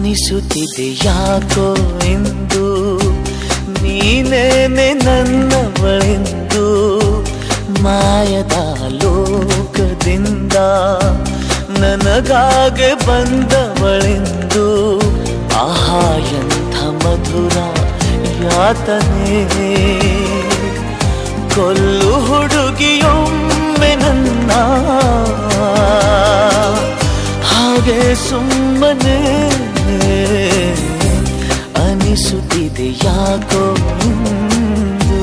ಅನಿಸುತ್ತಿದೆ ಯಾಕೋ ಎಂದು ನೀನೇನೆ ನನ್ನವಳೆಂದು ಮಾಯದ ಲೋಕದಿಂದ ನನಗಾಗೆ ಬಂದವಳೆಂದು ಆಹಾ ಎಂಥ ಮಧುರ ಯಾತನೆ ಕೊಲ್ಲು ಹುಡುಗಿಯೊಮ್ಮೆ ನನ್ನ ಹಾಗೆ ಸುಮ್ಮನೆ ಅನಿಸುತ್ತಿದೆ ಯಾಕೋ ಎಂದು.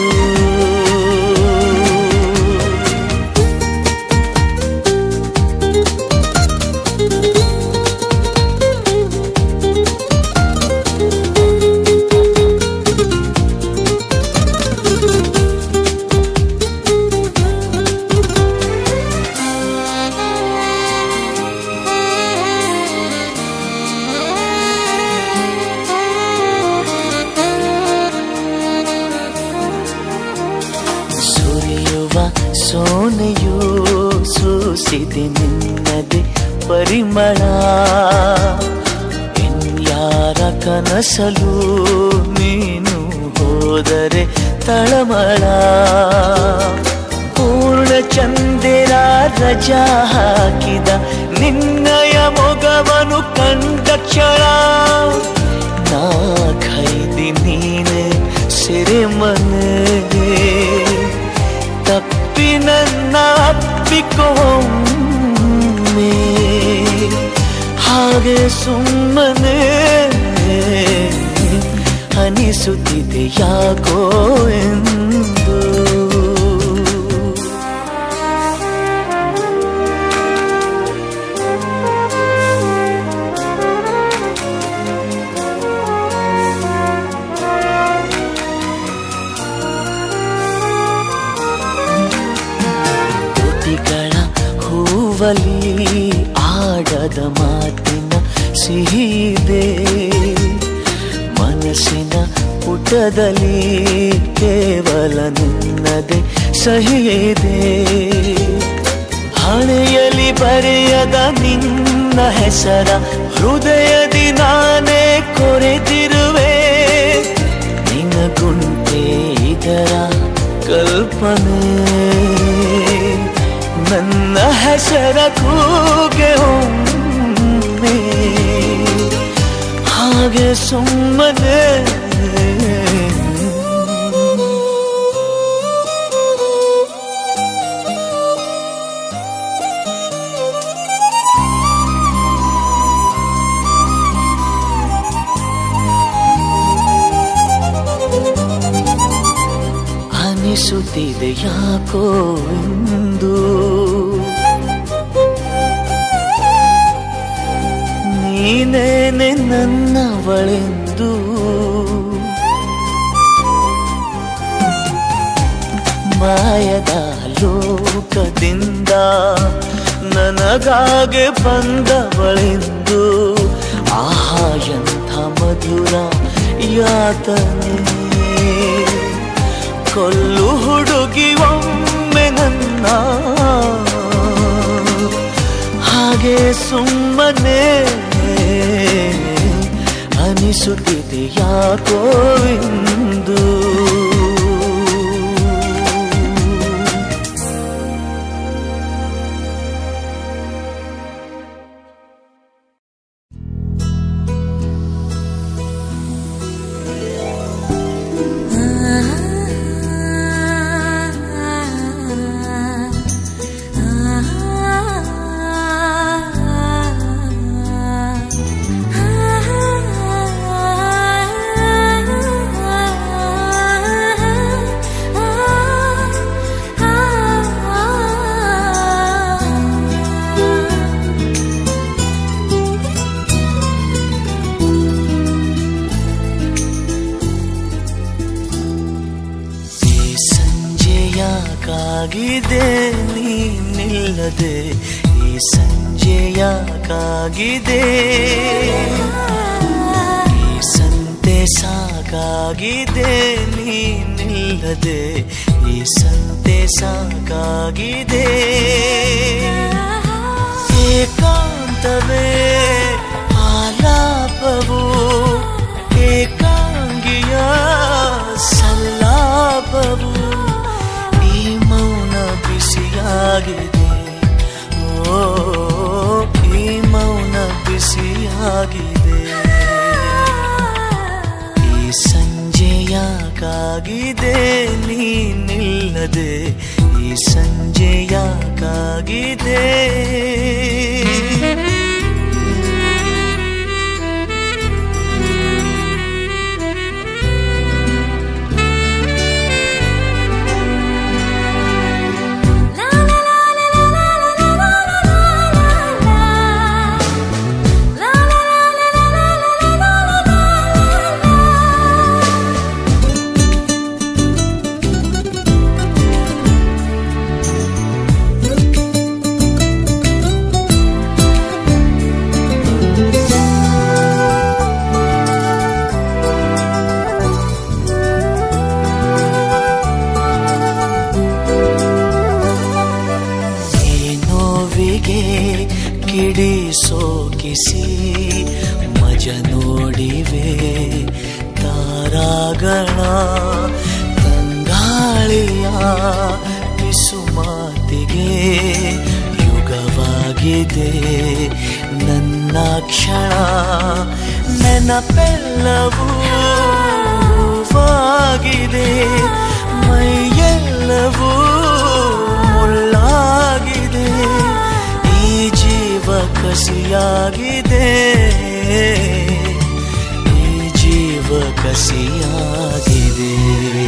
ಸುರಿಯುವ ಸೋನೆಯು ಸೂಸಿದೆ ನಿನ್ನದೆ ಪರಿಮಳ ಇನ್ಯಾರ ಕನಸಲು ನೀನು ಹೋದರೆ ತಳಮಳ ಪೂರ್ಣ ಚಂದಿರ ರಜಾ ಹಾಕಿದ ನಿನ್ನಯ ಮೊಗವನು ಕಂಡ ಕ್ಷಣ ನಾ ಖೈದಿ ನೀನೆ ಸಿರಿಮನೆ ತಪ್ಪಿ ನನ್ನ ಅಪ್ಪಿಕೊಮ್ಮೆ ಹಾಗೆ ಸುಮ್ಮನೆ ಅನಿಸುತ್ತಿದೆ ಯಾಕೋ ಎಂದು ತುಟಿಗಳ ಹೂವಲಿ ಆಡದ ಮಾತಿನ ಸಿಹಿದೆ ಮನಸ್ಸಿನ ಪುಟದಲ್ಲಿ ಕೇವಲ ನಿನ್ನದೆ ಸಹಿದೆ ಹಣೆಯಲಿ ಬರೆಯದ ನಿನ್ನ ಹೆಸರ ಹೃದಯದಿ ನಾನೇ ಕೊರೆದಿರುವೆ ನಿನಗುಂಟೆ ಇದರ ಕಲ್ಪನೆ ನನ್ನ ಹೆಸರ ಕೂಗೆ ಒಮ್ಮೆ ಹಾಗೆ ಸುಮ್ಮನೆ ಅನಿಸುತ್ತಿದೆ ಯಾಕೋ ಎಂದು ನೀನೇನೆ ನನ್ನವಳೆಂದು ಮಾಯದ ಲೋಕದಿಂದ ನನಗಾಗೆ ಬಂದವಳೆಂದು ಆಹಾ ಎಂಥ ಮಧುರ ಯಾತನೆ ಕೊಲ್ಲು ಹುಡುಗಿ ಒಮ್ಮೆ ನನ್ನ ಹಾಗೆ ಸುಮ್ಮನೆ ಅನಿಸುತ್ತಿದೆ ಯಾಕೋ ಎಂದು ಈ ಸಂಜೆಯಾಕಾಗಿದೆ ನೀನಿಲ್ಲದೆ ಈ ಸಂಜೆಯಾಕಾಗಿದೆ ಈ ಸಂತೆ ಸಾಕಾಗಿದೆ ನೀನಿಲ್ಲದೆ ಈ ಸಂತೆ ಸಾಕಾಗಿದೆ ಏಕಾಂತವೇ ಆಲಾಪ ಬಿಸಿಯಾಗಿದೆ ಓ ಈ ಮೌನ ಬಿಸಿಯಾಗಿದೆ ಈ ಸಂಜೆಯಾಕಾಗಿದೆ ನೀನಿಲ್ಲದೆ ಈ ಸಂಜೆಯಾಕಾಗಿದೆ ಈ ನೋವಿಗೆ ಕಿಡಿ ಸೋಕಿಸಿ ಮಜ ನೋಡಿವೆ ತಾರಾಗಳ ತಂಗಾಳಿಯ ಪಿಸುಮಾತಿಗೆ ಯುಗವಾಗಿದೆ ನನ್ನ ಕ್ಷಣ ನೆನಪೆಲ್ಲವೂ ಹೂವಾಗಿದೆ ಮೈಯೆಲ್ಲವೂ ಮುಳ್ಳಾಗಿದೆ ಈ ಜೀವ ಕಸಿಯಾಗಿದೆ ಈ ಜೀವ ಕಸಿಯಾಗಿದೆ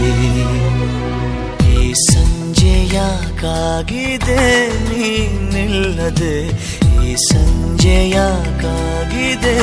ಈ ಸಂಜೆಯಾಕಾಗಿದೆ ನೀನಿಲ್ಲದೆ ಈ ಸಂಜೆಯಾಕಾಗಿದೆ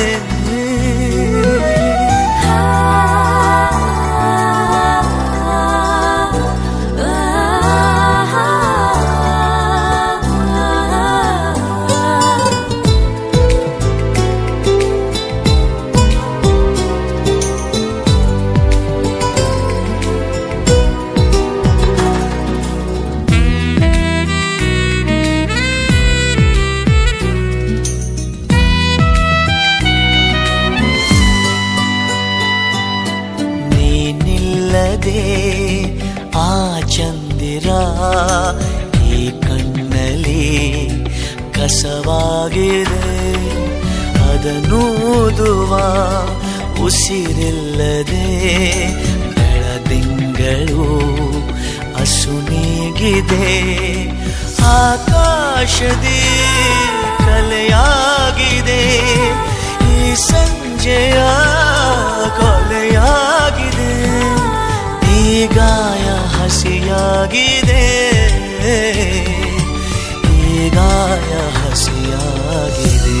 ನೀನಿಲ್ಲದೆ ಆ ಚಂದಿರ ಈ ಕಣ್ಣಲ್ಲಿ ಕಸವಾಗಿದೆ ಅದನ್ನೂದುವ ಉಸಿರಿಲ್ಲದೆ ಬೆಳದಿಂಗಳು ಅಸುನೀಗಿದೆ ಆಕಾಶದಿ ಕಲೆಯಾಗಿದೆ ಈ ಸಂಜೆಯ ಕೊಲೆಯಾಗಿದೆ ಈ ಗಾಯ ಹಸಿಯಾಗಿದೆ ಈ ಗಾಯ ಹಸಿಯಾಗಿದೆ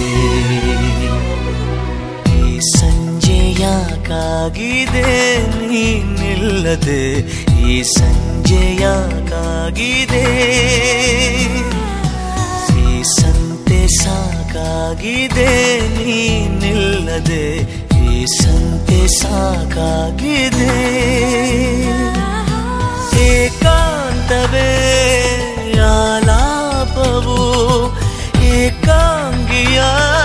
ಈ ಸಂಜೆಯಾಕಾಗಿದೆ ನೀನಿಲ್ಲದೆ ಈ ಸಂಜೆಯಾಕಾಗಿದೆ ಈ ಸಂತೆ ಸಾಕಾಗಿದೆ ನೀನಿಲ್ಲದೆ ಈ ಸಂತೆ ಸಾಕಾಗಿದೆ ಏಕಾಂತವೇ ಆಲಾಪವು ಏಕಾಂಗಿಯ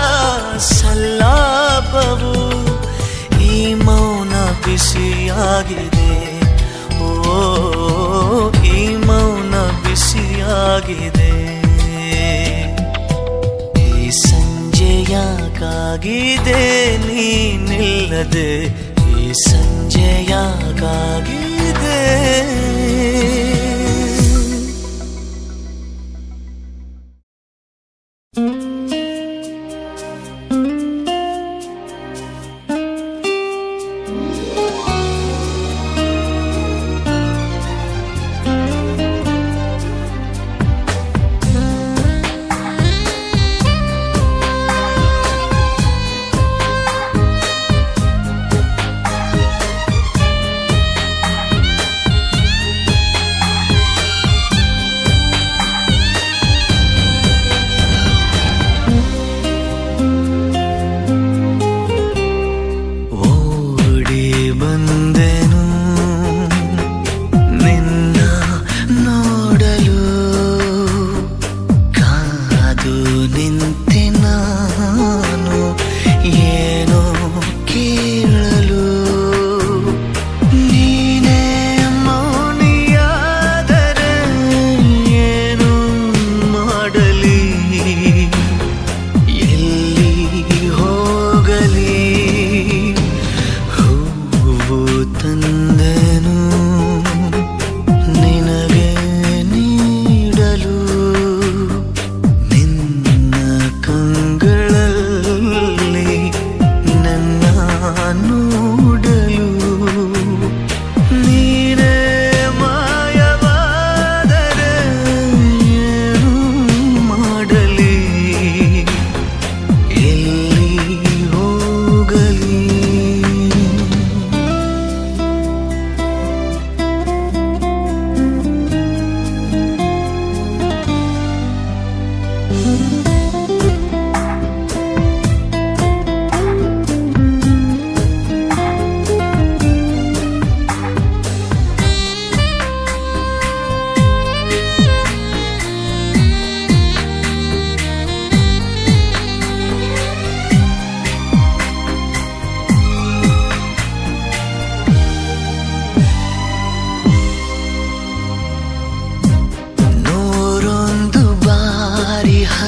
ಸಲ್ಲಾಪವು ಈ ಮೌನ ಬಿಸಿಯಾಗಿದೆ ಓ ಈ ಮೌನ ಬಿಸಿಯಾಗಿದೆ ಈ ಸಂಜೆಯಾಕಾಗಿದೆ ನೀನಿಲ್ಲದೆ ಈ ಸಂಜೆಯಾಕಾಗಿದೆ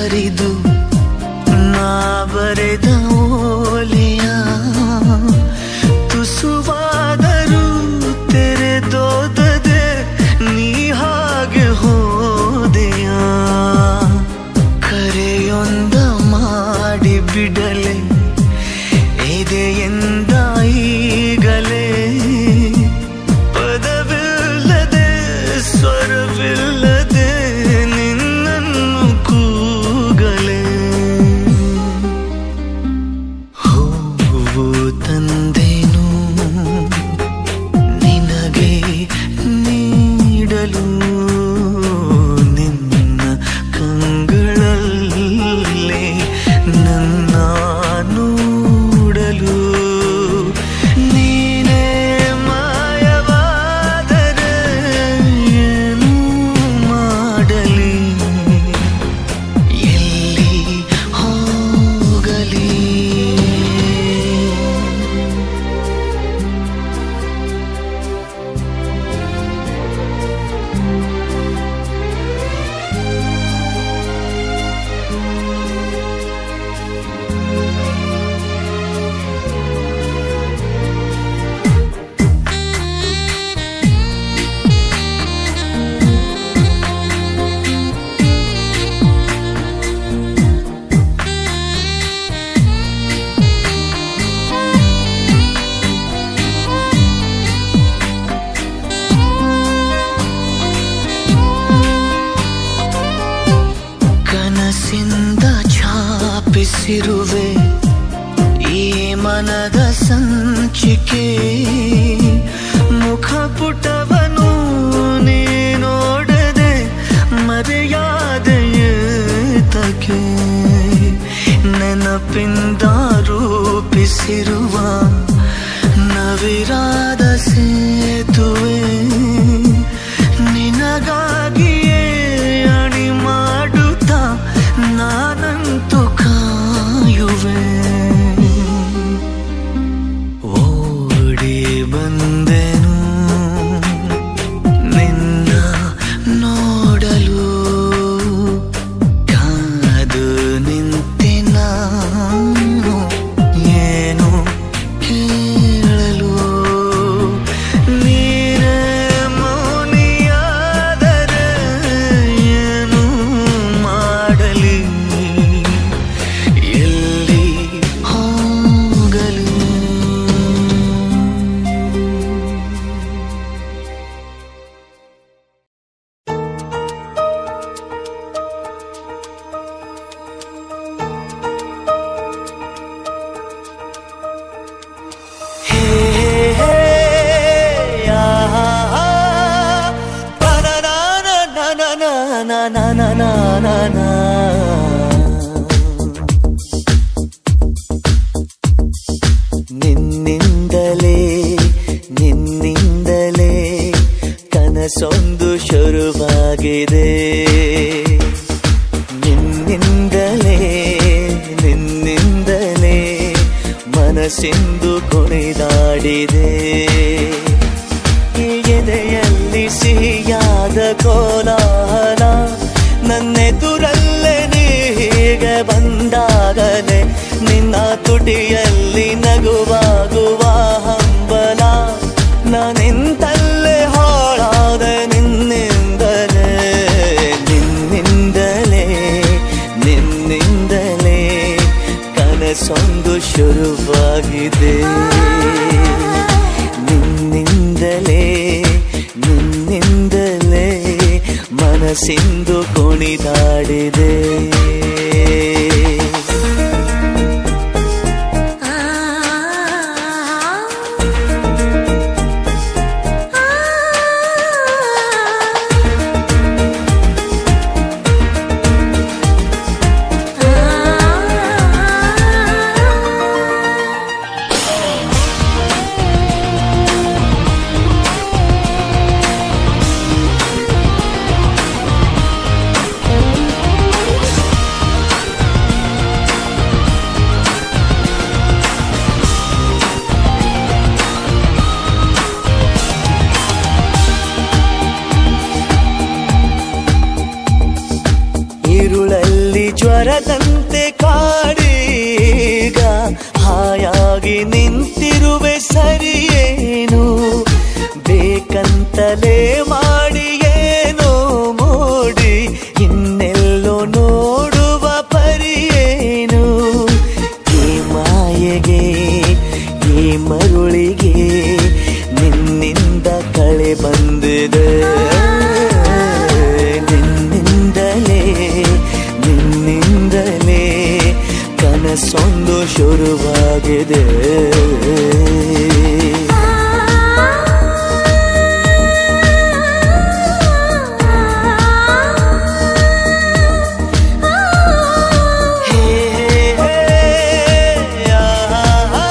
ಹರಿದು ನಾ ಬರೆದ ಓಲೆಯ ತುಸುವಾದರೂ ತೆರೆದೋದದೆ ನೀ ಹಾಗೆ ಹೋದೆಯ ಕರೆಯೊಂದ ಮಾಡಿ ಬಿಡಲೆ ಎದೆಯಿಂದ ಈಗಲೇ ಪದವಿಲ್ಲದೆ ಸ್ವರವಿಲ್ಲದೆ ನಿನ್ನನ್ನು ಕೂಗಲೇ ಹೂವು ತಂದೇನು ನಿನಗೆ ನೀಡಲು ನಿನ್ನ ಕಂಗಳಲ್ಲೇ ನನ್ನ ನೋಡಲು ನೀನೇ ಮಾಯವಾದರೆ ಏನು ಮಾಡಲಿ ಎಲ್ಲಿ ಹೋಗಲಿ ಕನಸಿಂದ ಛಾಪಿಸಿರುವೆ ಈ ಮನದ ಸಂಚಿಕೆ ಮುಖಪುಟವನು ನೀ ನೋಡದೆ ಮರೆಯಾದೆಯೇತಕ್ಕೆ ನೆನಪಿಂದ ರೂಪಿಸಿರುವ ನವಿರಾದ ಸೇತುವೆ ನಿನಗಾಗಿಯೇ ಅಣಿ ಮಾಡುತ್ತಾ ನಾನಂತೂ ಕಾಯುವೆ ಓಡಿ ಬಂದೆನು ನಿನ್ನ ನೋಡಲು ಕಾದು ನಿಂತೆ ನಾನು ಏನು ಕೇಳಲು ನೀನೇ ಮೌನಿಯಾದರೆ ಏನು ಮಾಡಲಿ ಎಲ್ಲಿ ಹೋಗಲು ಹೇ ಹೇ ಯಾ ನಿನ್ನಿಂದಲೇ ನಿನ್ನಿಂದಲೇ ಕನಸೊಂದು ಶುರುವಾಗಿದೆ ನಿನ್ನಿಂದಲೇ ನಿನ್ನಿಂದಲೇ ಮನಸ್ಸಿಂದು ಕುಣಿದಾಡಿದೆ ಈ ಎದೆಯಲ್ಲಿ ಸಿಹಿಯಾದ ಕೋಲಾಹಲ ನನ್ನೆದುರಲ್ಲೇ ನೀ ಹೀಗೆ ಬಂದಾಗಲೇ ನಿನ್ನ ತುಟಿಯಲ್ಲಿ ನಗುವಾಗುವ ಹಂಬಲ ನಾನಿಂತಲ್ಲೇ ಹಾಳಾದ ನಿನ್ನಿಂದಲೇ ನಿನ್ನಿಂದಲೇ ನಿನ್ನಿಂದಲೇ ಕನಸೊಂದು ಶುರುವಾಗಿದೆ ನಿನ್ನಿಂದಲೇ ನಿನ್ನಿಂದಲೇ ಮನಸ್ಸಿಂದು ಕುಣಿದಾಡಿದೆ ಆ ಜ್ವರದಂತೆ ಕಾಡೀಗ ಹಾಯಾಗಿ ನಿಂತಿರುವೆ ಸರಿಯೇನು ಬೇಕಂತಲೇ ಮಾಡಿ ಏನೋ ಮೋಡಿ ಇನ್ನೆಲ್ಲೋ ನೋಡುವ ಪರಿಯೇನು ಈ ಮಾಯೆಗೆ ಈ ಮರುಳಿಗೆ ನಿನ್ನಿಂದ ಕಳೆ ಬಂದಿದೆ ನಿನ್ನಿಂದಲೇ ನಿನ್ನಿಂದಲೇ ಕನಸೊಂದು ಶುರುವಾಗಿದೆ ಹೇ ಹೇ ಆ ಆ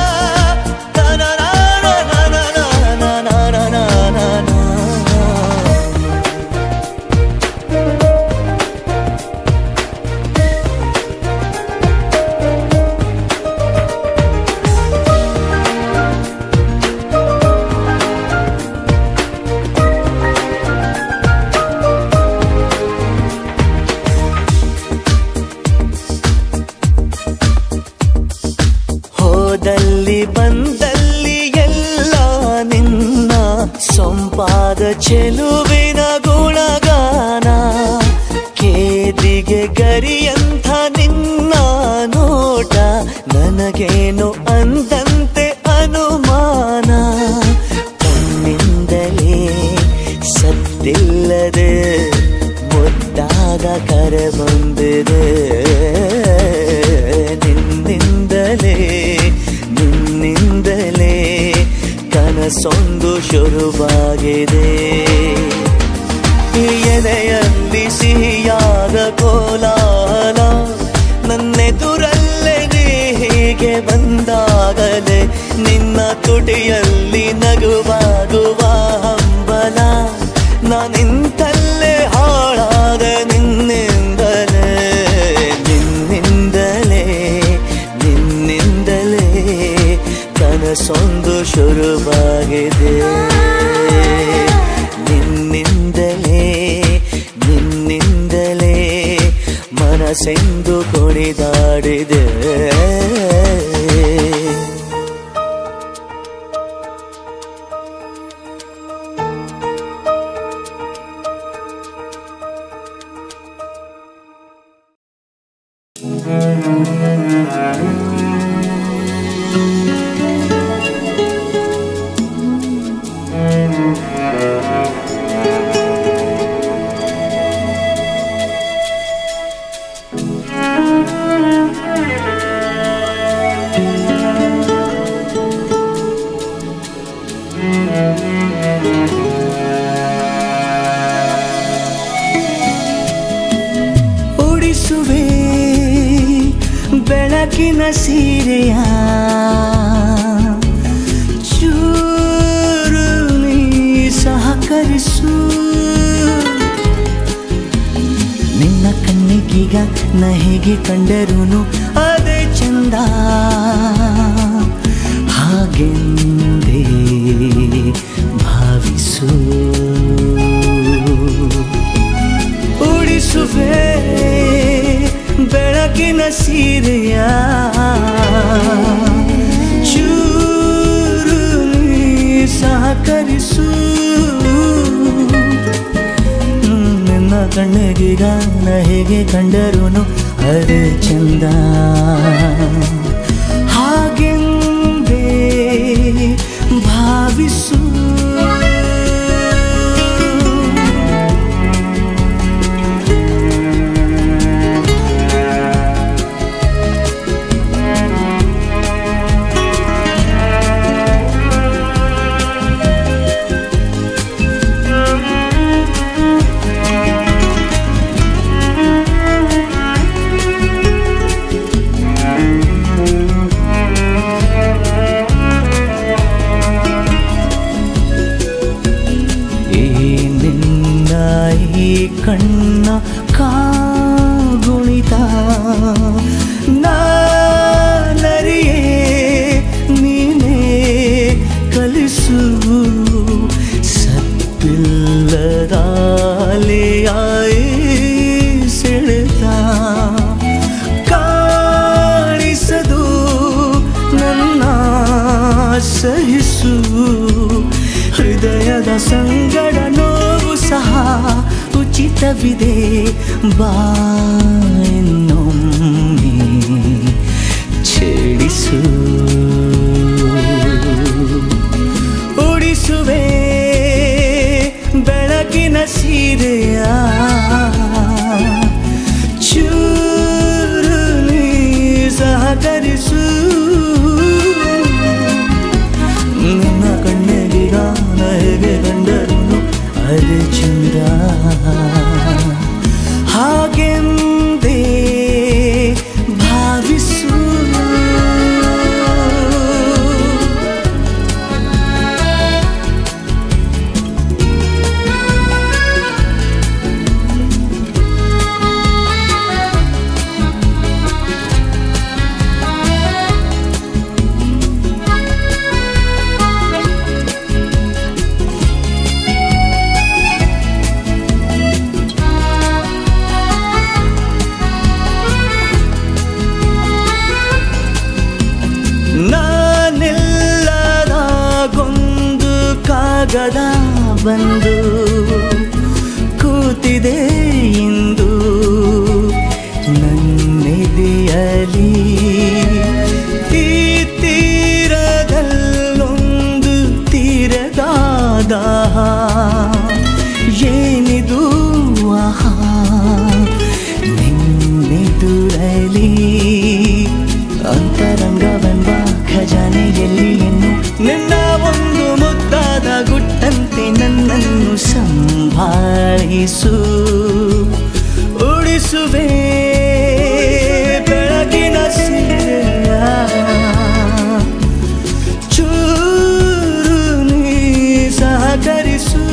ಹೋದಲ್ಲಿ ಬಂದಲ್ಲಿ ಎಲ್ಲ ನಿನ್ನ ಸೊಂಪಾದ ಚೆಲುವಿನ ಗುಣಗಾನ ಕೇದಿಗೆ ಗರಿಯಂಥ ನಿನ್ನ ನೋಟ ನನಗೇನು ಅಂದಂತೆ ಅನುಮಾನ ಕಣ್ಣಿಂದಲೇ ಸತ್ತಿಲ್ಲದೆ ಮುದ್ದಾದ ಕರೆ ಬಂದಿದೆ ನಿನ್ನಿಂದಲೇ ನಿನ್ನಿಂದಲೇ ಕನಸೊಂದು ಶುರುವಾಗಿದೆ ಈ ಎದೆಯಲ್ಲಿ ಸಿಹಿಯಾದ ಕೋಲಾಹಲ ನನ್ನೆದುರಲ್ಲೇ ನೀ ಹೀಗೆ ಬಂದಾಗಲೇ ನಿನ್ನ ತುಟಿಯಲ್ಲಿ ನಗುವಾಗುವ ಹಂಬಲ ನಾನಿಂತಲ್ಲೇ ಹಾಳಾದ ನಿನ್ನಿಂದಲೇ ನಿನ್ನಿಂದಲೇ ನಿನ್ನಿಂದಲೇ ಕನಸೊಂದು ಶುರುವಾಗಿದೆ ನಿನ್ನಿಂದಲೇ ನಿನ್ನಿಂದಲೇ ಮನಸ್ಸೆಂದು ಕುಣಿದಾಡಿದೆ ಉಡಿಸುವೆ ಬೆಳಕಿನ ಸೀರೆಯ ಚೂರು ನೀ ಸಹಕರಿಸು ನಿನ್ನ ಕಣ್ಣಿಗೀಗ ನ ಹೇಗೆ ಕಂಡರೂನು ಅದೇ ಚಂದ ಹಾಗೆಂದೇ ಭಾವಿಸು ಉಡಿಸುವೆ ಬೆಳಕಿನ ಸೀರೆಯ ಚೂರು ನೀ ಸಹಕರಿಸು ಹ್ಮ್, ನಿನ್ನ ಕಣ್ಣಿಗೀಗ ನ ಹೇಗೆ ಕಂಡರೂನು ಅದೇ ಚಂದ ಹಾಗೆಂದೇ ಭಾವಿಸು ಈ ನಿನ್ನ ಈ ಕಣ್ಣ ಕಾಗುಣಿತ ನಾನರಿಯೇ ನೀನೇ ಕಲಿಸು ಸತ್ತಿಲ್ಲದಾಲಿಯಾಯಿ ಸೆಳೆತ ಸಂಗಡ ನೋವು ಸಹ ಉಚಿತವಿದೆ ಬಾಯನ್ನೊಮ್ಮೆ ಛೇಡಿಸು ಉಡಿಸುವೆ ಬೆಳಕಿನ ಸೀರೆಯ ಚೂರು ನೀ ಸಹಕರಿಸು ನಿನ್ನ ಕಣ್ಣಿಗೆ ಗಾನ ಹೇಗೆ ಕಂಡರು ಅದೇ ಚಂದ ಹಾಗೆಂದೇ ಭಾವಿಸು ನಾನೆಲ್ಲದಾಗೊಂದು ಕಾಗದ ಬಂದು ಕೂತಿದೆ ಇಂದು ನನ್ನೆದೆಯಲಿ ಈ ತೀರದಲ್ಲೊಂದು ತೀರದಾದ ಏನಿದು ಆಹಾ ನಿನ್ನೆದುರಲಿ ಅಂತರಂಗವೆಂಬ ಖಜಾನೆಯಲ್ಲಿ ಇನ್ನು ನಿನ್ನ ಒಂದು ಮುದ್ದಾದ ಗುಟ್ಟಂತೆ ನನ್ನನ್ನು ಸಂಭಾಳಿಸು ಉಳಿಸುವೆ ಬೆಳಗಿನ ಸೀರೆಯ ಚೂರು ನೀ ಸಹಕರಿಸು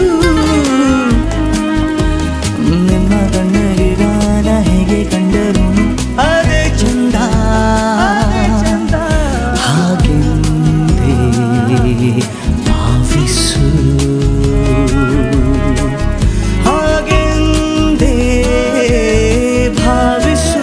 ನಿಮ್ಮ ಕಣ್ಣಿಗೆ ಗಾನ ಹೇಗೆ ಕಂಡರು ಅದೇ ಚಂದ ಹಾಗೆಂದೇ ಭಾವಿಸು ಹಾಗೆಂದೇ ಭಾವಿಸು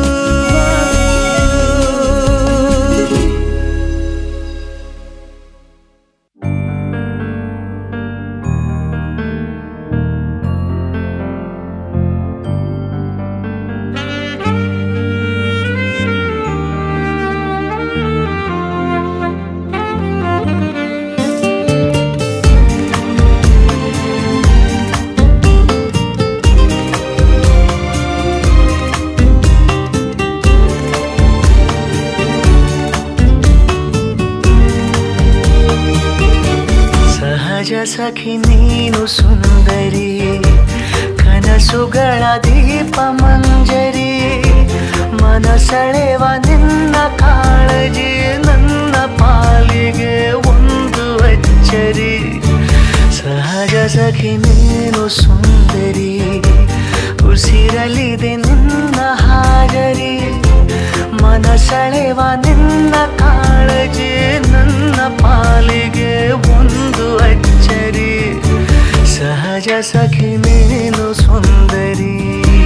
ಸಹಜ ಸಖಿ ನೀನು ಸುಂದರಿ ಕನಸುಗಳ ದೀಪ ಮಂಜರಿ ಮನಸೆಳೆವ ನಿನ್ನ ಕಾಳಜಿ ನನ್ನ ಪಾಲಿಗೆ ಒಂದು ಅಚ್ಚರಿ ಸಹಜ ಸಖಿ ನೀನು ಸುಂದರಿ ಉಸಿರಲಿದೆ ನಿನ್ನ ಹಾಜರಿ ಮನಸೆಳೆವ ನಿನ್ನ ಕಾಳಜಿ ನನ್ನ ಪಾಲಿಗೆ ಒಂದು ಅಚ್ಚರಿ ಸಹಜ ಸಖಿ ನೀನು ಸುಂದರಿ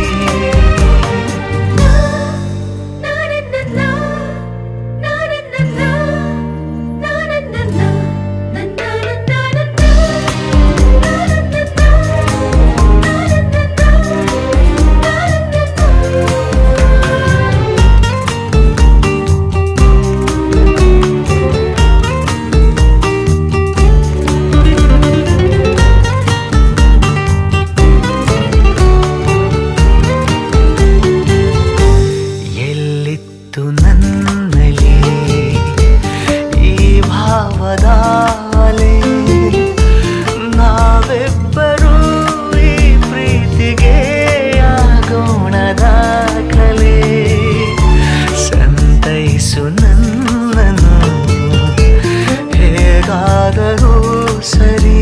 ಎಲ್ಲಿತ್ತು ನನ್ನಲ್ಲಿ ಈ ಭಾವದಾಲೆ ನಾವೆಬ್ಬರೂ ಈ ಪ್ರೀತಿಗೆ ಆಗೋಣ ದಾಖಲೆ ಸಂತೈಸು ನನ್ನನು ಹೇಗಾದರೂ ಸರಿ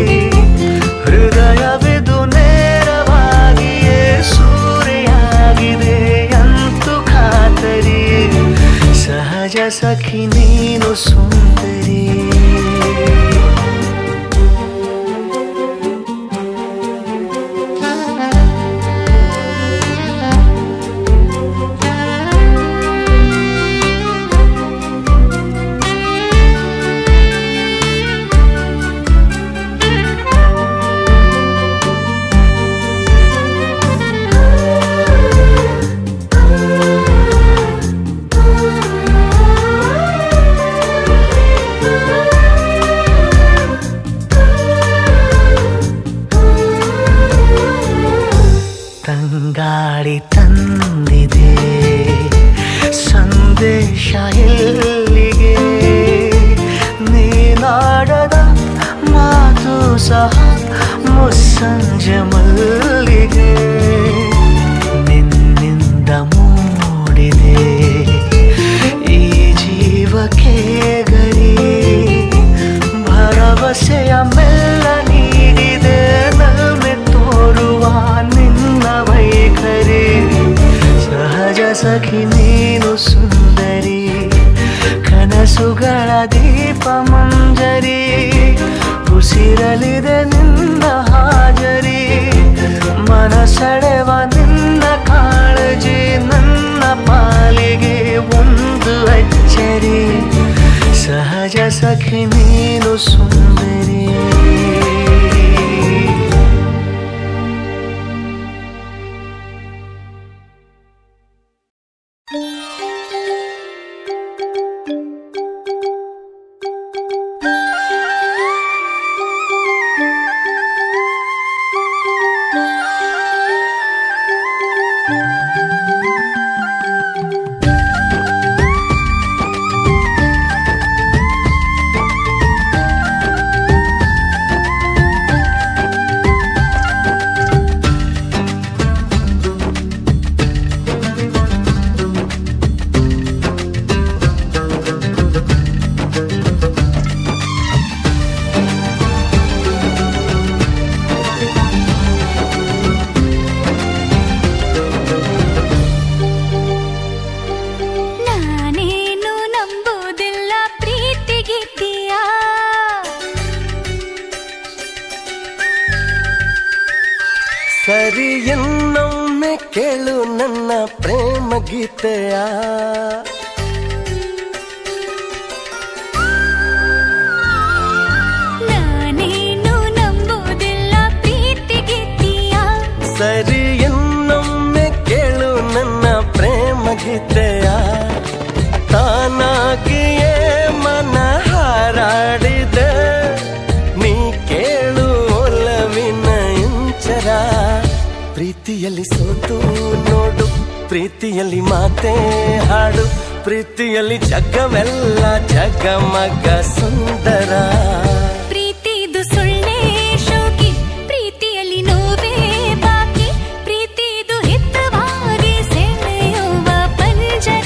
ಹೃದಯವಿದು ನೇರವಾಗಿಯೇ ಸೂರೆಯಾಗಿದೆ ಅಂತೂ ಖಾತರಿ ಸಹಜ ಸಖಿ ನೀನು ಸುಂದರಿ ತಂಗಾಳಿ ತಂದಿದೆ ಸಂದೇಶ ಎಲ್ಲಿಗೆ ನೀನಾಡದ ಮಾತು ಸಹ ಮುಸ್ಸಂಜೆ ಮಲ್ಲಿಗೆ ನಿನ್ನಿಂದ ಮೂಡಿದೆ ಈ ಜೀವಕ್ಕೆ ಗರಿ ಭರವಸೆಯ ಮೆಲ್ಲ ನೀಡಿದೆ ನಲ್ಮೆ ತೋರುವ ನಿನ್ನ ವೈಖರಿ ಸಹಜ ಸಖಿ ನೀನು ಸುಂದರಿ ಕನಸುಗಳ ದೀಪ ಮಂಜರಿ ಉಸಿರಲಿದೆ ನಿನ್ನ ಹಾಜರಿ ಮನಸೆಳೆವ ನಿನ್ನ ಕಾಳಜಿ ನನ್ನ ಪಾಲಿಗೆ ಒಂದು ಅಚ್ಚರಿ ಸಹಜ ಸಖಿ ನೀನು ಸುಂದರಿ ನಾನೇನು ನಂಬುವುದಿಲ್ಲ ಪ್ರೀತಿಗಿದ್ದೀಯಾ ಸರಿ ಇನ್ನೊಮ್ಮೆ ಕೇಳು ನನ್ನ ಪ್ರೇಮ ಗೀತೆಯ ನಾನೇನು ನಂಬುವುದಿಲ್ಲ ಪ್ರೀತಿಗಿದ್ದೀಯಾ ಸರಿ ಇನ್ನೊಮ್ಮೆ ಕೇಳು ನನ್ನ ಪ್ರೇಮ ಗೀತೆಯ ತಾನಾಗಿಯೇ ಮನ ಹಾರಾಡಿದೆ ನೀ ಕೇಳು ಒಲವಿನ ಇಂಚರ ಪ್ರೀತಿಯಲ್ಲಿ ಸೋತು ನೋಡು ಪ್ರೀತಿಯಲ್ಲಿ ಮಾತೇ ಹಾಡು ಪ್ರೀತಿಯಲ್ಲಿ ಜಗವೆಲ್ಲ ಜಗಮಗ ಸುಂದರ ಪ್ರೀತಿದು ಸುಳ್ಳೇ ಶೋಕಿ ಪ್ರೀತಿಯಲ್ಲಿ ನೋವೇ ಬಾಕಿ ಪ್ರೀತಿದು ಹಿತವಾಗಿ ಸೆಳೆಯುವ ಪಂಜರ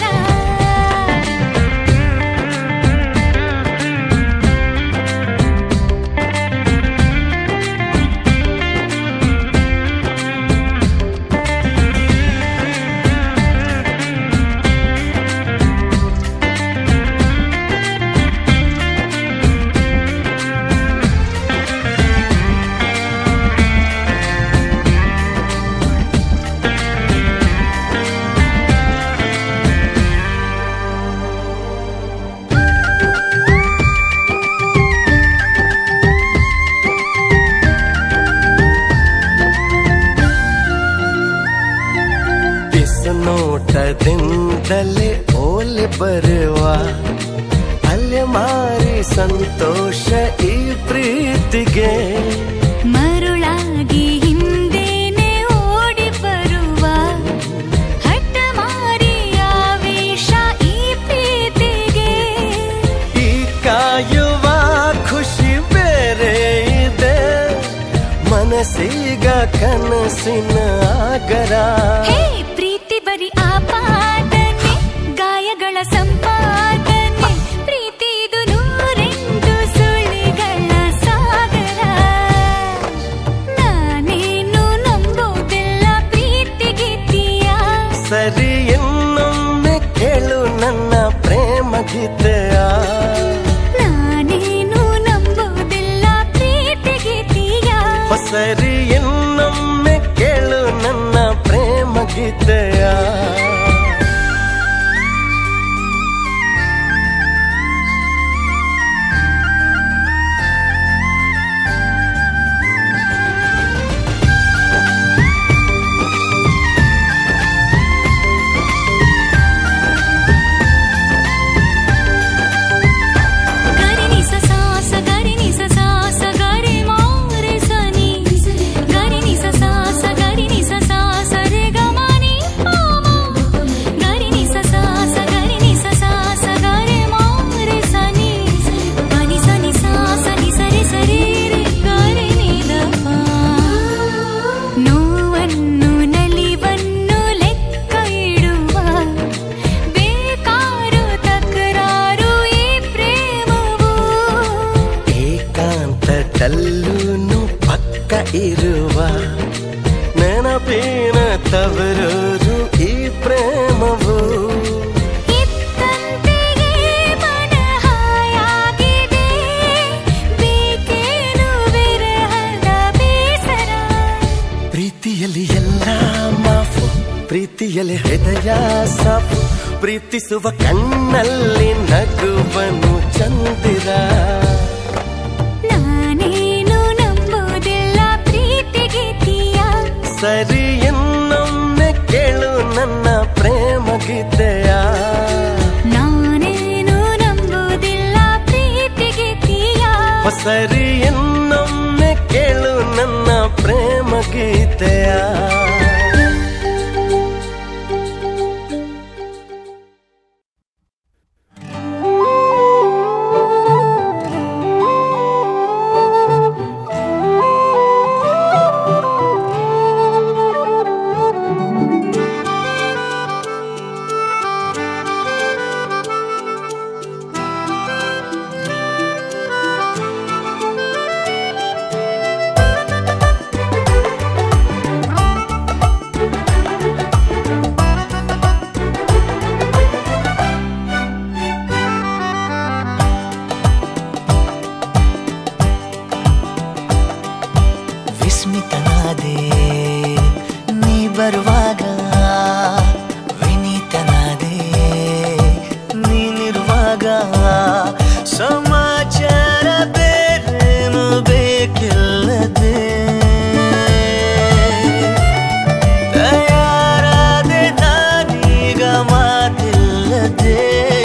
ಬಿಸು ನೋಟದಿಂದಲೇ ಓಲೆ ಬರುವ ಅಲೆ ಮಾರಿ ಸಂತೋಷ ಈ ಪ್ರೀತಿಗೆ ಮರುಳಾಗಿ ಹಿಂದೇನೆ ಓಡಿ ಬರುವ ಹಠ ಮಾರಿ ಆವೇಶ ಈ ಪ್ರೀತಿಗೆ ಈ ಕಾಯುವ ಖುಷಿ ಬೇರೆ ಇದೆ ಮನಸ್ಸೀಗ ಕನಸಿನ ಆಗರ ಹೇ ಪ್ರೀತಿ ಬರಿ ಆಪಾದನೆ ಗಾಯಗಳ ಸಂಪಾದನೆ ಪ್ರೀತಿ ಇದು ನೂರೆಂಟು ಸುಳಿಗಳ ಸಾಗರ ನಾನೇನು ನಂಬೋದಿಲ್ಲ ಪ್ರೀತಿಗಿದ್ದೀಯಾ ಸರಿ ಇನ್ನೊಮ್ಮೆ ಕೇಳು ನನ್ನ ಪ್ರೇಮ ಗೀತೆಯ ನಾನೇನು ನಂಬೋದಿಲ್ಲ ಪ್ರೀತಿಗಿದ್ದೀಯಾ ಸರಿ ಇನ್ನೊಮ್ಮೆ ಕೇಳು ನನ್ನ ಪ್ರೇಮ ಗೀತೆಯ ತವರೂರು ಈ ಪ್ರೇಮವು ಇತ್ತಂತೆಯೇ ಮನ ಹಾಯಾಗಿದೆ ಬೇಕೇನು ವಿರಹದ ಬೇಸರ ಪ್ರೀತಿಯಲ್ಲಿ ಎಲ್ಲ ಮಾಫು ಪ್ರೀತಿಯಲ್ಲಿ ಹೃದಯ ಸಾಫು ಪ್ರೀತಿಸುವ ಕಣ್ಣಲ್ಲಿ ನಗುವನು ಚಂದಿರ ನಾನೇನು ನಂಬುವುದಿಲ್ಲ ಪ್ರೀತಿಗೀತಿಯ ಸರಿ ಇನ್ನೊಮ್ಮೆ ಕೇಳು ನನ್ನ ಪ್ರೇಮ ಗೀತೆಯ ನಾನೇನು ನಂಬುವುದಿಲ್ಲ ಪ್ರೀತಿಗೀತಿಯ ಸರಿ ಇನ್ನೊಮ್ಮೆ ಕೇಳು ನನ್ನ ಪ್ರೇಮ ಗೀತೆಯ ವಿಸ್ಮಿತನಾದೆ ನೀ ಬರುವಾಗ ವಿನೀತನಾದೆ ನೀನಿರುವಾಗ ಸಮಾಚಾರ ಬೇರೇನು ಬೇಕಿಲ್ಲದೆ ತಯಾರಾದೆ ನಾನೀಗ ಮಾತಿಲ್ಲದೆ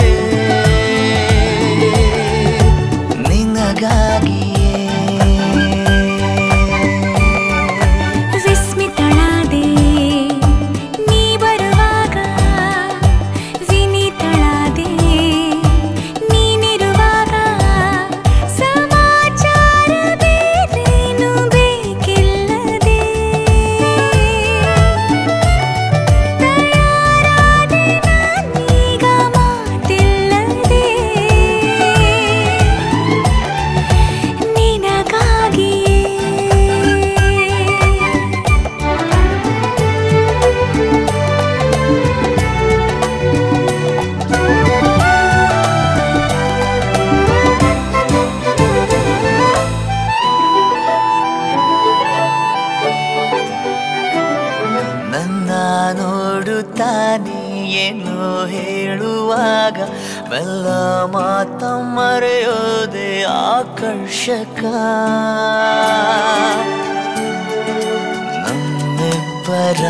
ನಿನಗಾಗಿಯೇ ವಿಸ್ಮಿತಳಾದೆ ನೀ ಬರುವಾಗ ವಿನೀತಳಾದೆ ನೀನಿರುವಾಗ ಸಮಾಚಾರ ಬೇರೇನು ಬೇಕಿಲ್ಲದೆ ತಯಾರಾದೆ ನಾನೀಗ ಮಾತಿಲ್ಲದೆ ನಿನಗಾಗಿಯೇ ನನ್ನ ನೋಡುತ್ತಾನೆ ಏನು ಹೇಳುವಾಗ ಮೆಲ್ಲ ಮಾತ ಮರೆಯೋದೆ ಆಕರ್ಷಕ ನಮ್ಮಿಬ್ಬರ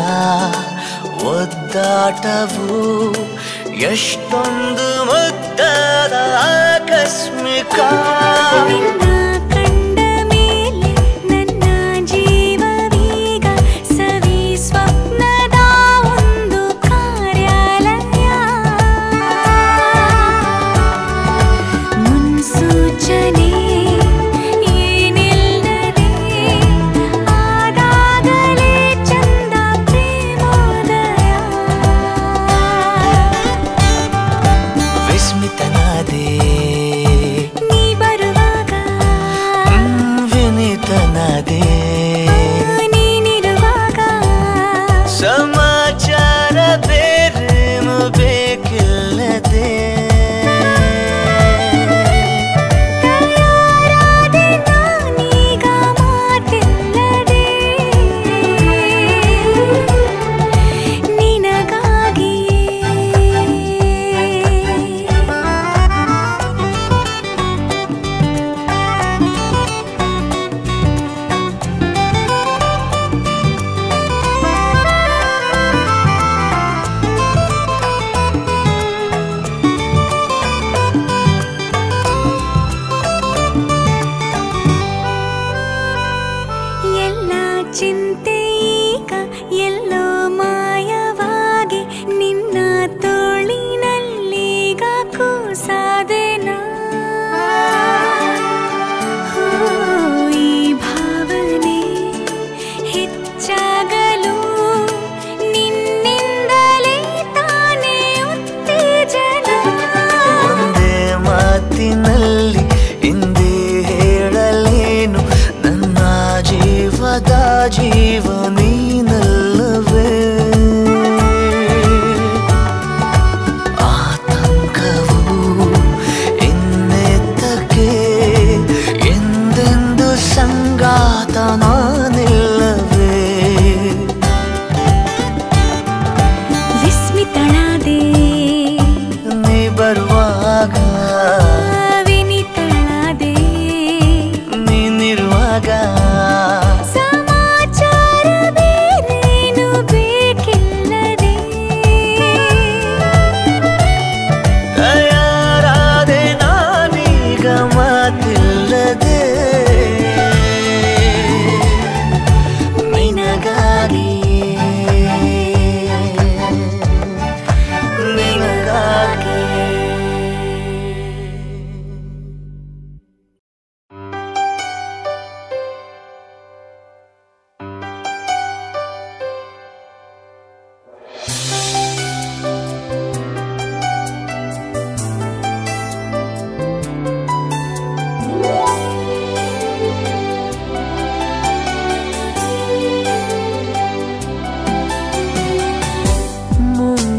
ಒದ್ದಾಟವು ಎಷ್ಟೊಂದು ಮುದ್ದಾದ ಆಕಸ್ಮಿಕ ನಿನ್ನ ಕಂಡ ಮೇಲೆ ನನ್ನ ಜೀವವೀಗ ಸವಿ ಸ್ವಪ್ನದ ಒಂದು ಕಾರ್ಯಾಲಯ ಮುನ್ಸೂಚನೆ ಏನಿಲ್ಲದೆ ಆದಾಗಲೇ ಚಂದ ಪ್ರೇಮೋದಯ ವಿಸ್ಮಿತನಾದೆ ನೀ ಬರುವಾಗ ಹ್ಮ್, ವಿನೀತನಾದೆ ನೀನಿರುವಾಗ ಸಮಾಚಾರ ಬೇರೇನು ಬೇಕಿಲ್ಲದೆ ತಯಾರಾದೆ ನಾನೀಗ ಮಾತಿಲ್ಲದೆ ನಿನಗಾಗಿಯೇ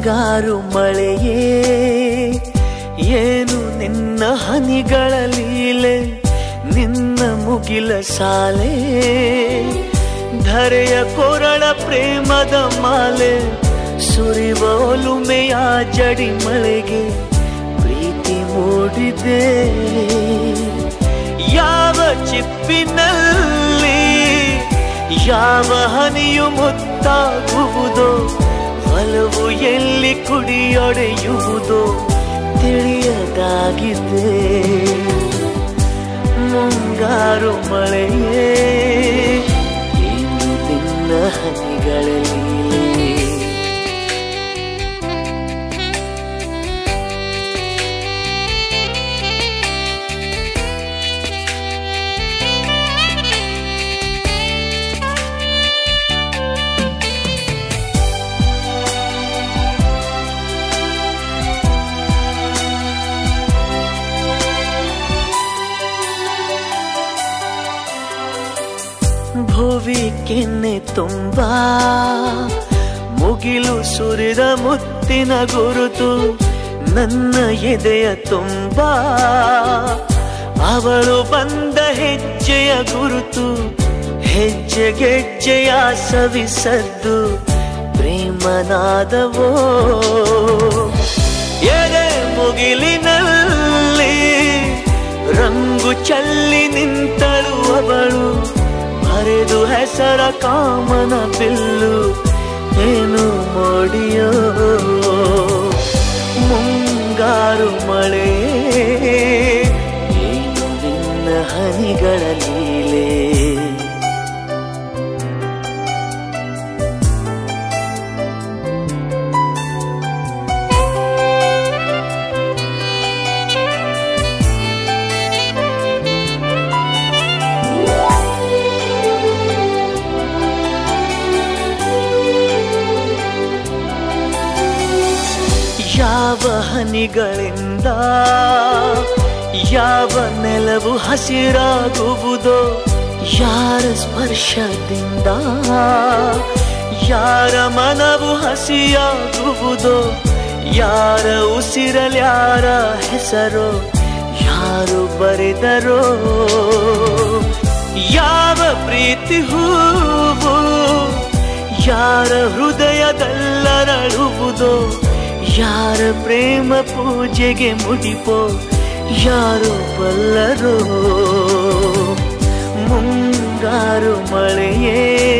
ಮುಂಗಾರು ಮಳೆಯೇ ಏನು ನಿನ್ನ ಹನಿಗಳ ಲೀಲೆ ನಿನ್ನ ಮುಗಿಲ ಸಾಲೆ ಧರೆಯ ಕೊರಳ ಪ್ರೇಮದ ಮಾಲೆ ಸುರಿವ ಒಲುಮೆಯ ಜಡಿ ಮಳೆಗೆ ಪ್ರೀತಿ ಮೂಡಿದೆ ಯಾವ ಚಿಪ್ಪಿನಲ್ಲಿ ಯಾವ ಹನಿಯು ಮುತ್ತಾಗುವುದೋ ಒಲವು ಎಲ್ಲಿ ಕುಡಿಯೊಡೆಯುವುದೋ ತಿಳಿಯದಾಗಿದೆ ಮುಂಗಾರು ಮಳೆಯೇ ಏನು ನಿನ್ನ ಹನಿಗಳಲ್ಲಿ ಭುವಿ ಕೆನ್ನೆ ತುಂಬಾ ಮುಗಿಲು ಸುರಿದ ಮುತ್ತಿನ ಗುರುತು ನನ್ನ ಎದೆಯ ತುಂಬಾ ಅವಳು ಬಂದ ಹೆಜ್ಜೆಯ ಗುರುತು ಹೆಜ್ಜೆಗೆಜ್ಜೆಯ ಸವಿಸದ್ದು ಪ್ರೇಮನಾದವೋ ಎದೆ ಮುಗಿಲಿನಲ್ಲಿ ರಂಗು ಚಲ್ಲಿ ನಿಂತಳು ಅವಳು ಹರಿದು ಹೆಸರ ಕಾಮನ ಬಿಲ್ಲು ಏನು ಮೋಡಿಯೋ ಮುಂಗಾರು ಮಳೆ ಏನು ನಿನ್ನ ಹನಿಗಳ ಲೀಲೆ ಯಾವ ಹನಿಗಳಿಂದ ಯಾವ ನೆಲವು ಹಸಿರಾಗುವುದೋ ಯಾರ ಸ್ಪರ್ಶದಿಂದ ಯಾರ ಮನವು ಹಸಿಯಾಗುವುದೋ ಯಾರ ಉಸಿರಲ್ಯಾರ ಹೆಸರೋ ಯಾರು ಬರೆದರೋ ಯಾವ ಪ್ರೀತಿ ಹೂವು ಯಾರ ಹೃದಯದಲ್ಲರಳುವುದೋ ಯಾರ ಪ್ರೇಮ ಪೂಜೆಗೆ ಮುಡಿಪೋ ಯಾರು ಬಲ್ಲರೋ ಮುಂಗಾರು ಮಳೆಯೇ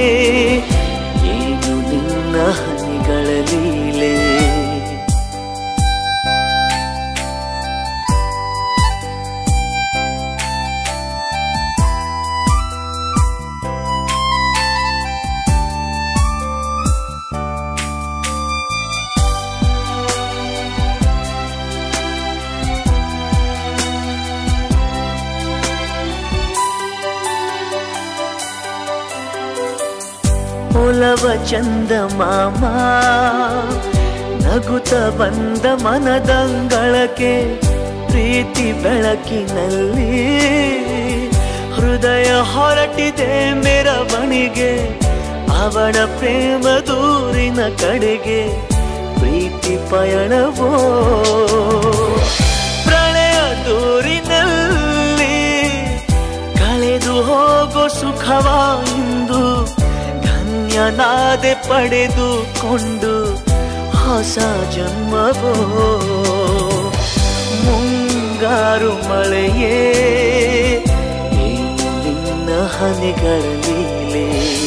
ಏನು ನಿನ್ನ ಹನಿಗಳ ಲೀಲೆ ಒಲವ ಚಂದ ಮಾಮ ನಗುತ್ತ ಬಂದ ಮನದಂಗಳಕ್ಕೆ ಪ್ರೀತಿ ಬೆಳಕಿನಲ್ಲಿ ಹೃದಯ ಹೊರಟಿದೆ ಮೆರವಣಿಗೆ ಅವಳ ಪ್ರೇಮ ದೂರಿನ ಕಡೆಗೆ ಪ್ರೀತಿ ಪಯಣವೋ ಪ್ರಳಯ ದೂರಿನಲ್ಲಿ ಕಳೆದು ಹೋಗೋ ಸುಖವ ಇಂದು ಧನ್ಯನಾದೆ ಪಡೆದುಕೊಂಡು ಹೊಸ ಜನ್ಮವೋ ಮುಂಗಾರು ಮಳೆಯೇ ಏನು ನಿನ್ನ ಹನಿಗಳ ಲೀಲೆ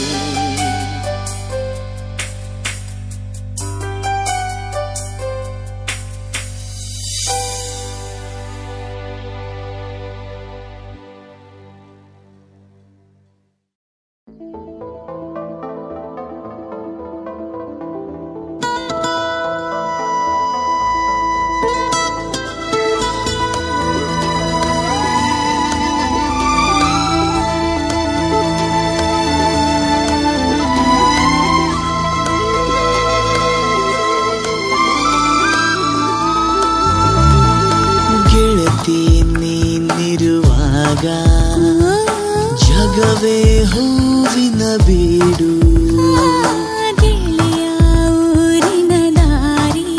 ಗೆಳತಿ ನೀನಿರುವಾಗ ಜಗವೇ ಹೂವಿನ ಬೀಡು ಗೆಳೆಯ ಊರಿನ ದಾರಿ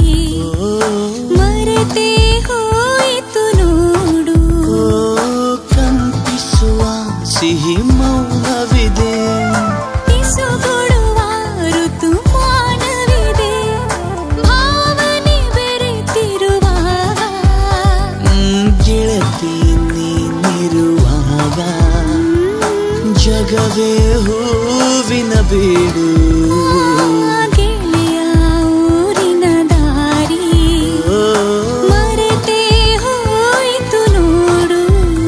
ಜಗವೇ ಹೂವಿನ ಬೀಡು ಗೆಳೆಯ ಊರಿನ ದಾರಿ ಓ, ಮರೆತೇ ಹೋಯಿತು ನೋಡು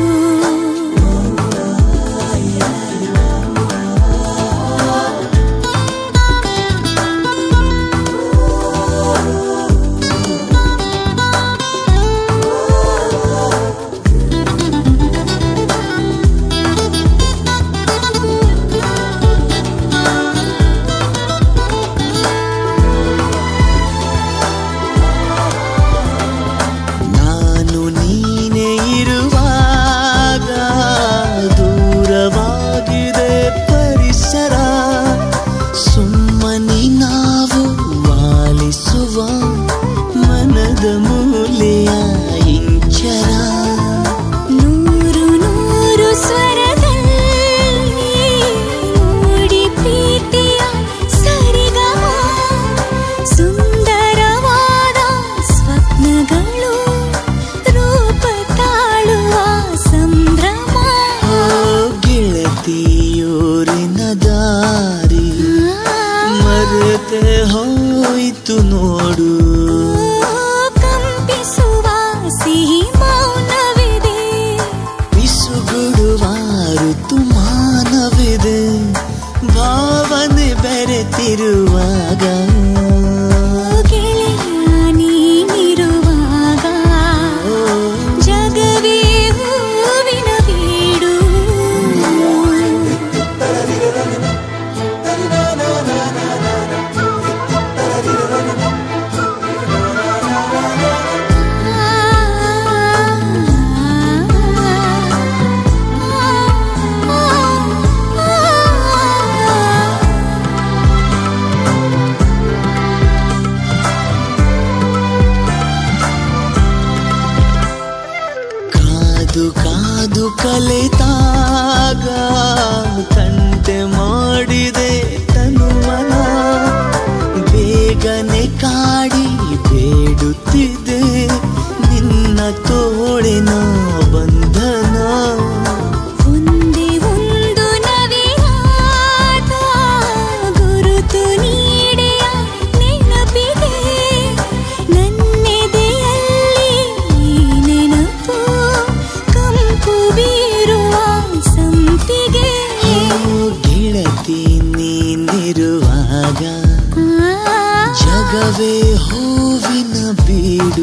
ನಾನು ನೀನೇ ಇರುವಾಗ ದೂರವಾಗಿದೆ ಪರಿಸರ ಸುಮ್ಮನೆ ನಾವು ವಾಲಿಸುವ ಮನದ ಮೂಲೆಯ ಇಂಚರ ನೂರು ನೂರು ಸ್ವರದಲ್ಲಿ ಮೂಡಿ ಪ್ರೀತಿಯ ಸರಿಗಮ ಸುಂದರವಾದ ಸ್ವಪ್ನಗಳು ರೂಪ ತಾಳುವ ಸಂಭ್ರಮ ಓ ಗೆಳತಿಯೂರಿನ ದಾರಿ ಮರೆತೆ ಹೋಯ್ತು ನೋಡು ಕಂಪಿಸುವ ಸಿಹಿ ಮೌನವಿದೆ ಬಿಸುಗುಡುವ ಋತುಮಾನವಿದೆ ಭಾವನೆ ಬೆರೆತಿರುವಾಗ ಗೆಳೆಯ ನೀನಿರುವಾಗ ಓ, ಜಗವೇ ಹೂವಿನ ಬೀಡು ಕಾದು ಕಾದು ಕಲಿತಾಗ ಕಂತೆ ಮಾಡಿದೆ ತನುವನ ಬೇಗನೆ ಕಾಡಿ ಬೇಡುತ್ತಿದೆ ನಿನ್ನ ತೋಳಿನ ಬಂಧನ ಒಂದೇ ಒಂದು ನವಿರಾದ ಗುರುತು ನೀಡೆಯ ನೆನಪಿಗೆ ನನ್ನೆದೆಯಲ್ಲಿ ನೆನಪು ಕಂಪು ಬೀರುವ ಸಂಪಿಗೆ ಓ ಗೆಳತಿ ನೀನಿರುವಾಗ ಜಗವೇ ಹೂವಿನ ಬೀಡು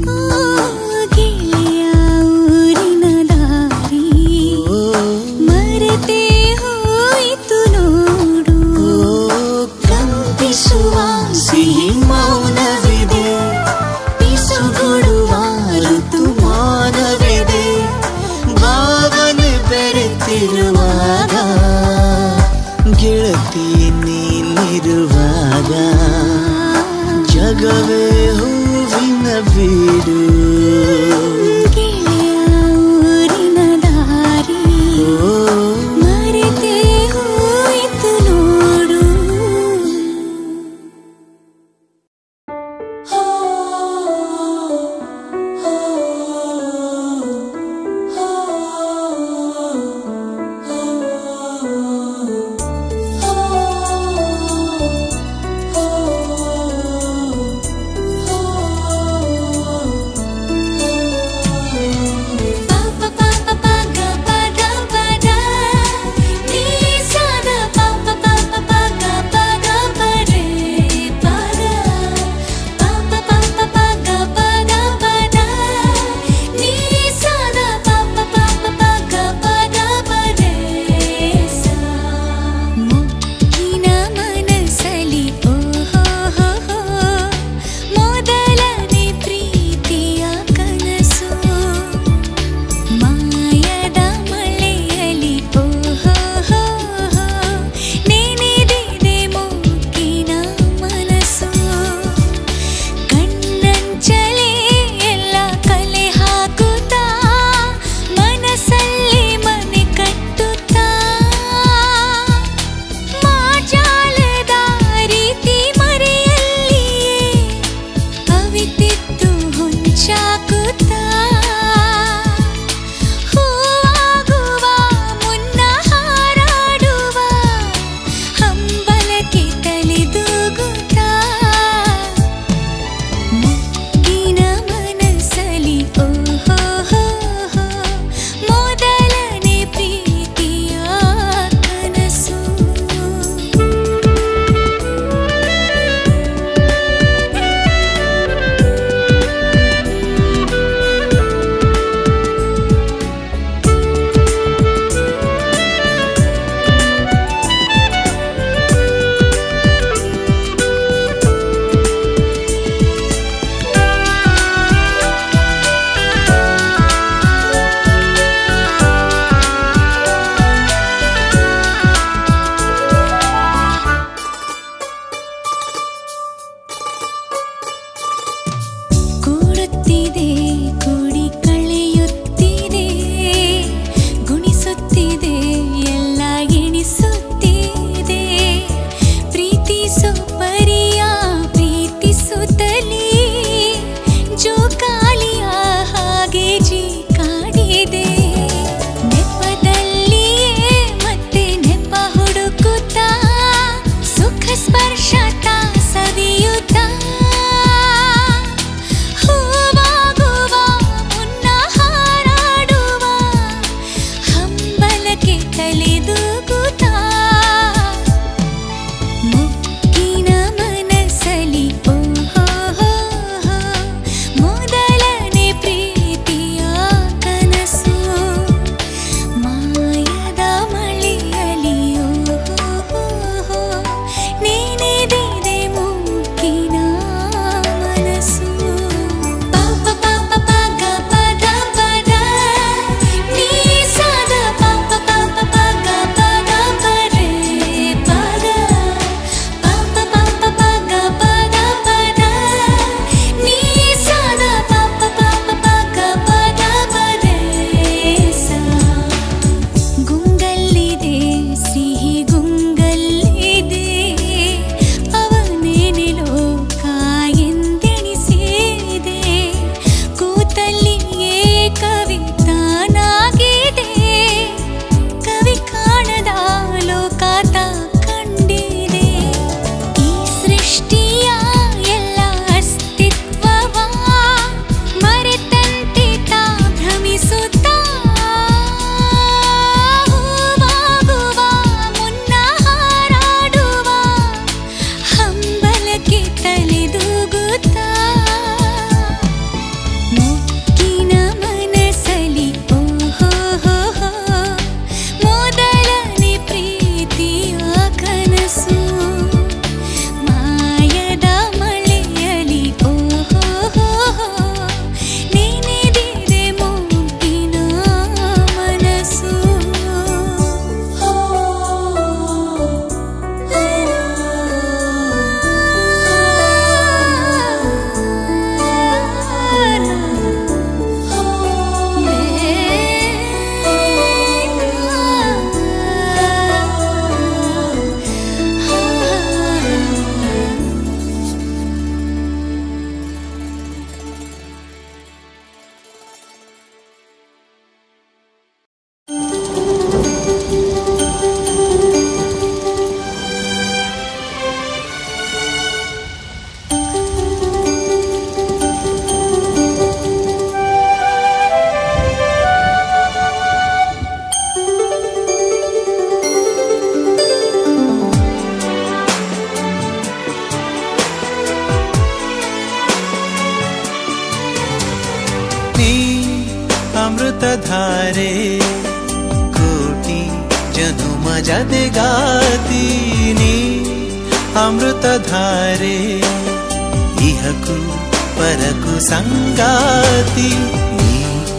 ಗೆಳೆಯ ಊರಿನ ದಾರಿ ಓ, ಮರೆತೇ ಹೋಯಿತು ನೋಡು ಓ, ಕಂಪಿಸುವ ಸಿಹಿ ಮೌನವಿದೆ ಪಿಸುಗುಡುವ ಋತುಮಾನವಿದೆ ಭಾವನೆ ಬೆರೆತಿರುವಾಗ ಗೆಳತಿ ನೀನಿರುವಾಗ ಜಗವೇ ಹೂವಿನ ಬೀಡು ಗೆಳೆಯ ಊರಿನ ದಾರಿ ಓ ಮರೆತೇ ಹೋಯಿತು ನೋಡು Oh ಓದುತ್ತಿದೆ ಕೂಡಿ ಕಳೆಯುತ್ತಿದೆ ಗುಣಿಸುತ್ತಿದೆ ಎಲ್ಲ ಎಣಿಸುತ್ತಿದೆ ಪ್ರೀತಿಸೋ ಪರಿಯ ಪ್ರೀತಿಸುತ್ತಲೇ ಜೋಕಾಲಿಯ ಹಾಗೆ ಜೀ ಕಾಡಿದೆ ನೆಪದಲ್ಲಿಯೇ ಮತ್ತೆ ನೆಪ ಹುಡುಕುತ್ತಾ ಸುಖ ಸ್ಪರ್ಶ ತಾ ಸವಿಯುತ್ತಾ ಹೂವಾಗುವ ಮುನ್ನ ಹಾರಾಡುವ ಹಂಬಲಕ್ಕೆ ತಲೆದೂಗುತ್ತಾ ಮುಕ್ಕಿನ ಮನಸ್ಸಲಿ ಓಹೋ ಮೊದಲನೇ ಪ್ರೀತಿಯ ಕನಸು ಮಾಯದ ಮಳೆಯಲಿ ಓಹೋ ನೆನೆದಿದೆ ಮುಕ್ಕಿನ ಮನಸ್ಸು ಪಾಪ ಪಾಪ ಪಗ ಪದ ಪದ ನೀ ಸದ ಪಾಪ ಪಾಪ ಪಗ ಪದ ಪರೆ ಪದ ಪಾಪ ಪಾಪ ಪಗ ಪದ ಪದ ನೀ ಸದ ಪಾಪ ಪಾಪ ಪಗ ಪದ ಪರೆ ಸಾ ಗುಂಗಲ್ಲಿದೆ ಸಿಹಿ ಗುಂಗಲ್ಲಿದೆ ಅವನೇನೆ ಲೋಕ ಎಂದೆಣಿಸಿದೆ ಕೂತಲ್ಲಿಯೇ ಕವಿತಾನಾಗಿದೆ ಕವಿ ಕಾಣದ ಲೋಕ ತಾ ಕಂಡಿದೆ ಈ ಸೃಷ್ಟಿಯ ಎಲ್ಲ ಅಸ್ತಿತ್ವವ ಮರೆತಂತೆ ತಾ ಭ್ರಮಿಸುತ್ತಾ ಹೂವಾಗುವ ಮುನ್ನ ಹಾರಾಡುವ ಹಂಬಲಕ್ಕೆ ತಲೆದೂಗುತ್ತಾ ಮುಕ್ಕಿನ ಮನಸ್ಸಲಿ ಓಹೋ ಮೊದಲನೇ ಪ್ರೀತಿಯ ಕನಸು ಮಾಯದ ಮಳೆಯಲಿ ಓಹೋ ನೆನೆದಿದೆ ಮುಗ್ಗಿನ ಮನಸ್ಸು ನೀ ಅಮೃತಧಾರೆ ಕೋಟಿ ಜನುಮ ಜತೆಗಾತೀನಿ ಅಮೃತಧಾರೆ ಇಹಕು ಪರಕು ಸಂಗಾತಿ ನೀ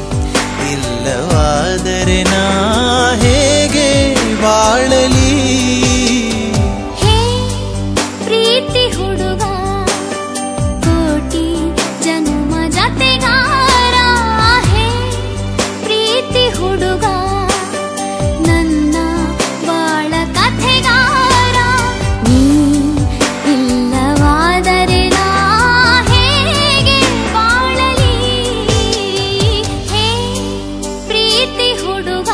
ಇಲ್ಲವಾದರೆ ನಾ ಹೇಗೆ ಬಾಳಲಿ ಹೇ ಪ್ರೀತಿ ಹುಡುಗ ಕೋಟಿ ಜನ್ಮ ಜತೆಗಾರ ಹೇ ಪ್ರೀತಿ ಹುಡುಗ ನನ್ನ ಬಾಳ ಕಥೆಗಾರ ನೀ ಇಲ್ಲವಾದರೆ ನಾ ಹೇಗೆ ಬಾಳಲಿ ಹೇ ಪ್ರೀತಿ ಹುಡುಗ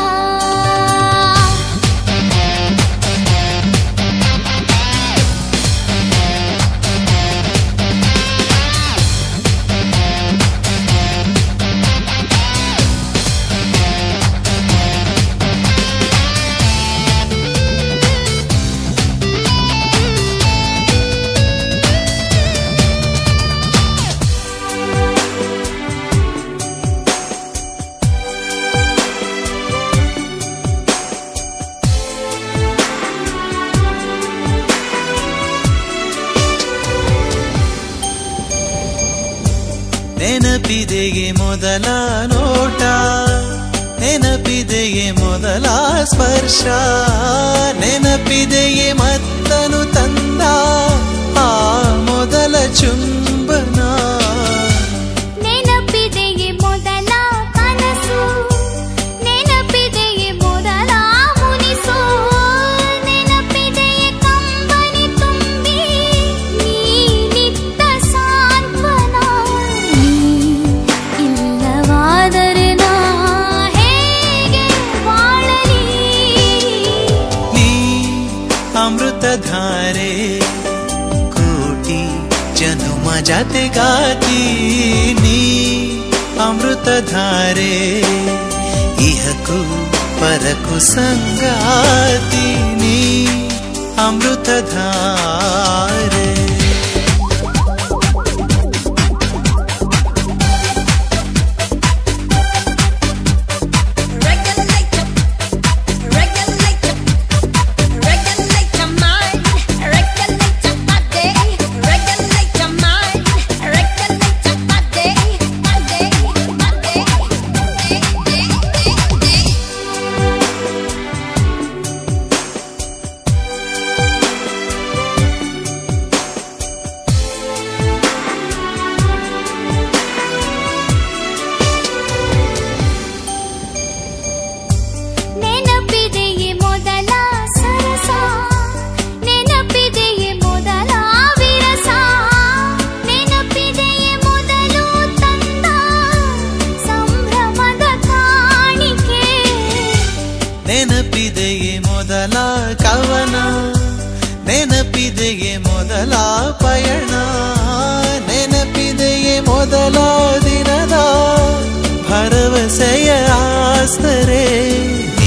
ನೆನಪಿದೆಯೇ ಮೊದಲ ನೋಟ ನೆನಪಿದೆಯೇ ಮೊದಲ ಸ್ಪರ್ಶ ನೆನಪಿದೆಯೇ ಮತ್ತನು ತಂದ ಆ ಮೊದಲ ಚುಂಬನ ನೆನ ಜತೆಗಾತೀನಿ Amruthadhaare ಇಹಕು ಪರಕು ಸಂಗಾತೀನಿ Amruthadhaare Regulate your, regulate your, regulate your mind, regulate your body, regulate your mind, regulate your body, body, body. ನೆನಪಿದೆಯೇ ಮೊದಲ ಸರಸ ನೆನಪಿದೆಯೇ ಮೊದಲ ವಿರಸ ನೆನಪಿದೆಯೇ ಮೊದಲು ತಂದ ಸಂಭ್ರಮದ ಕಾಣಿಕೆ ನೆನಪಿದೆಯೇ ಮೊದಲ ಕವನ ನೆನಪಿದೆಯೇ ಮೊದಲ ಪಯಣ ನೆನಪಿದೆಯೇ ಮೊದಲ ದಿನದ ಭರವಸೆಯ ಆಸ್ತರೆ ನೀ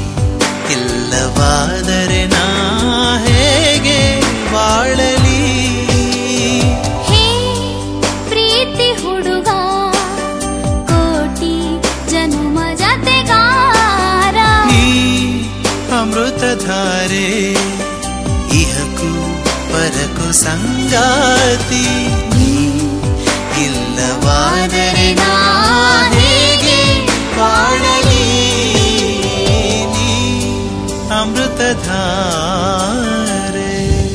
ಇಲ್ಲವಾದರೆ ನಾ ಹೇಗೆ ಬಾಳಲಿ ಹೇ ಪ್ರೀತಿ ಹುಡುಗ ಕೋಟಿ ಜನುಮ ಜತೆಗಾರ ಈ ಅಮೃತಧಾರೆ ಇಹಕು ಪರಕು ಸಂಗಾತಿ ಇಲ್ಲವಾದರೆ ನಾ ಹೇಗೆ ಬಾಳಲಿ ನೀ ಅಮೃತಧಾರೆ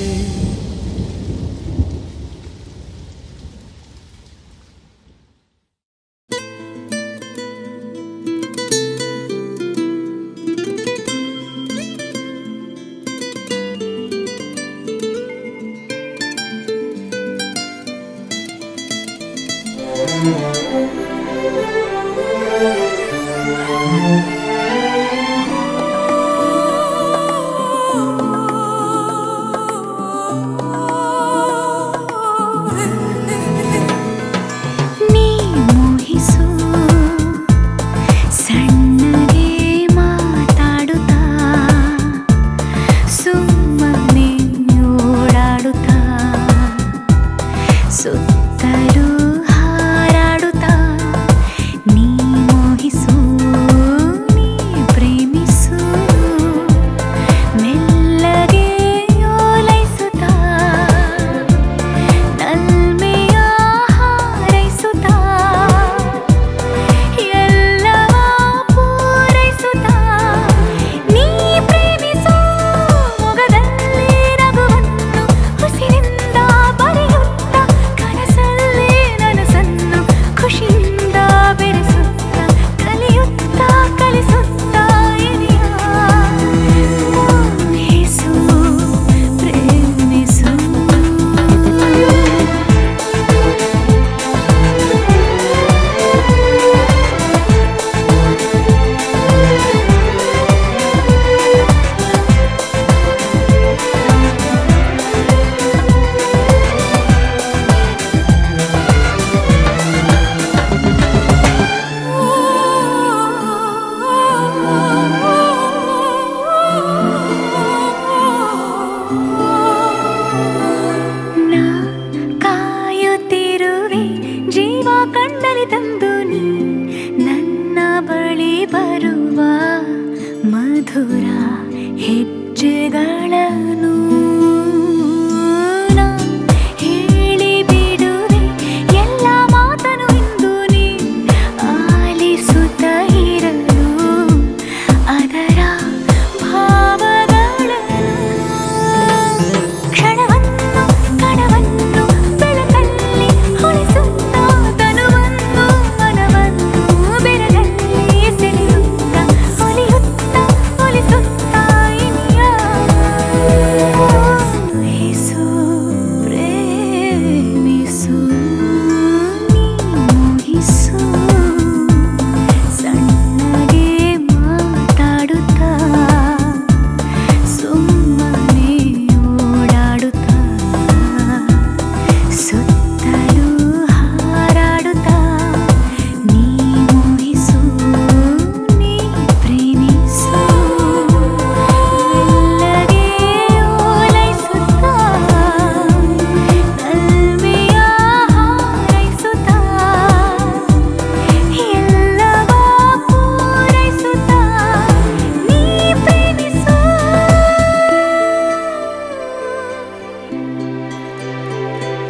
ನೀ ಮೋಹಿಸು ಸಣ್ಣಗೆ ಮಾತಾಡುತ್ತಾ ಸುಮ್ಮನೆ ಓಡಾಡುತ್ತಾ ಸುತ್ತಲೂ ಹಾರಾಡುತ್ತಾ ನೀ ಮೋಹಿಸು ನೀ ಪ್ರೇಮಿಸು ಮೆಲ್ಲಗೆ ಓಲೈಸುತ್ತಾ ನಲ್ಮೆಯ ಹಾರೈಸುತ್ತಾ ಎಲ್ಲವ ಪೂರೈಸುತ್ತಾ ನೀ ಪ್ರೇಮಿಸು ಮೊಗದಲ್ಲಿ ನಗುವನ್ನು ಉಸಿರಿಂದ ಬರೆಯುತ್ತಾ ಕನಸ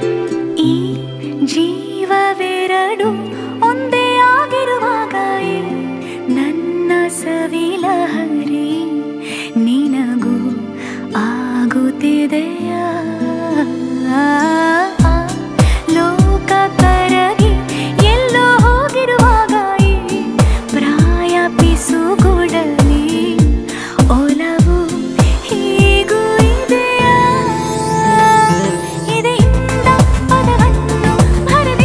ಈ ಜೀವವೆರಡು ಒಂದೇ ಆಗಿರುವಾಗ ಈ ನನ್ನ ಸವಿಲಹರಿ ನಿನಗೂ ಆಗುತ್ತಿದೆಯಾ ಲೋಕ ಕರಗಿ ಎಲ್ಲೋ ಹೋಗಿರುವಾಗ ಈ ಪ್ರಾಯ ಪಿಸುಗುಡಲಿ ಒಲವು ಹೀಗೂ ಇದೆಯಾ ಇದೆಯಿಂದ ಪದವನ್ನು ಭರದಿಂದ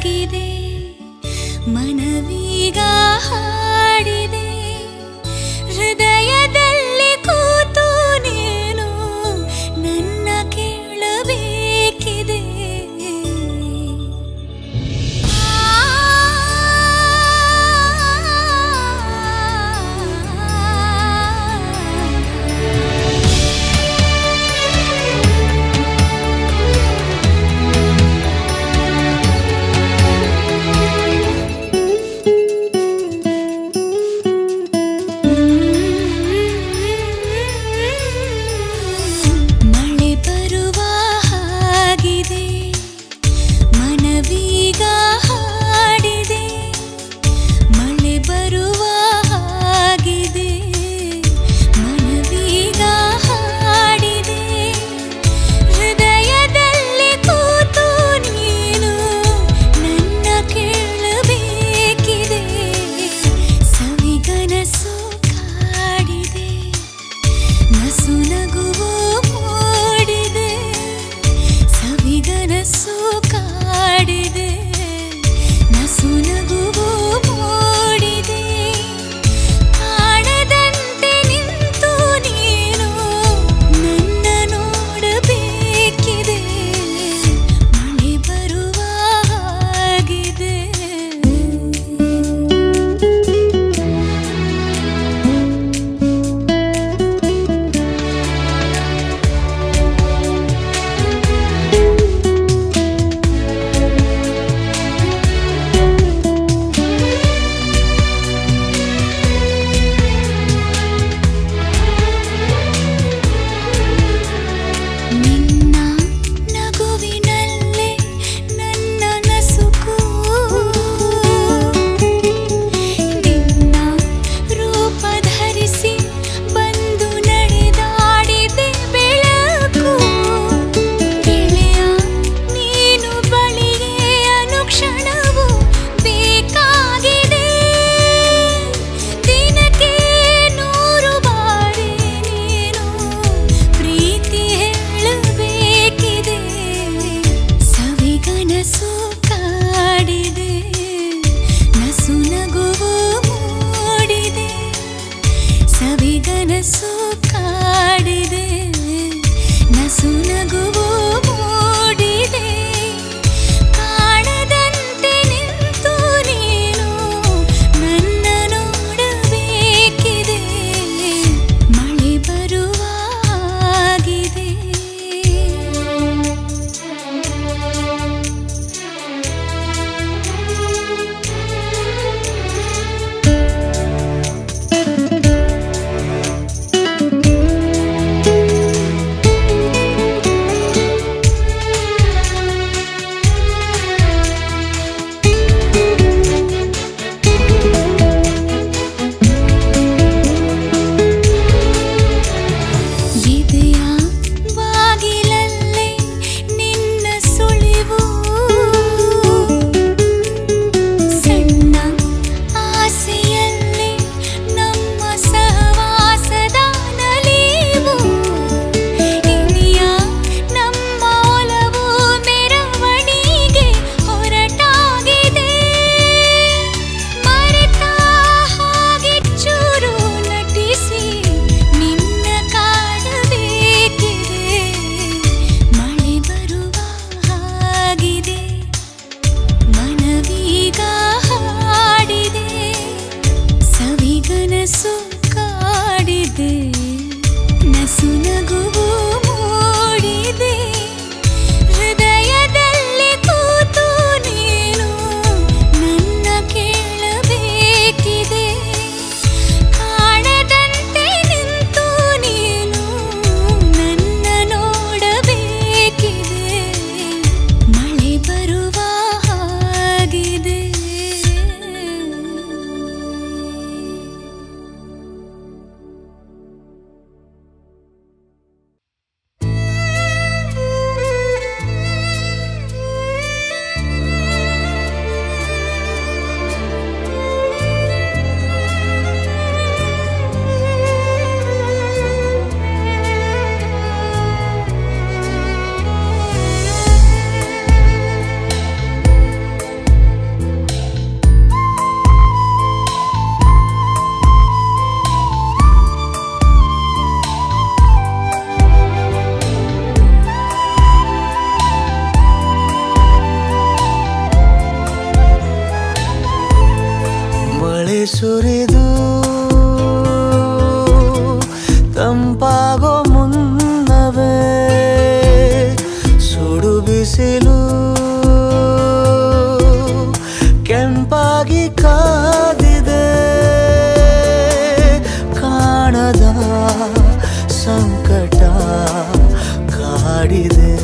ಕರಗಿದೆ ಮನವೀಗ ಹಾಡಿದೆ ಹೃದಯದಲ್ಲಿ ಕೂತು ನೀನು ನನ್ನ ಕೇಳಬೇಕಿದೆ ಆ ಸುರಿದು ತಂಪಾಗೋ ಮುನ್ನವೇ ಸುಡು ಬಿಸಿಲು ಕೆಂಪಾಗಿ ಕಾದಿದೆ ಕಾಣದ ಸಂಕಟ ಕಾಡಿದೆ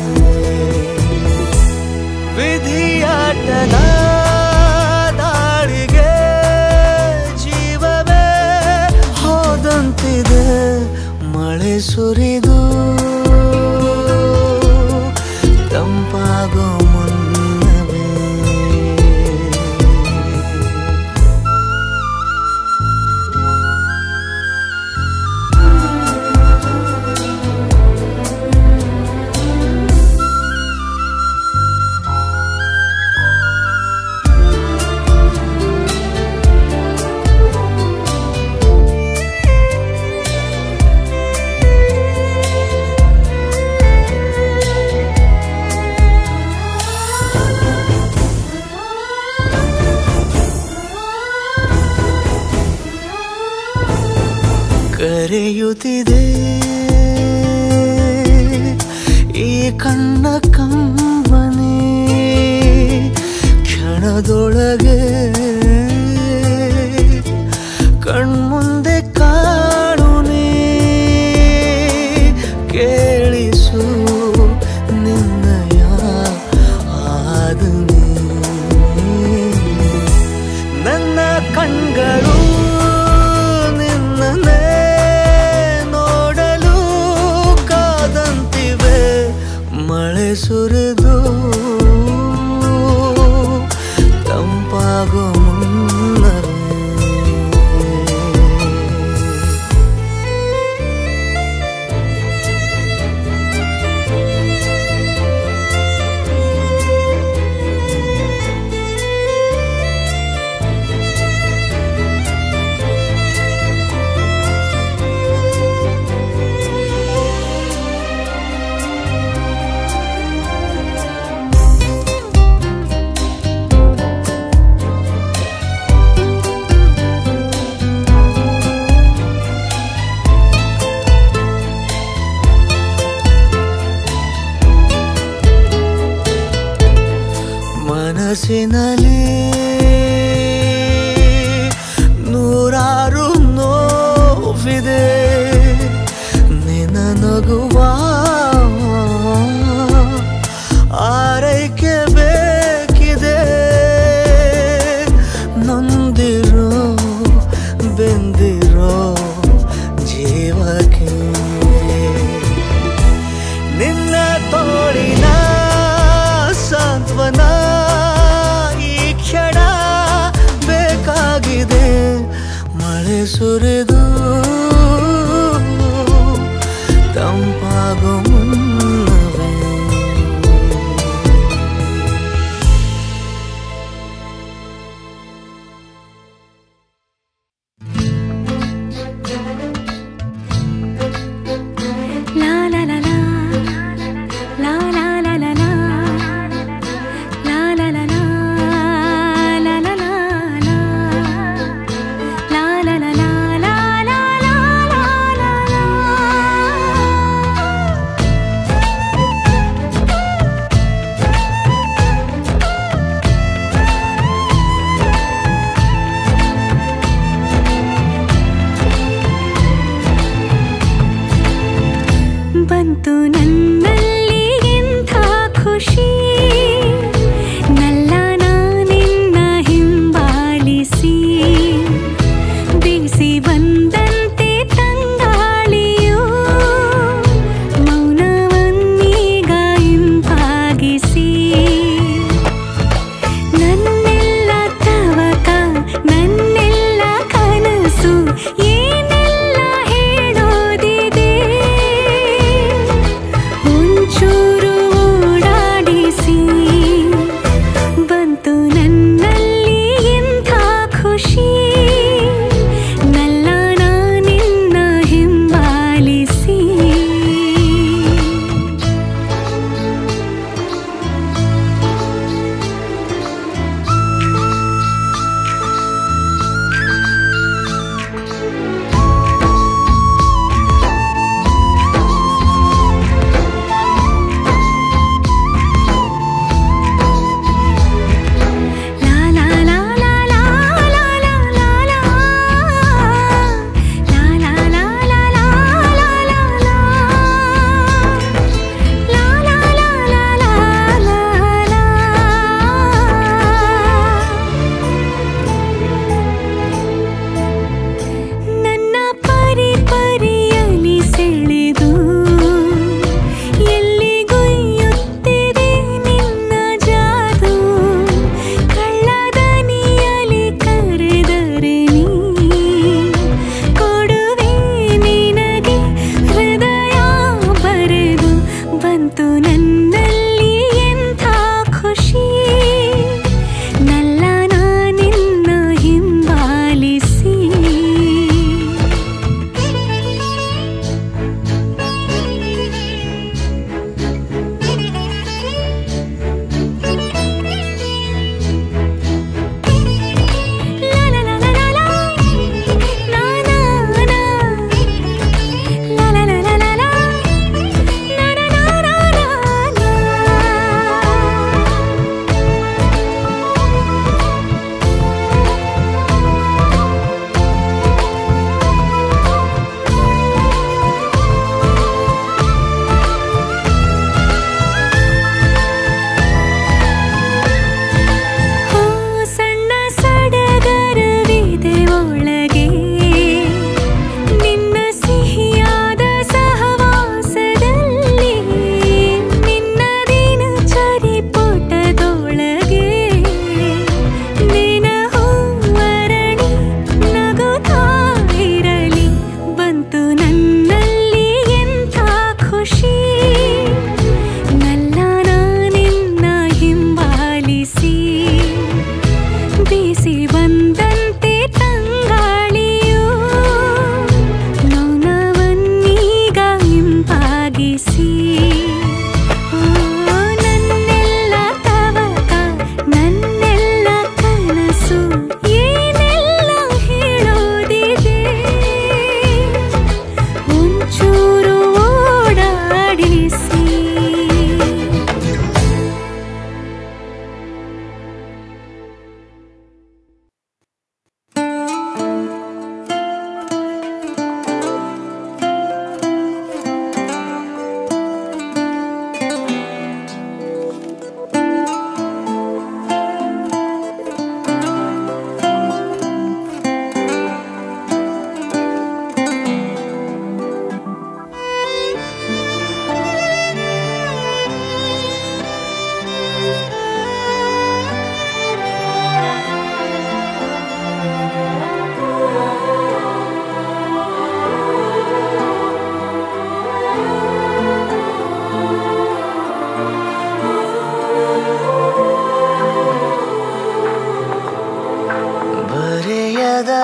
ವಿಧಿಯಾಟದ ದಾಳಿಗೆ ಜೀವವೇ ಹೋದಂತಿದೆ ಮಳೆ ಸುರಿದು ತಂಪಾಗೋ ಮುನ್ನವೇ ಕರೆಯುತ್ತಿದೆ ಈ ಕಣ್ಣ ಕಂಬನೆ ಕ್ಷಣದೊಳಗೆ ಕಣ್ಮುಂದೆ ಕಾಣುನೆ ಕೇಳಿಸು ನಿನ್ನಯ ಆದನೆ ನನ್ನ ಕಣ್ಗಳು ನಿನ್ನನ್ನೇ ನೋಡಲು ಕಾದಂತಿವೆ ಮಳೆ ಸುರಿದು ತಂಪಾಗೋ ಮುನ್ನವೇ ಮನಸ್ಸಿನಲ್ಲಿ ನೂರಾರು ನೋವಿದೆ ನಿನ್ನ ನಗುವ ಆರೈಕೆ ಬೇಕಿದೆ ನೊಂದಿರೋ ಬೆಂದಿರೋ ಜೀವಕ್ಕೆ ನಿನ್ನ ತೋಳಿನ ಸಾಂತ್ವನ ಈ ಕ್ಷಣ ಬೇಕಾಗಿದೆ ಮಳೆ ಸುರಿದು ತಂಪಾಗೋ ಮುನ್ನವೇ La la la la La la la la la La la la la La la la la La la la la La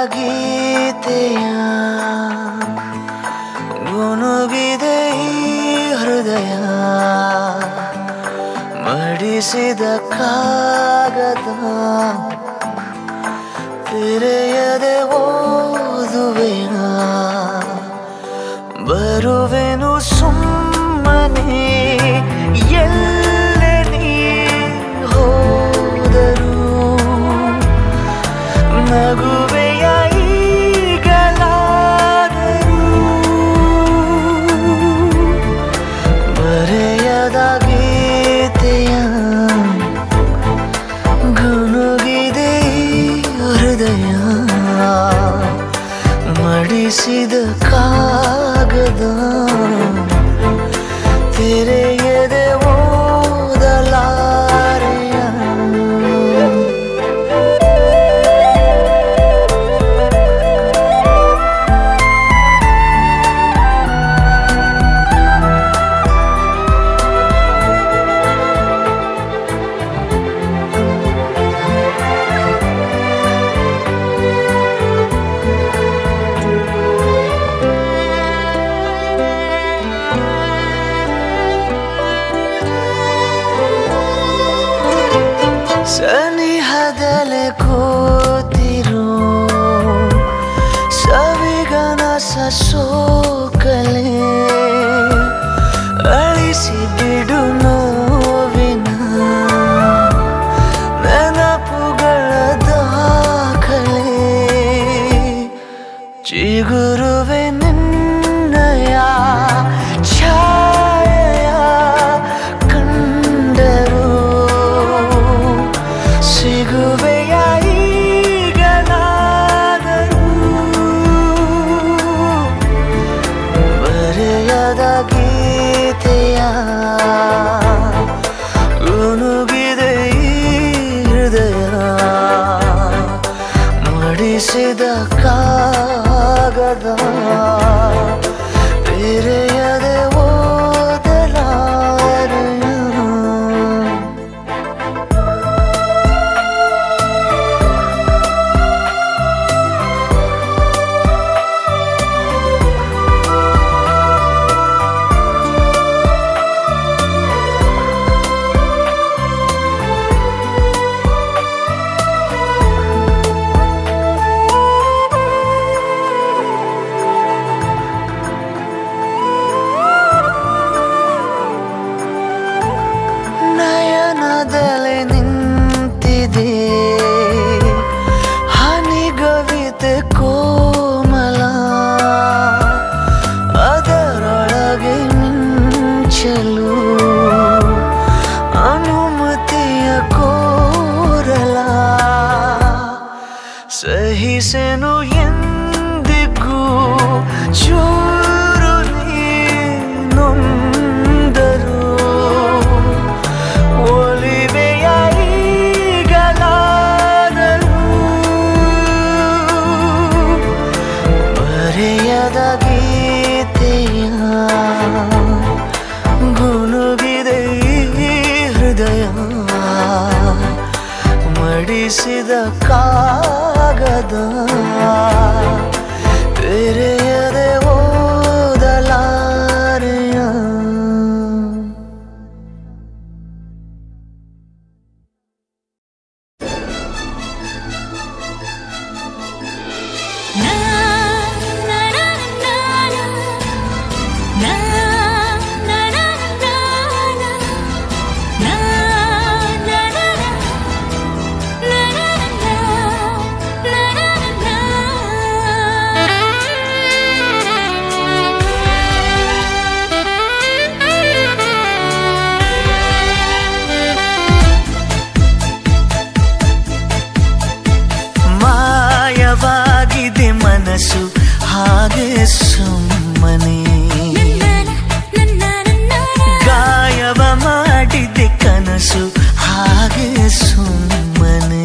ಗೀತೆಯ ಗುನುಗಿದೆ ಈ ಹೃದಯ ಮಡಿಸಿದ ಕಾಗದ ತೆರೆಯದೆ ಓದುವೆಯ ಬರುವೆನು ಸುಮ್ಮನೆ ಎಲ್ಲೆ ನೀ ಹೋದರು ನಗುವೆಯ ಈಗಲಾದರೂ ಬರೆಯದ ಗೀತೆಯ ಗುನುಗಿದೆ ಈ ಹೃದಯ ಮಡಿಸಿದ ಕಾಗದ ತೆರೆಯದೆ ಓದಲಾರೆಯ ಸನಿಹದಲೆ ಕೂತಿರು ಸವಿಗನಸ ಸೋಕಲೆ ಅಳಿಸಿ ಬಿಡು ನೋವಿನ ನೆನಪುಗಳ ದಾಖಲೆ ಚಿಗುರುವೆ ನಿನ್ನಯ ಛಾಯೆಯ ಕಂಡರು ಸಿಗುವೆಯ ಈಗಲಾದರೂ ಬರೆಯದ ಗೀತೆಯ ಗುನುಗಿದೆ ಈ ಹೃದಯ ಮಡಿಸಿದ ಕಾಗದ ತೆರೆಯದೆ ಓದಲಾರೆಯ ನಯನದಲೆ ನಿಂತಿದೆ ಹನಿಗವಿತೆ ಕೋಮಲ ಅದರೊಳಗೆ ಮಿಂಚಲು ಅನುಮತಿಯ ಕೋರಲ ಸಹಿಸೆನು ಎಂದಿಗೂ ಚೂರು ನೀನೊಂದರು ಒಲಿವೆಯ ಈಗಲಾದರೂ ಬರೆಯದ ಗೀತೆಯ ಗುನುಗಿದೆ ಈ ಹೃದಯ ಮಡಿಸಿದ ಕಾಗದ ತೆರೆಯದೆ ಓದಲಾರೆಯ ನಾ ನಾ ನಾ ನಾ ನಾ ನಾ ನಾ ನಾ ನಾ ನಾ ನಾ ಮಾಯವಾಗಿದೆ ಮನಸ್ಸು ಹಾಗೆ ಸುಮ್ಮನೆ ಗಾಯವ ಮಾಡಿದೆ ಕನಸು ಹಾಗೆ ಸುಮ್ಮನೆ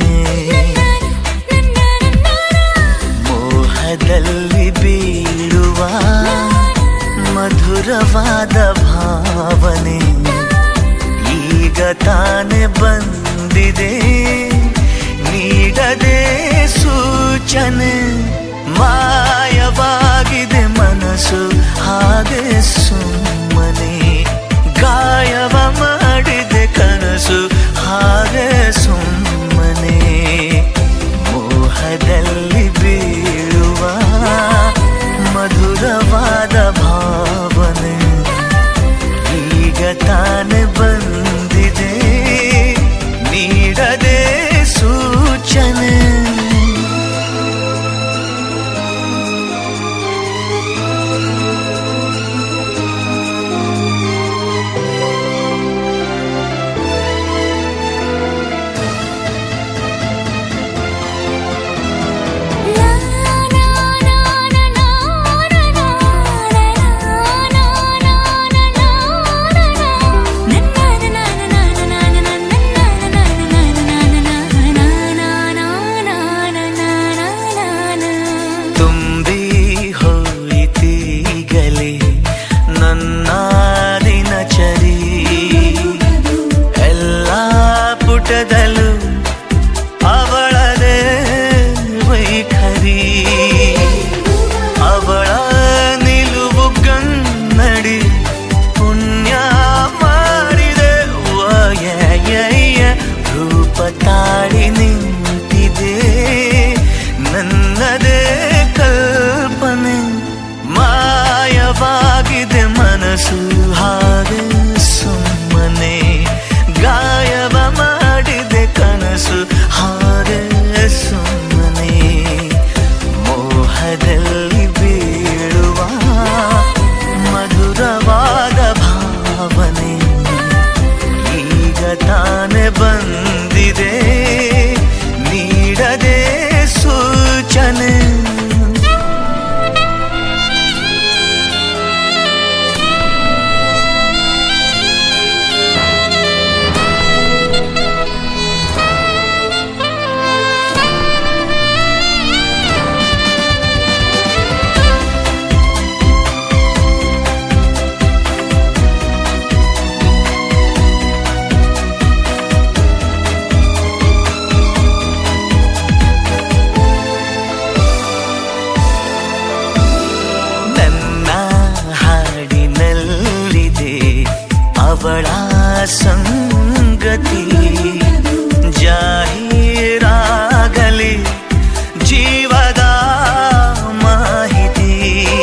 ಮೋಹದಲ್ಲಿ ಬೀಳುವ ಮಧುರವಾದ ಭಾವನೆ ಈಗ ತಾನೆ ಬಂದಿದೆ ನೀಡದೆ ಸೂಚನೆ ಕನಸು ಹಾಗೆ ಸುಮ್ಮನೆ ಗಾಯವ ಮಾಡಿದೆ ಕನಸು ಹಾಗೆ ಸುಮ್ಮನೆ ಮೋಹದಲ್ಲಿ ಬೀಳುವ ಮಧುರವಾದ ಭಾವನೆ ಈಗ ತಾನೆ ಬಂದಿದೆ ನೀಡದೆ ಸೂಚನೆ ತುಂಬಿ ಹೋಯಿತೀಗಲೇ ನನ್ನ ದಿನಚರಿ ಎಲ್ಲ ಪುಟದಲ್ಲೂ ಅವಳದೇ ವೈಖರಿ ಅವಳ ನಿಲುವು ಗನ್ನಡಿ ಪುಣ್ಯ ಮಾಡಿದೆ ವಯಯ ರೂಪ ತಾಳಿ ನಿಂತಿದೆ ನನ್ನದೇ ಕಲ್ಪನೆ ಮಾಯವಾಗಿದೆ ಮನಸ್ಸು ಹಾಗೆ ಸುಮ್ಮನೆ ಗಾಯವ ಮಾಡಿದೆ ಕನಸು ಹಾಗೆ ಸುಮ್ಮನೆ ಮೋಹದಲ್ಲಿ ಬೀಳುವ ಮಧುರವಾದ ಭಾವನೆ ಈಗ ತಾನೆ ಬಂದಿದೆ ನೀಡದೆ ಸೂಚನೆ ನನ್ನ ಹಾಡಿನಲ್ಲಿದೆ ಅವಳ ಸಂಗತಿ ಜಾಹೀರಾಗಲಿ ಜೀವದ ಮಾಹಿತಿ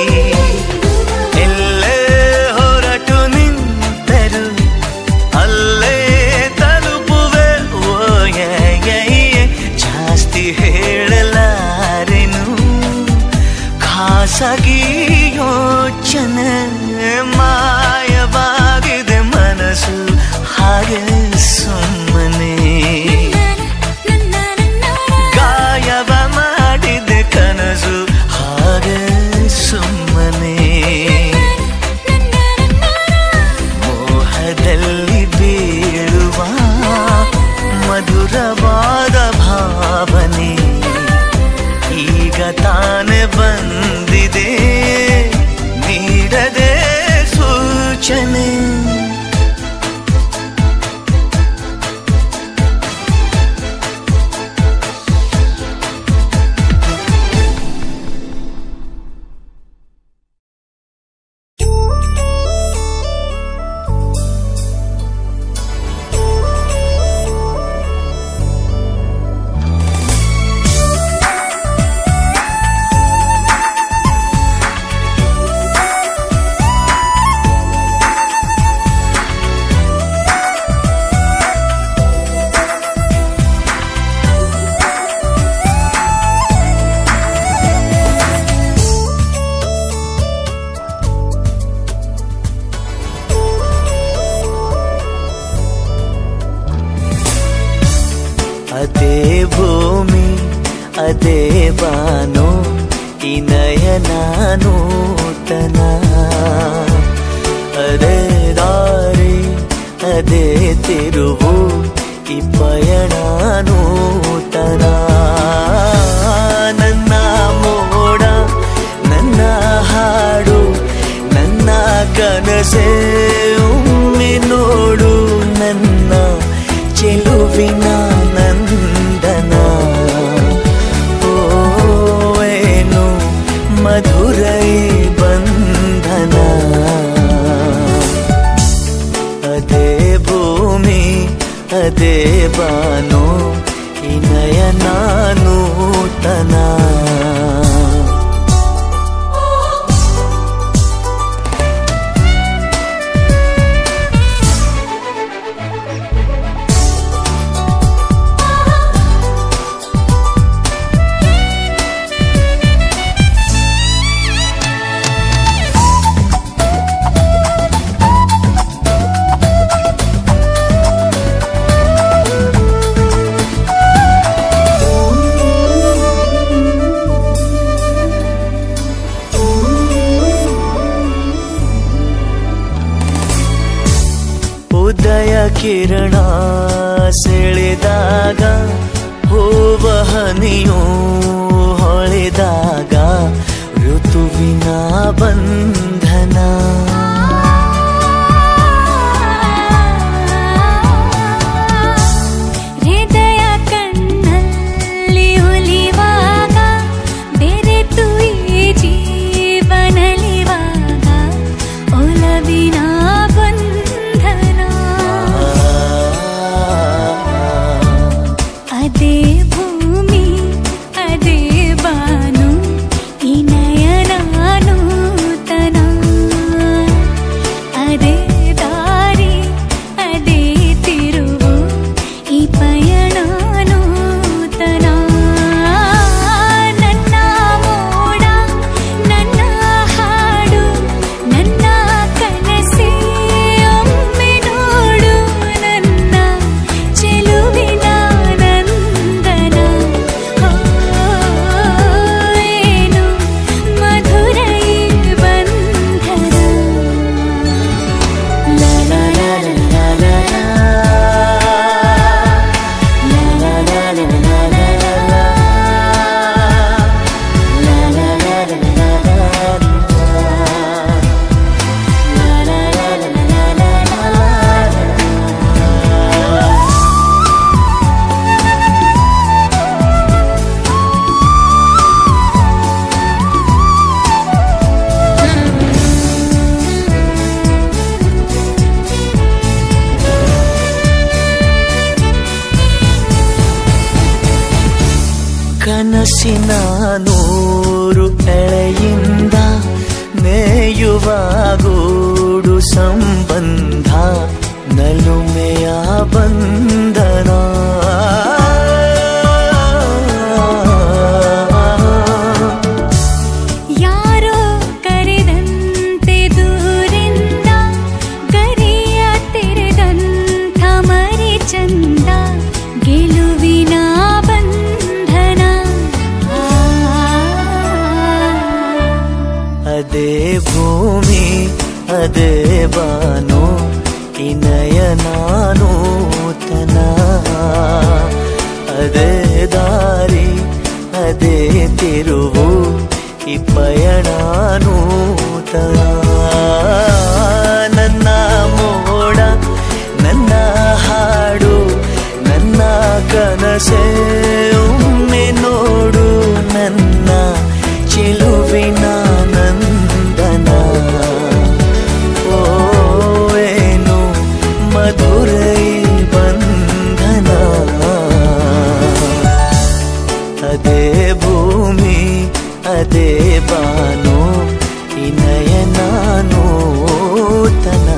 ಎಲ್ಲೇ ಹೊರಟು ನಿಂತರು ಅಲ್ಲೇ ತಲುಪುವೆ ಓಯಯ್ಯಯ್ಯ ಜಾಸ್ತಿ ಹೇಳಲಾರೆನು ಖಾಸಗಿ ಯೋಚನೆ ಮಾಯವಾಗಿದೆ ಮನಸ್ಸು ಹಾಗೆ ಸುಮ್ಮನೆ ಗಾಯವ ಮಾಡಿದೆ ಕನಸು ಹಾಗೆ ಸುಮ್ಮನೆ ಮೋಹದಲ್ಲಿ ಬೀಳುವ ಮಧುರವಾದ ಭಾವನೆ ಈಗ ತಾನೆ ಬಂದಿದೆ ನೀಡದೆ ಸೂಚನೆ ಅದೇ ಭೂಮಿ ಅದೇ ಬಾನು ಈ ನಯನ ನೂತನ ಅದೇ ದಾರಿ ಅದೇ ತಿರುವು ಈ ಪಯಣ ನೂತನ ನನ್ನ ಮೋಡ ನನ್ನ ಹಾಡು ನನ್ನ ಕನಸೇ ಒಮ್ಮೆ ನೋಡು ನನ್ನ ಚೆಲುವಿನ ನಂದನ ಓ ಏನು ಮಧುರೈ ಬಂದ ಬಾನೋ ಈ ನಯನ ನೂತನ ಉದಯ ಕಿರಣ ಸೆಳೆದಾಗ ಹೂವ ಹನಿಯು ಹೊಳೆದಾಗ ಋತುವಿನ ಬಂಧನ ಹೃದಯ ಕಣ್ಣಲ್ಲಿ ಉಲಿವಾಗ ಬೆರೆತು ಈ ಜೀವನಲಿವಾಗ ಒಲವಿನ ಬಂಧನ ಅದೇ ಭೂಮಿ ಅದೇ ಬಾನು ಈ ನಯನ ನೂತನ ಅದೇ ದಾರಿ ಅದೇ ತಿರುವು ಈ ಪಯಣ ನೂತನ ನನ್ನ ಮೋಡ ನನ್ನ ಹಾಡು ನನ್ನ ಕನಸೇ ಒಮ್ಮೆ ನೋಡು ನನ್ನ ಚೆಲುವಿನ ನಂದನ ಓ, ಏನು ಮಧುರ ಈ ಬಂಧನ ಲಾ ಲಾ ಲಾ ಲಾ ಲಾ ಲಾ ಲಾ ಲಾ ಲಾ ಲಾ ಲಾ ಲಾ ಲಾ ಲಾ ಲಾ ಲಾ ಲಾ ಕನಸಿನ ನೂರು ಎಳೆಯಿಂದ ನೇಯುವ ಗೂಡು ಸಂಬಂಧ ನಲುಮೆಯ ಬಂಧನ ಯಾರೋ ಕರೆದಂತೆ ದೂರಿಂದ ಗರಿಯ ತೆರೆದಂಥ ಮರಿ ಚಂದ ಗೆಲುವಿನ ಬಂಧನ ಅದೇ ಭೂಮಿ ಅದೇ ಬಾನು ಈ ನಯನ ನೂತನ ಅದೇ ದಾರಿ ಅದೇ ತಿರುವು ಈ ಪಯಣ ನೂತನ ನನ್ನ ಮೋಡ ನನ್ನ ಹಾಡು ನನ್ನ ಕನಸೇ ಒಮ್ಮೆ ನೋಡು ನನ್ನ ಚೆಲುವಿನ ನಂದನ ಓ ಏನು ಮಧುರೈ ಬಂಧನ ಅದೇ ಭೂಮಿ ಅದೇ ಬಾನು ಈ ನಯನ ನೂತನ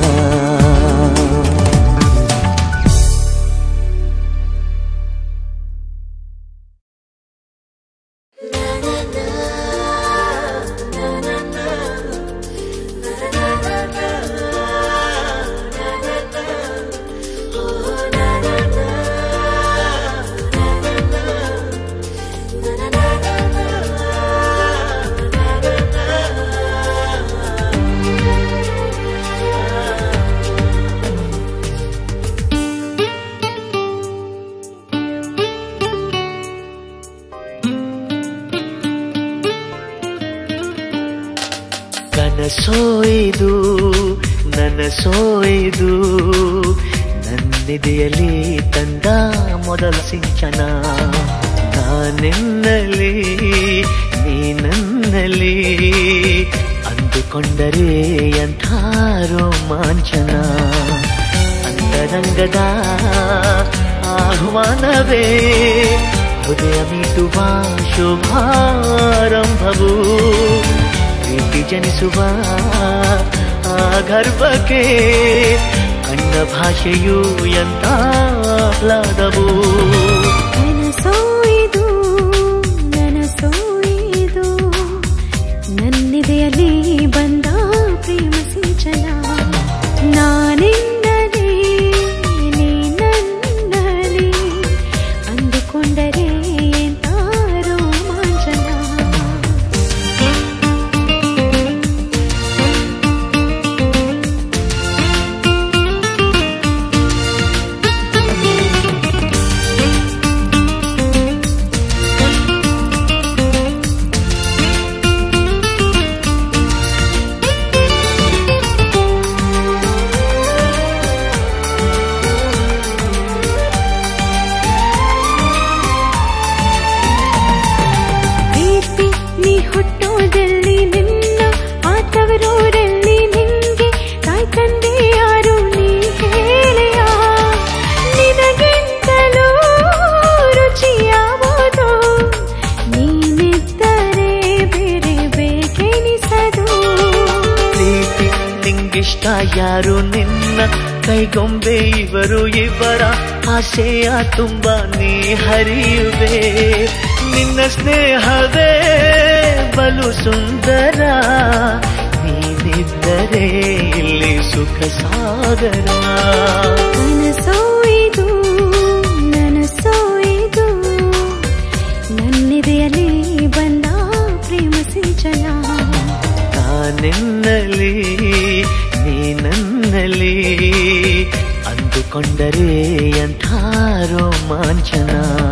ಕನಸೋಯ್ದು ನನಸೋಯ್ದು ನನ್ನಿದೆಯಲ್ಲಿ ತಂದ ಮೊದಲ ಸಿಂಚನ ನಾನೆನ್ನಲಿ ನೀ ನನ್ನಲ್ಲಿ ಅಂದುಕೊಂಡರೆ ಎಂಥ ರೋಮಾಂಚನ ಅಂತರಂಗದ ಆಹ್ವಾನವೇ ಹೃದಯ ಮೀಟುವ ಶುಭಾರಂಭವು ಪ್ರೀತಿ ಜನಿಸುವ ಆ ಗರ್ಭಕ್ಕೆ ಕಣ್ಣ ಭಾಷೆಯು ಎಂತ ಆಹ್ಲಾದವು ನನಸೋ ಇದು ನನಸೋ ಇದು ನನ್ನಿದೆಯಲ್ಲಿ ಬಂದ ಪ್ರೇಮ ಸಿಂಚನ ನಾನಿನ್ನಲಿ ನೀ ನನ್ನಲ್ಲಿ ಅಂದುಕೊಂಡರೆ ಎಂತ ರೋಮಾಂಚನ ಪ್ರೀತಿ ನೀ ಹುಟ್ಟೋದಲ್ಲಿ ನಿನ್ನ ಆತವರೂರಲ್ಲಿ ನಿಂಗೆ ತಾಯಿ ತಂದೆ ಯಾರು ನೀ ಹೇಳೆಯ ನಿನಗಿಂತಲೂ ರುಚಿಯಾವುದು ನೀನಿದ್ದರೆ ಬೇರೆ ಬೇಕೆನಿಸದು ಪ್ರೀತಿ ನಿಂಗಿಷ್ಟ ಯಾರು ನಿನ್ನ ಕೈಗೊಂಬೆ ಇವರು ಇವರ ಆಸೆಯ ತುಂಬ ನೀ ಹರಿಯುವೆ ನಿನ್ನ ಸ್ನೇಹವೇ ಬಲು ಸುಂದರ ನೀನಿದ್ದರೆ ಇಲ್ಲಿ ಸುಖ ಸಾಗರ ನನಸೋ ಇದು ನನಸೋ ಇದು ನನ್ನಿದೆಯಲ್ಲಿ ಬಂದ ಪ್ರೇಮ ಸಿಂಚನ ನಾನೆನ್ನಲಿ ನೀ ನನ್ನಲ್ಲಿ ಅಂದುಕೊಂಡರೆ ಎಂಥ ರೋಮಾಂಚನ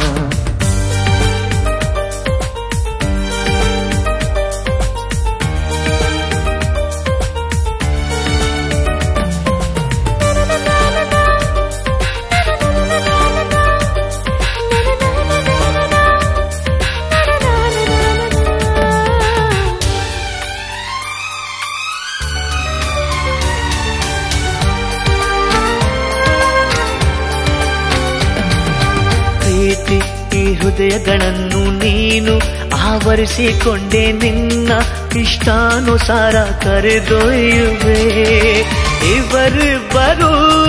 ಪ್ರೀತಿ ಈ ಹೃದಯಗಳನ್ನು ನೀನು ಆವರಿಸಿಕೊಂಡೆ ನಿನ್ನ ಇಷ್ಟಾನುಸಾರ ಕರೆದೊಯ್ಯುವೆ ಇವರಿಬ್ಬರು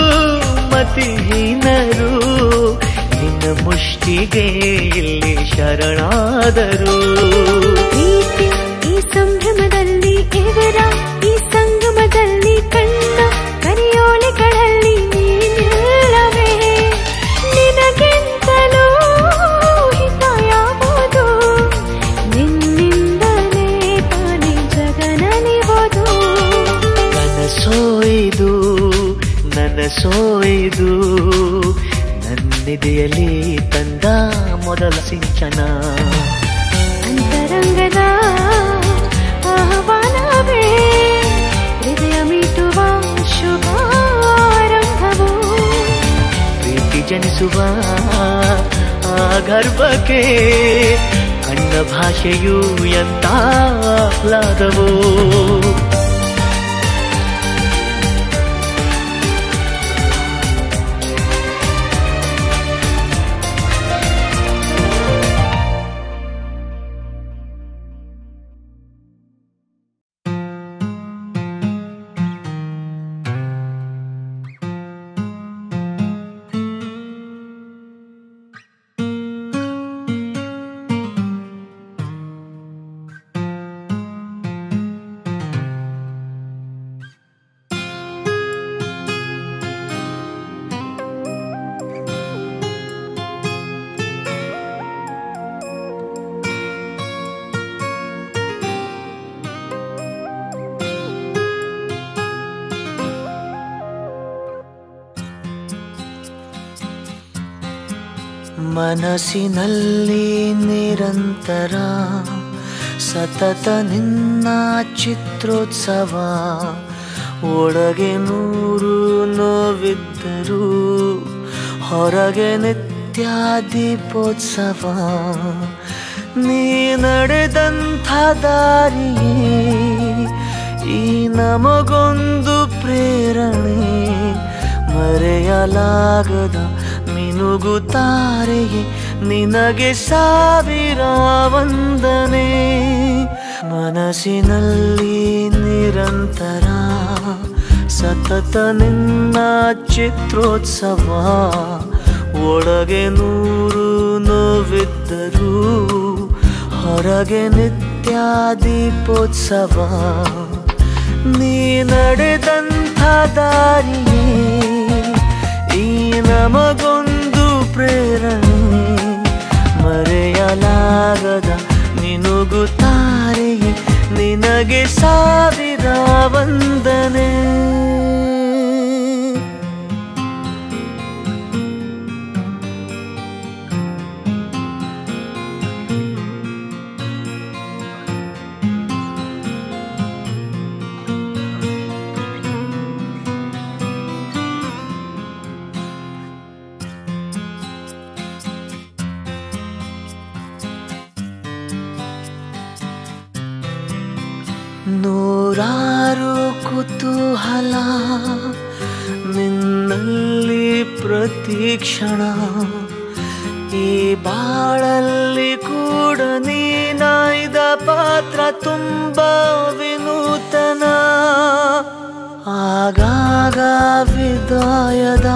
ಮತಿಹೀನರು ನಿನ್ನ ಮುಷ್ಟಿಗೆ ಇಲ್ಲಿ ಶರಣಾದರು ಪ್ರೀತಿ ಈ ಸಂಭ್ರಮದಲ್ಲಿ ಇವರ ಈ ಸಂಗಮದಲ್ಲಿ ಕಣ್ಣ ಕರಿಯೋಲೆಗಳಲ್ಲಿ ನೀನಿಲ್ಲವೇ ನಿನಗಿಂತಲೂ ಹಿತ ಯಾವುದು ನಿನ್ನಿಂದಲೇ ತಾನೇ ಜಗನನಿವುದು ಕನಸೋಯ್ದು ನನಸೋಯ್ದು ನನ್ನಿದೆಯಲ್ಲಿ ತಂದ ಮೊದಲ ಸಿಂಚನ ಅಂತರಂಗದ ಆಹ್ವಾನವೇ ಹೃದಯ ಮೀಟುವ ಶುಭಾರಂಭವು ಪ್ರೀತಿ ಜನಿಸುವ ಆ ಗರ್ಭಕ್ಕೆ ಕಣ್ಣ ಭಾಷೆಯು ಎಂತ ಆಹ್ಲಾದವೋ ಮನಸ್ಸಿನಲ್ಲಿ ನಿರಂತರ ಸತತ ನಿನ್ನ ಚಿತ್ರೋತ್ಸವ ಒಳಗೆ ನೂರು ನೋವಿದ್ದರು ಹೊರಗೆ ನಿತ್ಯ ದೀಪೋತ್ಸವ ನೀ ನಡೆದಂಥ ದಾರಿಯೇ ಈ ನಮಗೊಂದು ಪ್ರೇರಣೆ ಮರೆಯಲಾಗದ ಮಿನ ಮಿನುಗುತ್ತಾರೆಯೇ ನಿನಗೆ ಸಾವಿರ ವಂದನೆ ಮನಸ್ಸಿನಲ್ಲಿ ನಿರಂತರ ಸತತ ನಿನ್ನ ಚಿತ್ರೋತ್ಸವ ಒಳಗೆ ನೂರು ನೋವಿದ್ದರೂ ಹೊರಗೆ ನಿತ್ಯ ದೀಪೋತ್ಸವ ನೀ ನಡೆದಂಥ ದಾರಿಯೇ ಈ ನಮಗೊಂದು ಪ್ರೇರಣೆ ಮರೆಯಲಾಗದ ನಿನುಗುತ್ತಾರೆಯೇ ನಿನಗೆ ಸಾವಿರ ವಂದನೆ ನೂರಾರು ಕುತೂಹಲ ನಿನ್ನಲ್ಲಿ ಪ್ರತೀಕ್ಷಣ ಈ ಬಾಳಲ್ಲಿ ಕೂಡ ನೀನಾಯ್ದ ಪಾತ್ರ ತುಂಬ ವಿನೂತನ ಆಗಾಗ ವಿದಾಯದ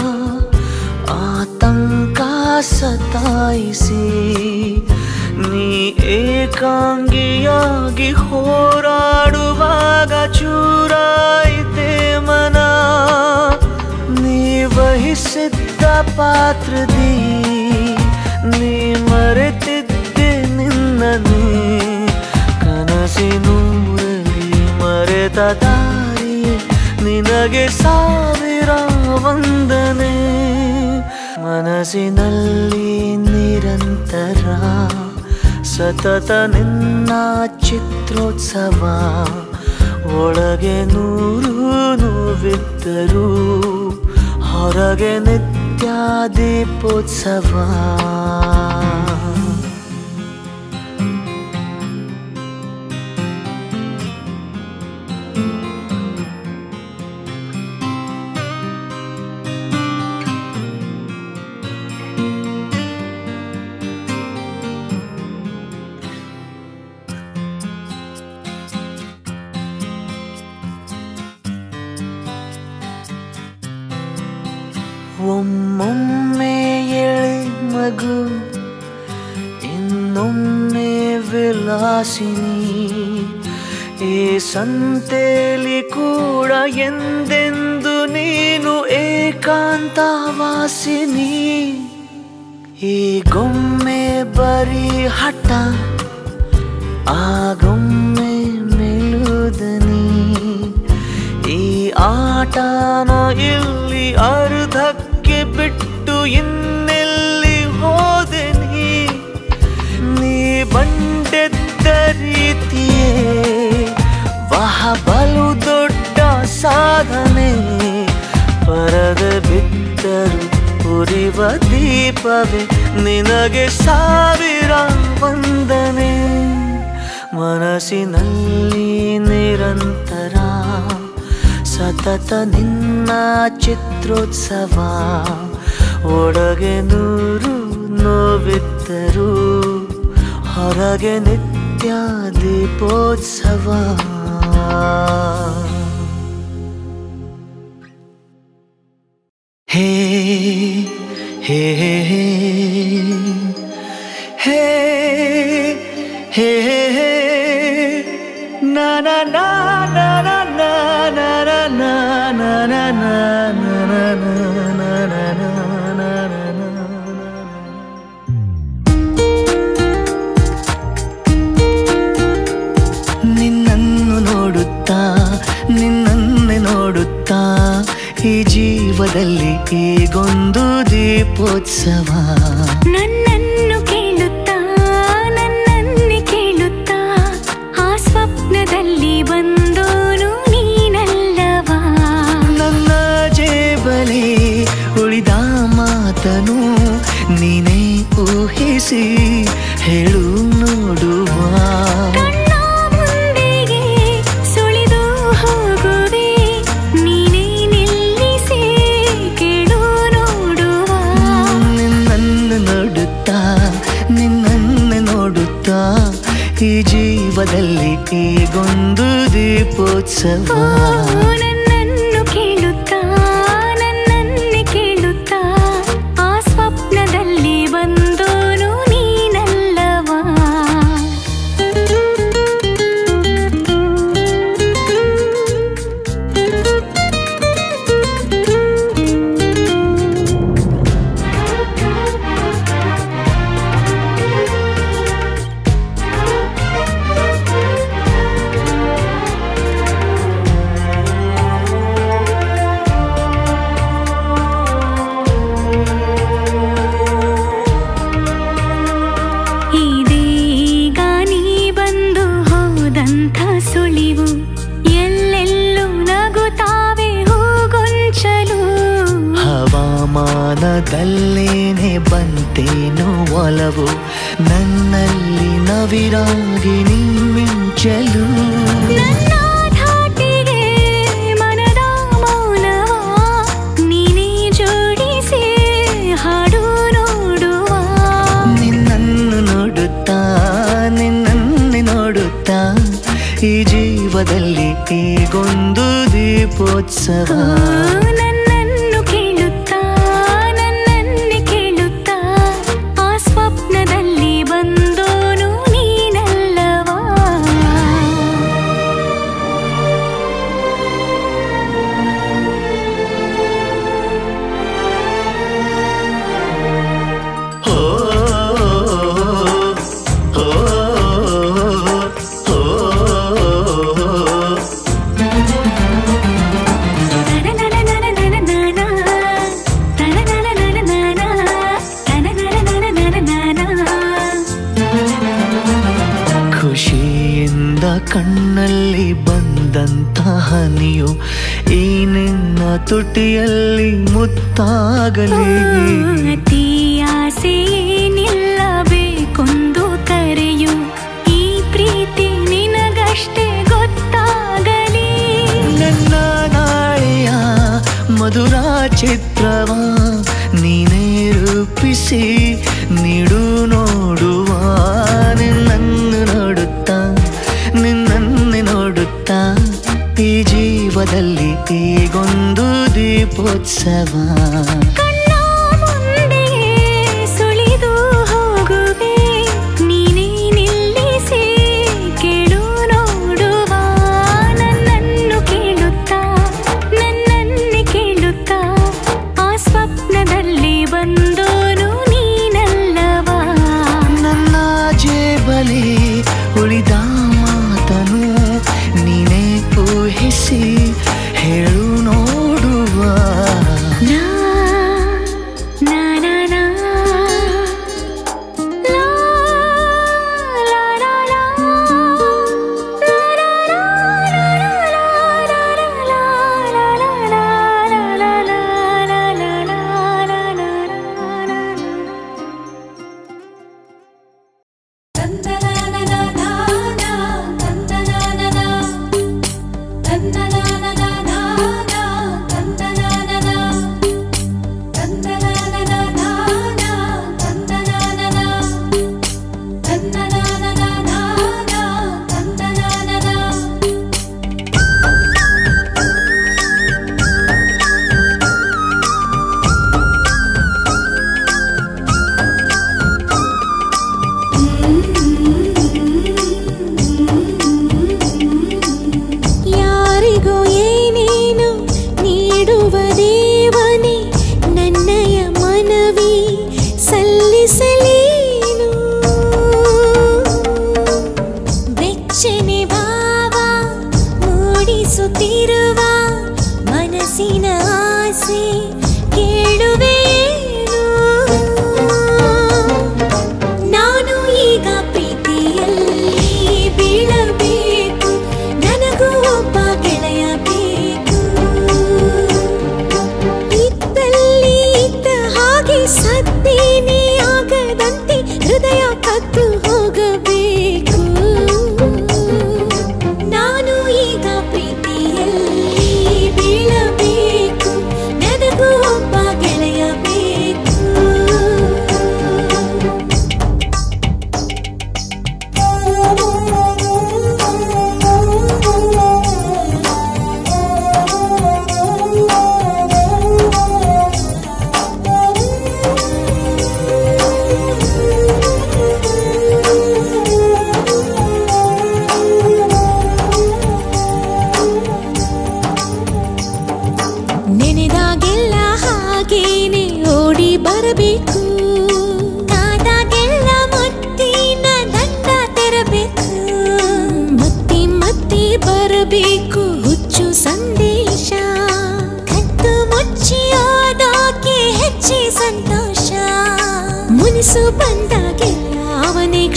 ಆತಂಕ ಸತಾಯಿಸಿ ನೀ ಏಕಾಂಗಿಯಾಗಿ ಹೋರಾಡುವಾಗ ಚೂರಾಯಿತೆ ಮನ ನೀ ವಹಿಸಿದ್ದ ಪಾತ್ರದಿ ನೀ ಮರೆತಿದ್ದೆ ನಿನ್ನನೇ ಕನಸಿನೂರಲ್ಲಿ ಮರೆತ ದಾರಿ ನಿನಗೆ ಸಾವಿರ ವಂದನೆ ಮನಸ್ಸಿನಲ್ಲಿ ನಿರಂತರ ಸತತ ನಿನ್ನ ಚಿತ್ರೋತ್ಸವ ಒಳಗೆ ನೂರು ನೋವಿದ್ದರೂ ಹೊರಗೆ ನಿತ್ಯ ದೀಪೋತ್ಸವ ಒಮ್ಮೊಮ್ಮೆ ಎಳೆ ಮಗು ಇನ್ನೊಮ್ಮೆ ವಿಲಾಸಿನಿ ಈ ಸಂತೆಲಿ ಕೂಡ ಎಂದೆಂದು ನೀನು ಏಕಾಂತವಾಸಿನಿ ಈ ಗೊಮ್ಮೆ ಬರೀ ಹಠ ಆಗೊಮ್ಮೆ ಮೆಲುದನಿ ಈ ಆಟನ ಇಲ್ಲಿ ಅರ್ಧಕ್ಕೆ ಬಿಟ್ಟು ಇನ್ನೆಲ್ಲಿ ಹೋದೆ ನೀ ನೀ ಬಂಡೆದ್ದ ರೀತಿಯೇ ವಹ ಬಲು ದೊಡ್ಡ ಸಾಧನೆ ಪರದ ಬಿದ್ದರು ಉರಿವ ದೀಪವೇ ನಿನಗೆ ಸಾವಿರ ವಂದನೆ ಮನಸ್ಸಿನಲ್ಲಿ ನಿರಂತರ ಸತತ ನಿನ್ನ ಚಿತ್ರೋತ್ಸವ ಒಳಗೆ ನೂರು ನೋವಿದ್ದರೂ ಹೊರಗೆ ನಿತ್ಯ ದೀಪೋತ್ಸವ ಹೇ ಹೇ ಹೇ ಹೇ ಹೇ ಹೇ ನಾ ನಾ ನಾ ನಾ ನಾ ನಾ ನಾ ನಾ ನಾ ನಾ ನಾ ನಾ ನಾ ನಾ ನಾ ನಾ ನಾ ನಾ ನಾ ನಿನ್ನನ್ನು ನೋಡುತ್ತಾ ನಿನ್ನನ್ನೇ ನೋಡುತ್ತಾ ಈ ಜೀವದಲ್ಲಿ ಈಗೊಂದು ದೀಪೋತ್ಸವ ನನ್ನನ್ನು ಕೇಳುತ್ತಾ ನನ್ನನ್ನೇ ಕೇಳುತ್ತಾ ಆ ಸ್ವಪ್ನದಲ್ಲಿ ಬಂದೋನು ನೀನಲ್ಲವಾ ನನ್ನ ಜೇಬಲಿ ಉಳಿದ ಮಾತನು ನೀನೇ ಊಹಿಸಿ ಹೇಳು ನೋಡುವ ಕಣ್ಣ ಮುಂದೆಗೆ ಸುಳಿದು ಹೋಗುವೆ ನೀನೇ ನಿಲ್ಲಿಸಿ ಕೇಳು ನೋಡುವ ಈ ಜೀವದಲ್ಲಿ ಈಗೊಂದು ದೀಪೋತ್ಸವ ನನ್ನನ್ನು ಕೇಳುತ್ತಾ ನನ್ನನ್ನೇ ಕೇಳುತ್ತಾ ಆ ಸ್ವಪ್ನದಲ್ಲಿ ಬಂದೋನು ನೀನಲ್ಲವಾ ಇದೀಗ ನೀ ಬಂದು ಹೋದಂಥ ಸುಳಿವು ಎಲ್ಲೆಲ್ಲೂ ನಗುತ್ತಾವೆ ಹೂಗೊಂಚಲು ಹವಾಮಾನದಲ್ಲೇನೆ ಬಂತೇನೋ ಒಲವು ನನ್ನಲ್ಲಿ ನವಿರಾಗಿ ನೀ ಮಿಂಚಲು ನನ್ನ ಧಾಟಿಗೆ ಮನದ ಮೌನವ ನೀನೇ ಜೋಡಿಸಿ ಹಾಡು ನೋಡುವ ನಿನ್ನನ್ನು ನೋಡುತ್ತಾ ನಿನ್ನನ್ನೇ ನೋಡುತ್ತಾ ಈ ಜೀವದಲ್ಲಿ ಈಗೊಂದು ದೀಪೋತ್ಸವ ನನ್ನನ್ನು ಕೇಳುತ್ತಾ ನನ್ನನ್ನೇ ಕೇಳುತ್ತಾ ಆ ಸ್ವಪ್ನದಲ್ಲಿ ಬಂದೋನು ನೀನಲ್ಲವಾ ಹೋ ಹೋ ಹೋ ಖುಷಿಯಿಂದ ಕಣ್ಣಲ್ಲಿ ಬಂದಂತ ಹನಿಯು ಈ ನಿನ್ನ ತುಟಿಯಲ್ಲಿ ಮುತ್ತಾಗಲಿ ಅತಿ ಆಸೆ ನಿಲ್ಲಬೇಕೊಂದು ಕರೆಯು ಈ ಪ್ರೀತಿ ನಿನಗಷ್ಟೇ ಗೊತ್ತಾಗಲಿ ನನ್ನ ನಾಳೆಯ ಮಧುರ ಚಿತ್ರವ ನೀನೇ ರೂಪಿಸಿ ನೀಡು ನೋಡುವ ನಿನ್ನನ್ನು ನೋಡುತ್ತಾ ನಿನ್ನನ್ನೇ ನೋಡುತ್ತಾ ಈ ಜೀವದಲ್ಲಿ ಈಗೊಂದು ದೀಪೋತ್ಸವ ಕಣ್ಣ ಮುಂದೆಯೇ ಸುಳಿದು ಹೋಗುವೆ ನೀನೇ ನಿಲ್ಲಿಸಿ ಕೇಳು ನೋಡುವ ನನ್ನನ್ನು ಕೇಳುತ್ತಾ ನನ್ನನ್ನೇ ಕೇಳುತ್ತಾ ಆ ಸ್ವಪ್ನದಲ್ಲಿ ಬಂದೋನು ನೀನಲ್ಲವಾ ನನ್ನ ಜೇಬಲಿ ಉಳಿದ ಮಾತನು ನೀನೇ ಊಹಿಸಿ ಹೇಳು ನೋಡುವ ನಾ ನಾ ನಾ ನಾ ಲಾ ಲಾ ಲಾ ಲಾ ಯಾರಿಗೂ ಏನೇನು ನೀಡುವ ದೇವನೇ ನನ್ನಯ ಮನವಿ ಸಲ್ಲಿಸಲೇನು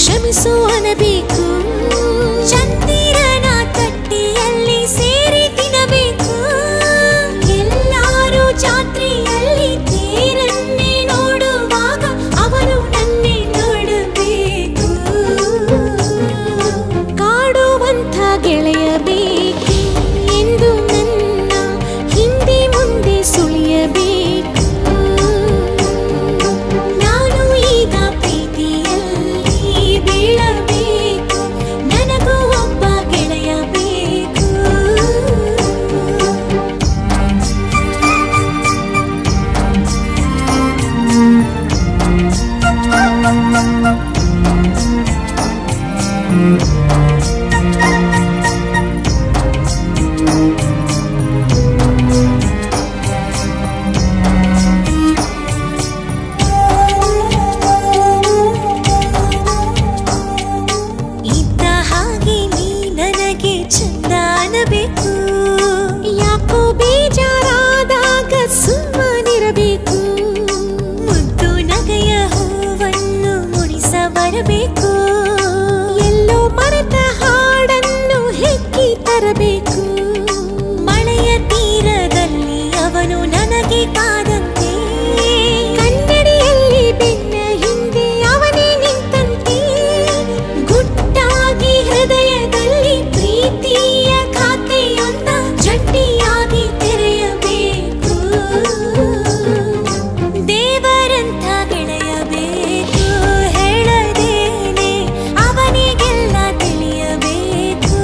ಕ್ಷಮಿಸು ಅನ್ನಬೇಕು ಚಂದಿರನ ತಟ್ಟಿಯಲ್ಲಿ ಸೇರಿ ತಿನ್ನಬೇಕು ಎಲ್ಲಾರು ಜಾತ್ರೆಯಲ್ಲಿ ತೇರನ್ನೇ ನೋಡುವಾಗ ಅವರು ನನ್ನೇ ನೋಡಬೇಕು ಕಾಡುವಂಥ ಗೆಳೆಯ ಬೇಕು ಎಂದು ನನ್ನ ಹಿಂದೆ ಮುಂದೆ ಸುಳಿಯಬೇಕು ನಾನು ಈಗ ಪ್ರೀತಿಯಲ್ಲಿ ಬೀಳಬೇಕು ನನಗೂ ಒಬ್ಬ ಗೆಳೆಯ ಬೇಕು ಇದ್ದ ಹಾಗೆ ನೀ ನನಗೆ ಚಂದ ಅನ್ನಬೇಕು ಯಾಕೋ ಬೇಜಾರಾದಾಗ ಸುಮ್ಮನಿರಬೇಕು ಮುದ್ದು ನಗೆಯ ಹೂವನ್ನು ಮುಡಿಸ ಬರಬೇಕು ಎಲ್ಲೋ ಮರೆತ ಹಾಡನ್ನು ಹೆಕ್ಕಿ ತರಬೇಕು ಮಳೆಯ ತೀರದಲ್ಲಿ ಅವನು ನನಗೆ ಕಾದಂತೆ ಕನ್ನಡಿಯಲ್ಲಿ ಬೆನ್ನ ಹಿಂದೆ ಅವನೇ ನಿಂತಂತೆ ಗುಟ್ಟಾಗಿ ಹೃದಯದಲ್ಲಿ ಪ್ರೀತಿಯ ಖಾತೆಯೊಂದ ಜಟ್ಟಿಯಾಗಿ ತೆರೆಯಬೇಕು ದೇವರಂತ ಗೆಳೆಯಬೇಕು ಹೇಳದೇನೆ ಅವನಿಗೆಲ್ಲ ತಿಳಿಯಬೇಕು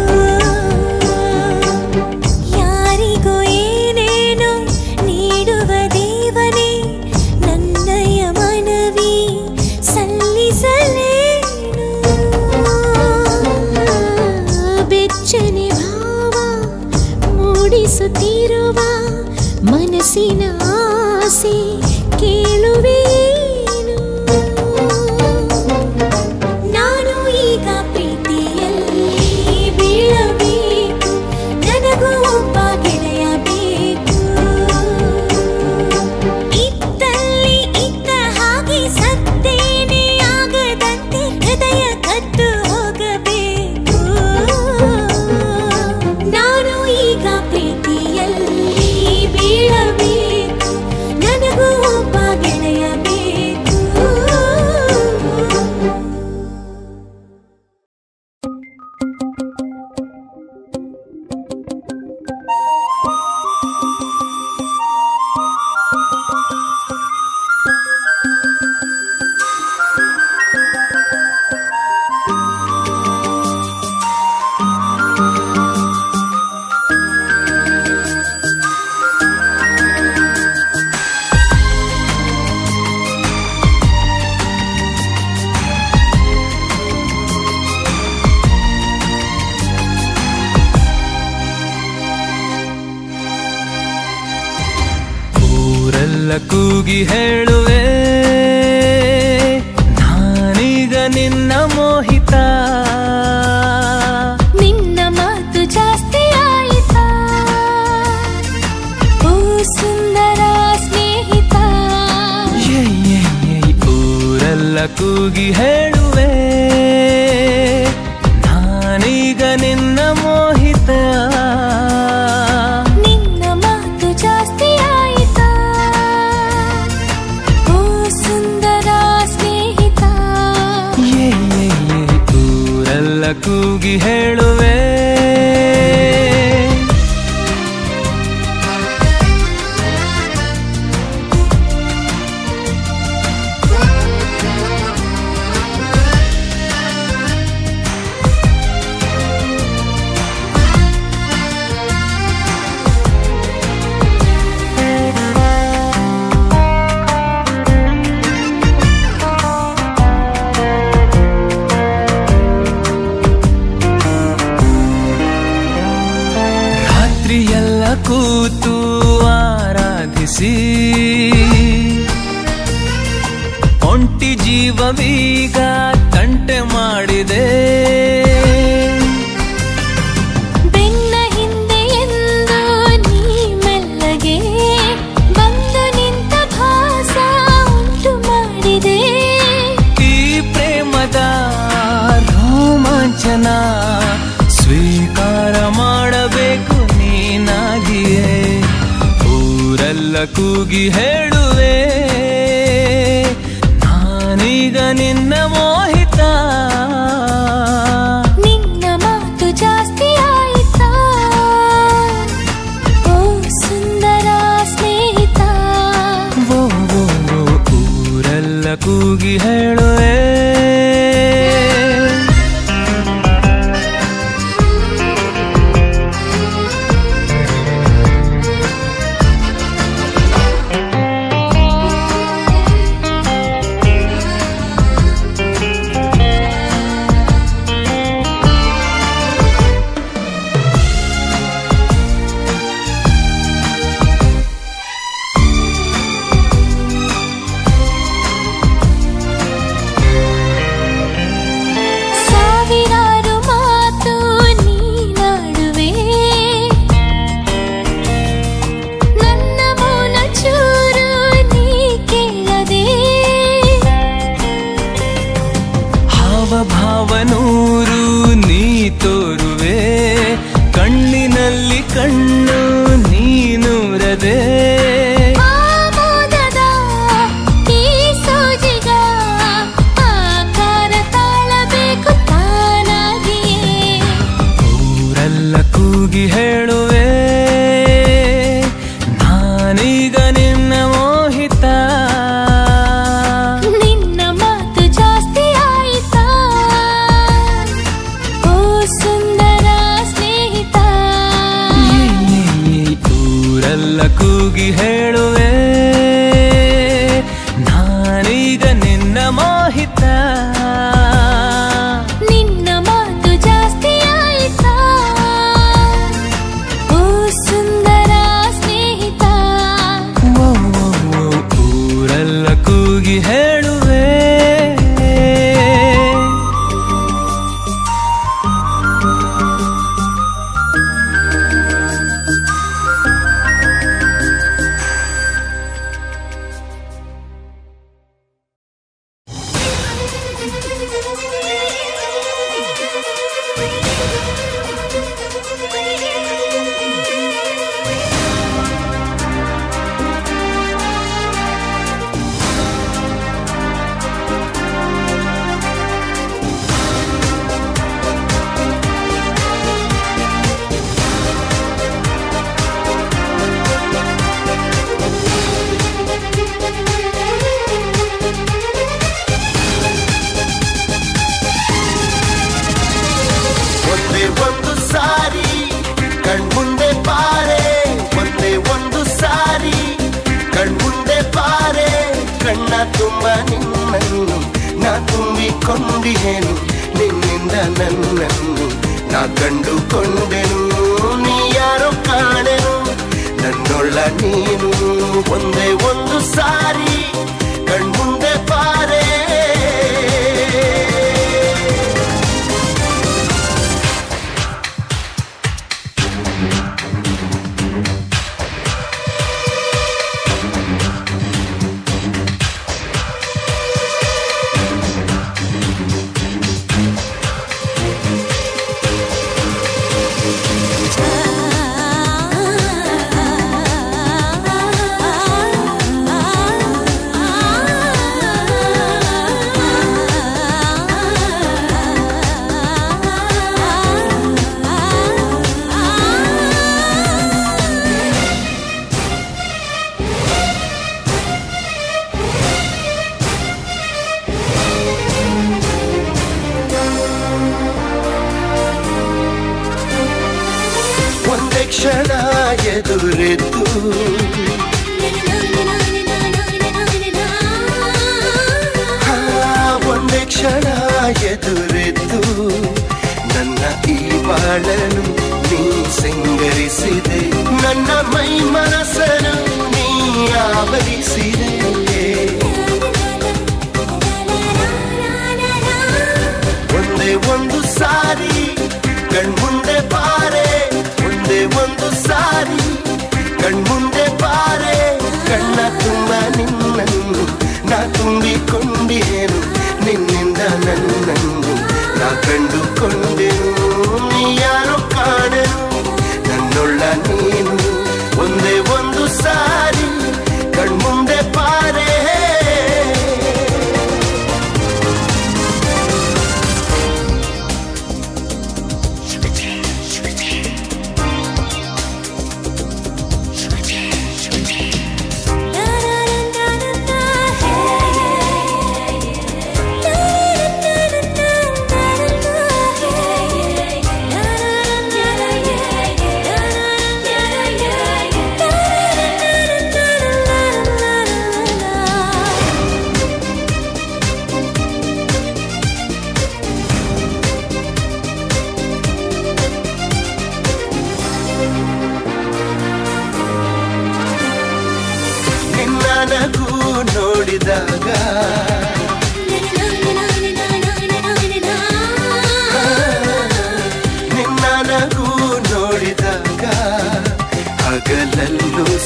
ಯಾರಿಗೂ ಏನೇನು ನೀಡುವ ದೇವನೇ ನನ್ನಯ ಮನವಿ ಸಲ್ಲಿಸಲೇನು ಬೆಚ್ಚನೆ ಭಾವ ಮೂಡಿಸುತ್ತಿರುವ ಮನಸ್ಸಿನ ಆಸೆ ಕೇಳುವೇನು ನಾನು ಈಗ ಪ್ರೀತಿಯಲ್ಲಿ ಬೀಳಬೇಕು ನನಗೂ ಒಬ್ಬ ಗೆಳೆಯ ಬೇಕು ಇದ್ದಲ್ಲಿ ಇದ್ದ ಹಾಗೆ ಸತ್ತೇನೆ ಆಗದಂತೆ ಹೃದಯ ಕದ್ದು ಹೋಗಬೇಕು ನಾನು ಈಗ ಪ್ರೀತಿಯಲ್ಲಿ ಬೀಳಬೇಕು ನನಗೂ ಒಬ್ಬ ಗೆಳೆಯ ಬೇಕು ಊರೆಲ್ಲ ಕೂಗಿ ಹೇಳುವೆ ನಾನೀಗ ನಿನ್ನ ಮೋಹಿತ ನಿನ್ನ ಮಾತು ಜಾಸ್ತಿ ಆಯಿತಾ ಓ ಸುಂದರ ಸ್ನೇಹಿತ ಏ, ಏ, ಏ, ಊರೆಲ್ಲ ಕೂಗಿ ಹೇಳುವೆ ನಾನೀಗ ನಿನ್ನ ಮೋಹಿತ ನಿನ್ನ ಮಾತು ಜಾಸ್ತಿ ಆಯಿತಾ ಓ ಸುಂದರ ಸ್ನೇಹಿತ ಏ, ಏ, ಏ, ಊರೆಲ್ಲ ಕೂಗಿ ಹೇಳುವೆ ರಾತ್ರಿಯೆಲ್ಲ ಕೂತು ಆರಾಧಿಸಿ ಒಂಟಿ ಜೀವವೀಗ ತಂಟೆ ಮಾಡಿದೆ ಬೆನ್ನ ಹಿಂದೆ ಎಂದು ನೀ ಮೆಲ್ಲಗೆ ಬಂದು ನಿಂತ ಭಾಸ ಉಂಟು ಮಾಡಿದೆ ಈ ಪ್ರೇಮದ ನಾ ಸ್ವೀಕಾರ ಮಾಡಬೇಕು ನೀನಾಗಿಯೇ ಊರೆಲ್ಲ ಕೂಗಿ ಹೇಳುವೆ ನಾನೀಗ ನಿನ್ನ ಮೋಹಿತ ನಿನ್ನ ಮಾತು ಜಾಸ್ತಿ ಆಯಿತಾ ಓ ಸುಂದರ ಸ್ನೇಹಿತ ಓ, ಓ, ಓ, ಊರೆಲ್ಲ ಕೂಗಿ ಹೇಳುವೆ ಸಾವಿರಾರು ಮಾತು ನೀನಾಡುವೆ ನನ್ನ ಮೌನ ಚೂರು ನೀ ಕೇಳದೆ ಹಾವ ಭಾವ ನೂರು ನೀ ತೋರುವೆ ಕಣ್ಣಿನಲ್ಲಿ ಕಣ್ಣು ನೀನೂರದೆ ಆಮೋದದ ಈ ಸೋಜಿಗ ಆಕಾರ ತಾಳಬೇಕು ತಾನಾಗಿಯೇ ಊರೆಲ್ಲ ಕೂಗಿ ಹೇಳುವೆ ನಾನೀಗ ನಿನ್ನ ಮೋಹಿತ ನಿನ್ನ ಮಾತು ಜಾಸ್ತಿ ಆಯಿತಾ ಓ ಸುಂದರ ಸ್ನೇಹಿತ ಈ, ಈ, ಊರೆಲ್ಲ ಕೂಗಿ ಹೇಳುವೆ ನಾನೀಗ ನಿನ್ನ ಮೋಹಿತ ನಿನ್ನ ಮಾತು ಜಾಸ್ತಿ ಆಯಿತಾ ಓ ಸುಂದರ ಸ್ನೇಹಿತ ಓ, ಓ, ಓ, ಊರೆಲ್ಲ ಕೂಗಿ ಹೇಳುವೆ ಒಂದೇ ಒಂದು ಸಾರಿ ಕಣ್ಮುಂದೆ ಬಾರೆ ಒಂದೇ ಒಂದು ಸಾರಿ ಕಣ್ಮುಂದೆ ಬಾರೆ ಕಣ್ಣ ತುಂಬ ನಿನ್ನನ್ನು ನಾ ತುಂಬಿಕೊಂಡಿಹೇನು ನಿನ್ನಿಂದ ನನ್ನನ್ನು ನಾ ಕಂಡುಕೊಂಡೆನು ನೀ ಯಾರೋ ಕಾಣೆನು ನನ್ನೊಳ್ಳ ನೀನು ಒಂದೇ ಒಂದು ಸಾರಿ ಕಣ್ಮುಂದೆ ಬಾರೆ ಒಂದೇ ಕ್ಷಣ ಎದುರೆದ್ದು ಆ, ಒಂದೇ ಕ್ಷಣ ಎದುರೆದ್ದು ನನ್ನ ಈ ಬಾಳನು ನೀ ಸಿಂಗರಿಸಿದೆ ನನ್ನ ಮೈ ಮನಸ್ಸನು ನೀ ಆವರಿಸಿದೆ ಒಂದೇ ಒಂದು ಸಾರಿ ಕಣ್ಮುಂದೆ ಬಾರೆ ಒಂದೇ ಒಂದು ಸಾರಿ ಕಣ್ಮುಂದೆ ಬಾರೆ ಕಣ್ಣ ತುಂಬ ನಿನ್ನನ್ನು ನಾ ತುಂಬಿಕೊಂಡಿಯೇನು ನಿನ್ನಿಂದ ನನ್ನನ್ನು ನಾ ಕಂಡುಕೊಂಡೆನು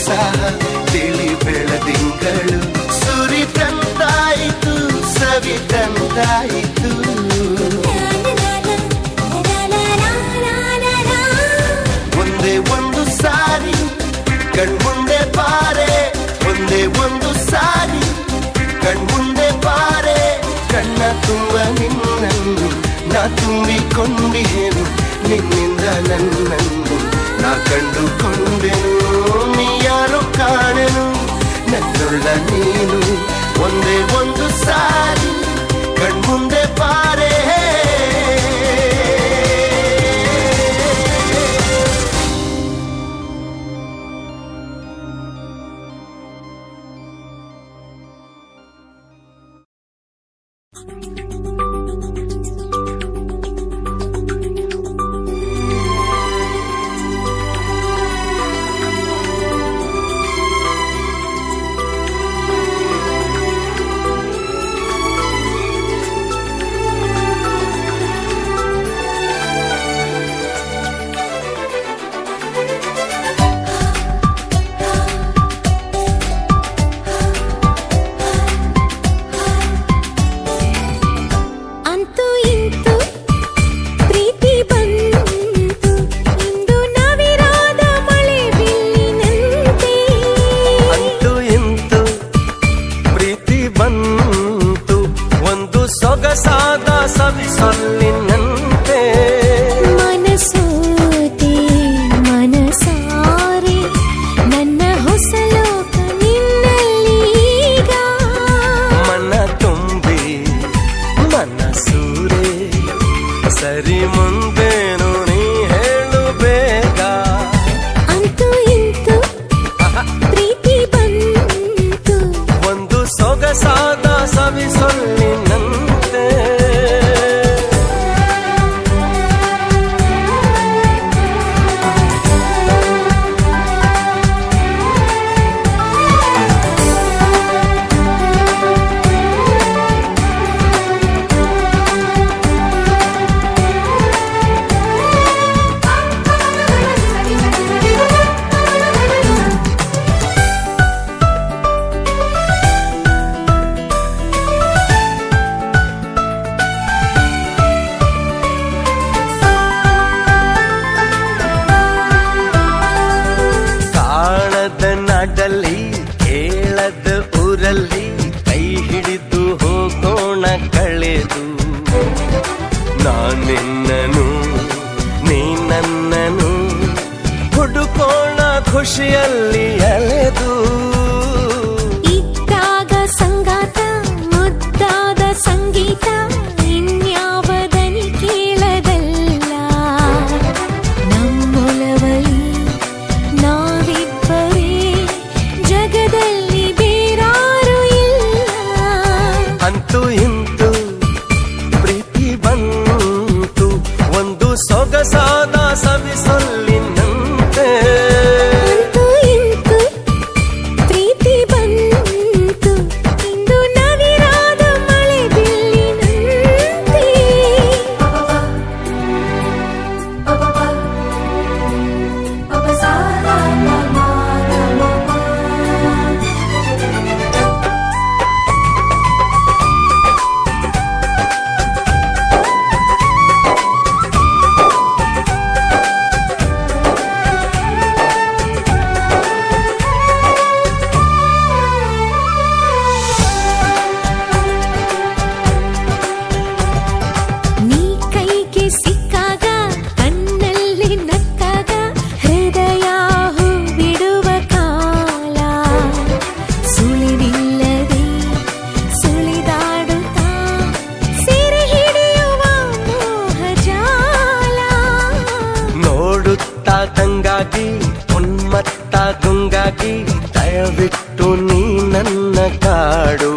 ಉತ್ಸಾಹ ತಿಳಿ ಬೆಳದಿಂಗಳು ಸುರಿತಂತಾಯಿತು ಸವಿತಂತಾಯಿತು ಒಂದೇ ಒಂದು ಸಾರಿ ಕಣ್ಮುಂದೆ ಬಾರೆ ಒಂದೇ ಒಂದು ಸಾರಿ ಕಣ್ಮುಂದೆ ಬಾರೆ ಕಣ್ಣ ತುಂಬ ನಿನ್ನನ್ನು ನಾ ತುಂಬಿಕೊಂಡಿಹೇನು ನಿನ್ನಿಂದ ನನ್ನನ್ನು ನಾ ಕಂಡುಕೊಂಡೆನು ನೀ ಯಾರು ಕಾಣೆನು ನನ್ನುಳ್ಳ ನೀನು ಒಂದೇ ಒಂದು ಸಾರಿ ಕಣ್ಮುಂದೆ ಬಾರೆ ಅಂತೂ ಇಂತು ಪ್ರೀತಿ ಬಂತು ಇಂದು ನವಿರಾದ ಮಳೆ ಬಿಲ್ಲಿನಂತೆ ಅಂತೂ ಇಂತು ಪ್ರೀತಿ ಬಂತು ಒಂದು ಸೊಗಸಾದ ಸವಿ ಸೊಲ್ಲಿನಂತೆ ಮನಸೋತೆ ಮನಸಾರೆ ನನ್ನ ಹೊಸ ಲೋಕ ನಿನ್ನಲ್ಲೀಗ ಮನ ತುಂಬಿ ಮನಸೂರೆ ಸರಿ ಮುಂದೇನು ನೀ ಹೇಳು ಬೇಗ ಅಂತೂ ಇಂತು ಪ್ರೀತಿ ಬಂತು ಒಂದು ಸೊಗಸಾದ ಸವಿ ಸೊಲ್ಲಿನಂತೆ ಕಾಣದ ನಾಡಲ್ಲಿ ಕೇಳದ ಊರಲ್ಲಿ ಕೈ ಹಿಡಿದು ಹೋಗೋಣ ಕಳೆದು ನಾನಿನ್ನನು ನೀ ನನ್ನನು ಹುಡುಕೋಣ ಖುಷಿಯಲ್ಲಿ ಅಲೆದು ಇದ್ದಾಗ ಸಂಗಾತ ಮುದ್ದಾದ ಸಂಗೀತ ಇನ್ಯಾವದನಿ ಕೇಳದಲ್ಲ ನಮ್ಮೊಲವಲಿ ನಾವಿಬ್ಬರೇ ಜಗದಲ್ಲಿ ಬೇರಾರು ಇಲ್ಲ ಅಂತೂ ಇಂತು ಪ್ರೀತಿ ಬಂತು ಒಂದು ಸೊಗಸಾದ ಸವಿ ಸೊಲ್ಲಿನಂತೆ ಅಂತೂ ಇಂತು ಪ್ರೀತಿ ಬಂತು ಇಂದು ನವಿರಾದ ಮಳೆ ಬಿಲ್ಲಿನಂತೆ ನೀ ಕೈಗೆ ಸಿಕ್ಕಾಗ ಕಣ್ಣಲ್ಲಿ ನಕ್ಕಾಗ ಹೃದಯ ಹೂ ಬಿಡುವ ಕಾಲ ಸುಳಿವಿಲ್ಲದೆ ಸುಳಿದಾಡುತ್ತಾ ಸೆರೆ ಹಿಡಿಯುವ ಮೋಹ ಜಾಲ ನೋಡುತ್ತಾ ತಂಗಾಗಿ ಉನ್ಮತ್ತ ಗುಂಗಾಗಿ ದಯವಿಟ್ಟು ನೀ ನನ್ನ ಕಾಡು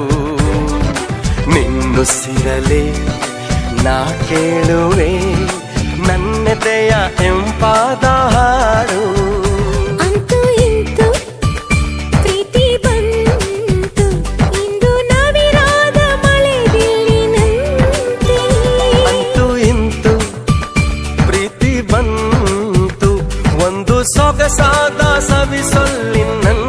ನಿನ್ನುಸಿರಲೆ ನಾ ಕೇಳುವೆ ನನ್ನೆದೆಯ ಎಂಪಾದ ಹಾಡು ಅಂತೂ ಇಂತು ಪ್ರೀತಿ ಬಂತು ಇಂದು ನವಿರಾದ ಮಳೆ ಬಿಲ್ಲಿನಂತೆ ಅಂತೂ ಇಂತು ಪ್ರೀತಿ ಬಂತು ಒಂದು ಸೊಗಸಾದ ಸವಿ ಸೊಲ್ಲಿನಂತೆ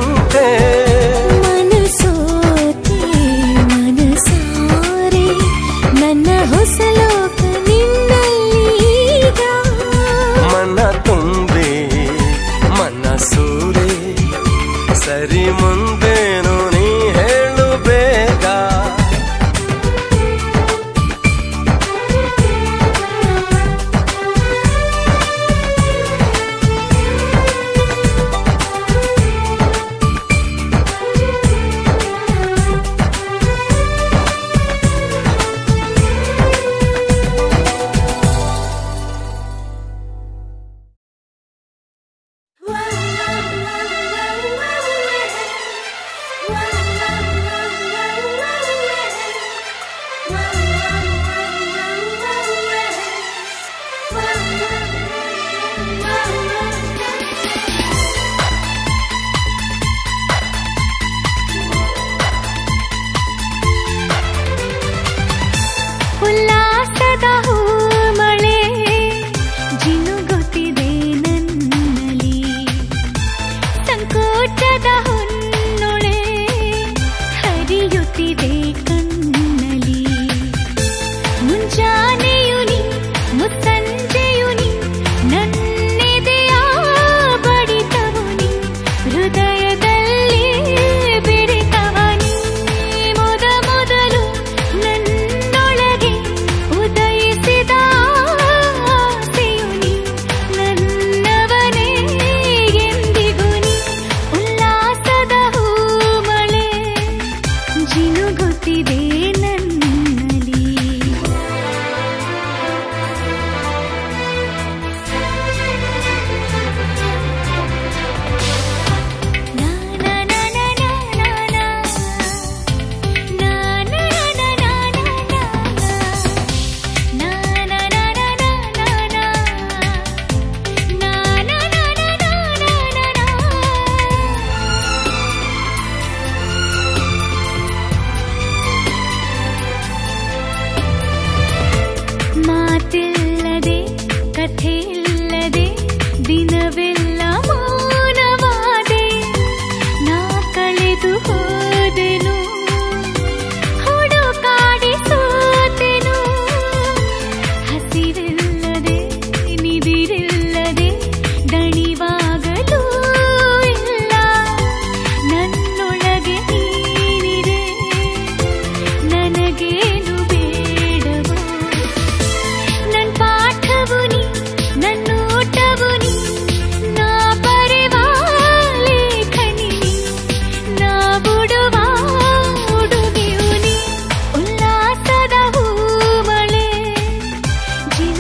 ಕಥೆ ಇಲ್ಲದೆ ದಿನವೆಲ್ಲ ಮೌನವಾದೆ ನಾ ಕಳೆದು ಹೋದೆನು ಹುಡುಕಾಡಿ ಸೋತೆನು ಹಸಿರಿಲ್ಲದೆ ನಿದಿರಿಲ್ಲದೆ ದಣಿವಾಗಲೂ ಇಲ್ಲ ನನ್ನೊಳಗೆ ನೀನಿದೆ ನನಗೇನು ಬೇಡವೋ ನನ್ ಪಾಠವು ನೀ ನನ್ನೋಟವು ನೀ ನಾ ಬರೆವ ಲೇಖನಿ ನೀ ನಾ ಬಿಡುವ ಉಡುಗೆಯು ನೀ ಉಲ್ಲಾಸದ ಹೂಮಳೆ ಜೀವ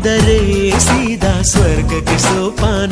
ನಾಟಿದರೆ ಸೀದಾ ಸ್ವರ್ಗಕ್ಕೆ ಸೋಪಾನ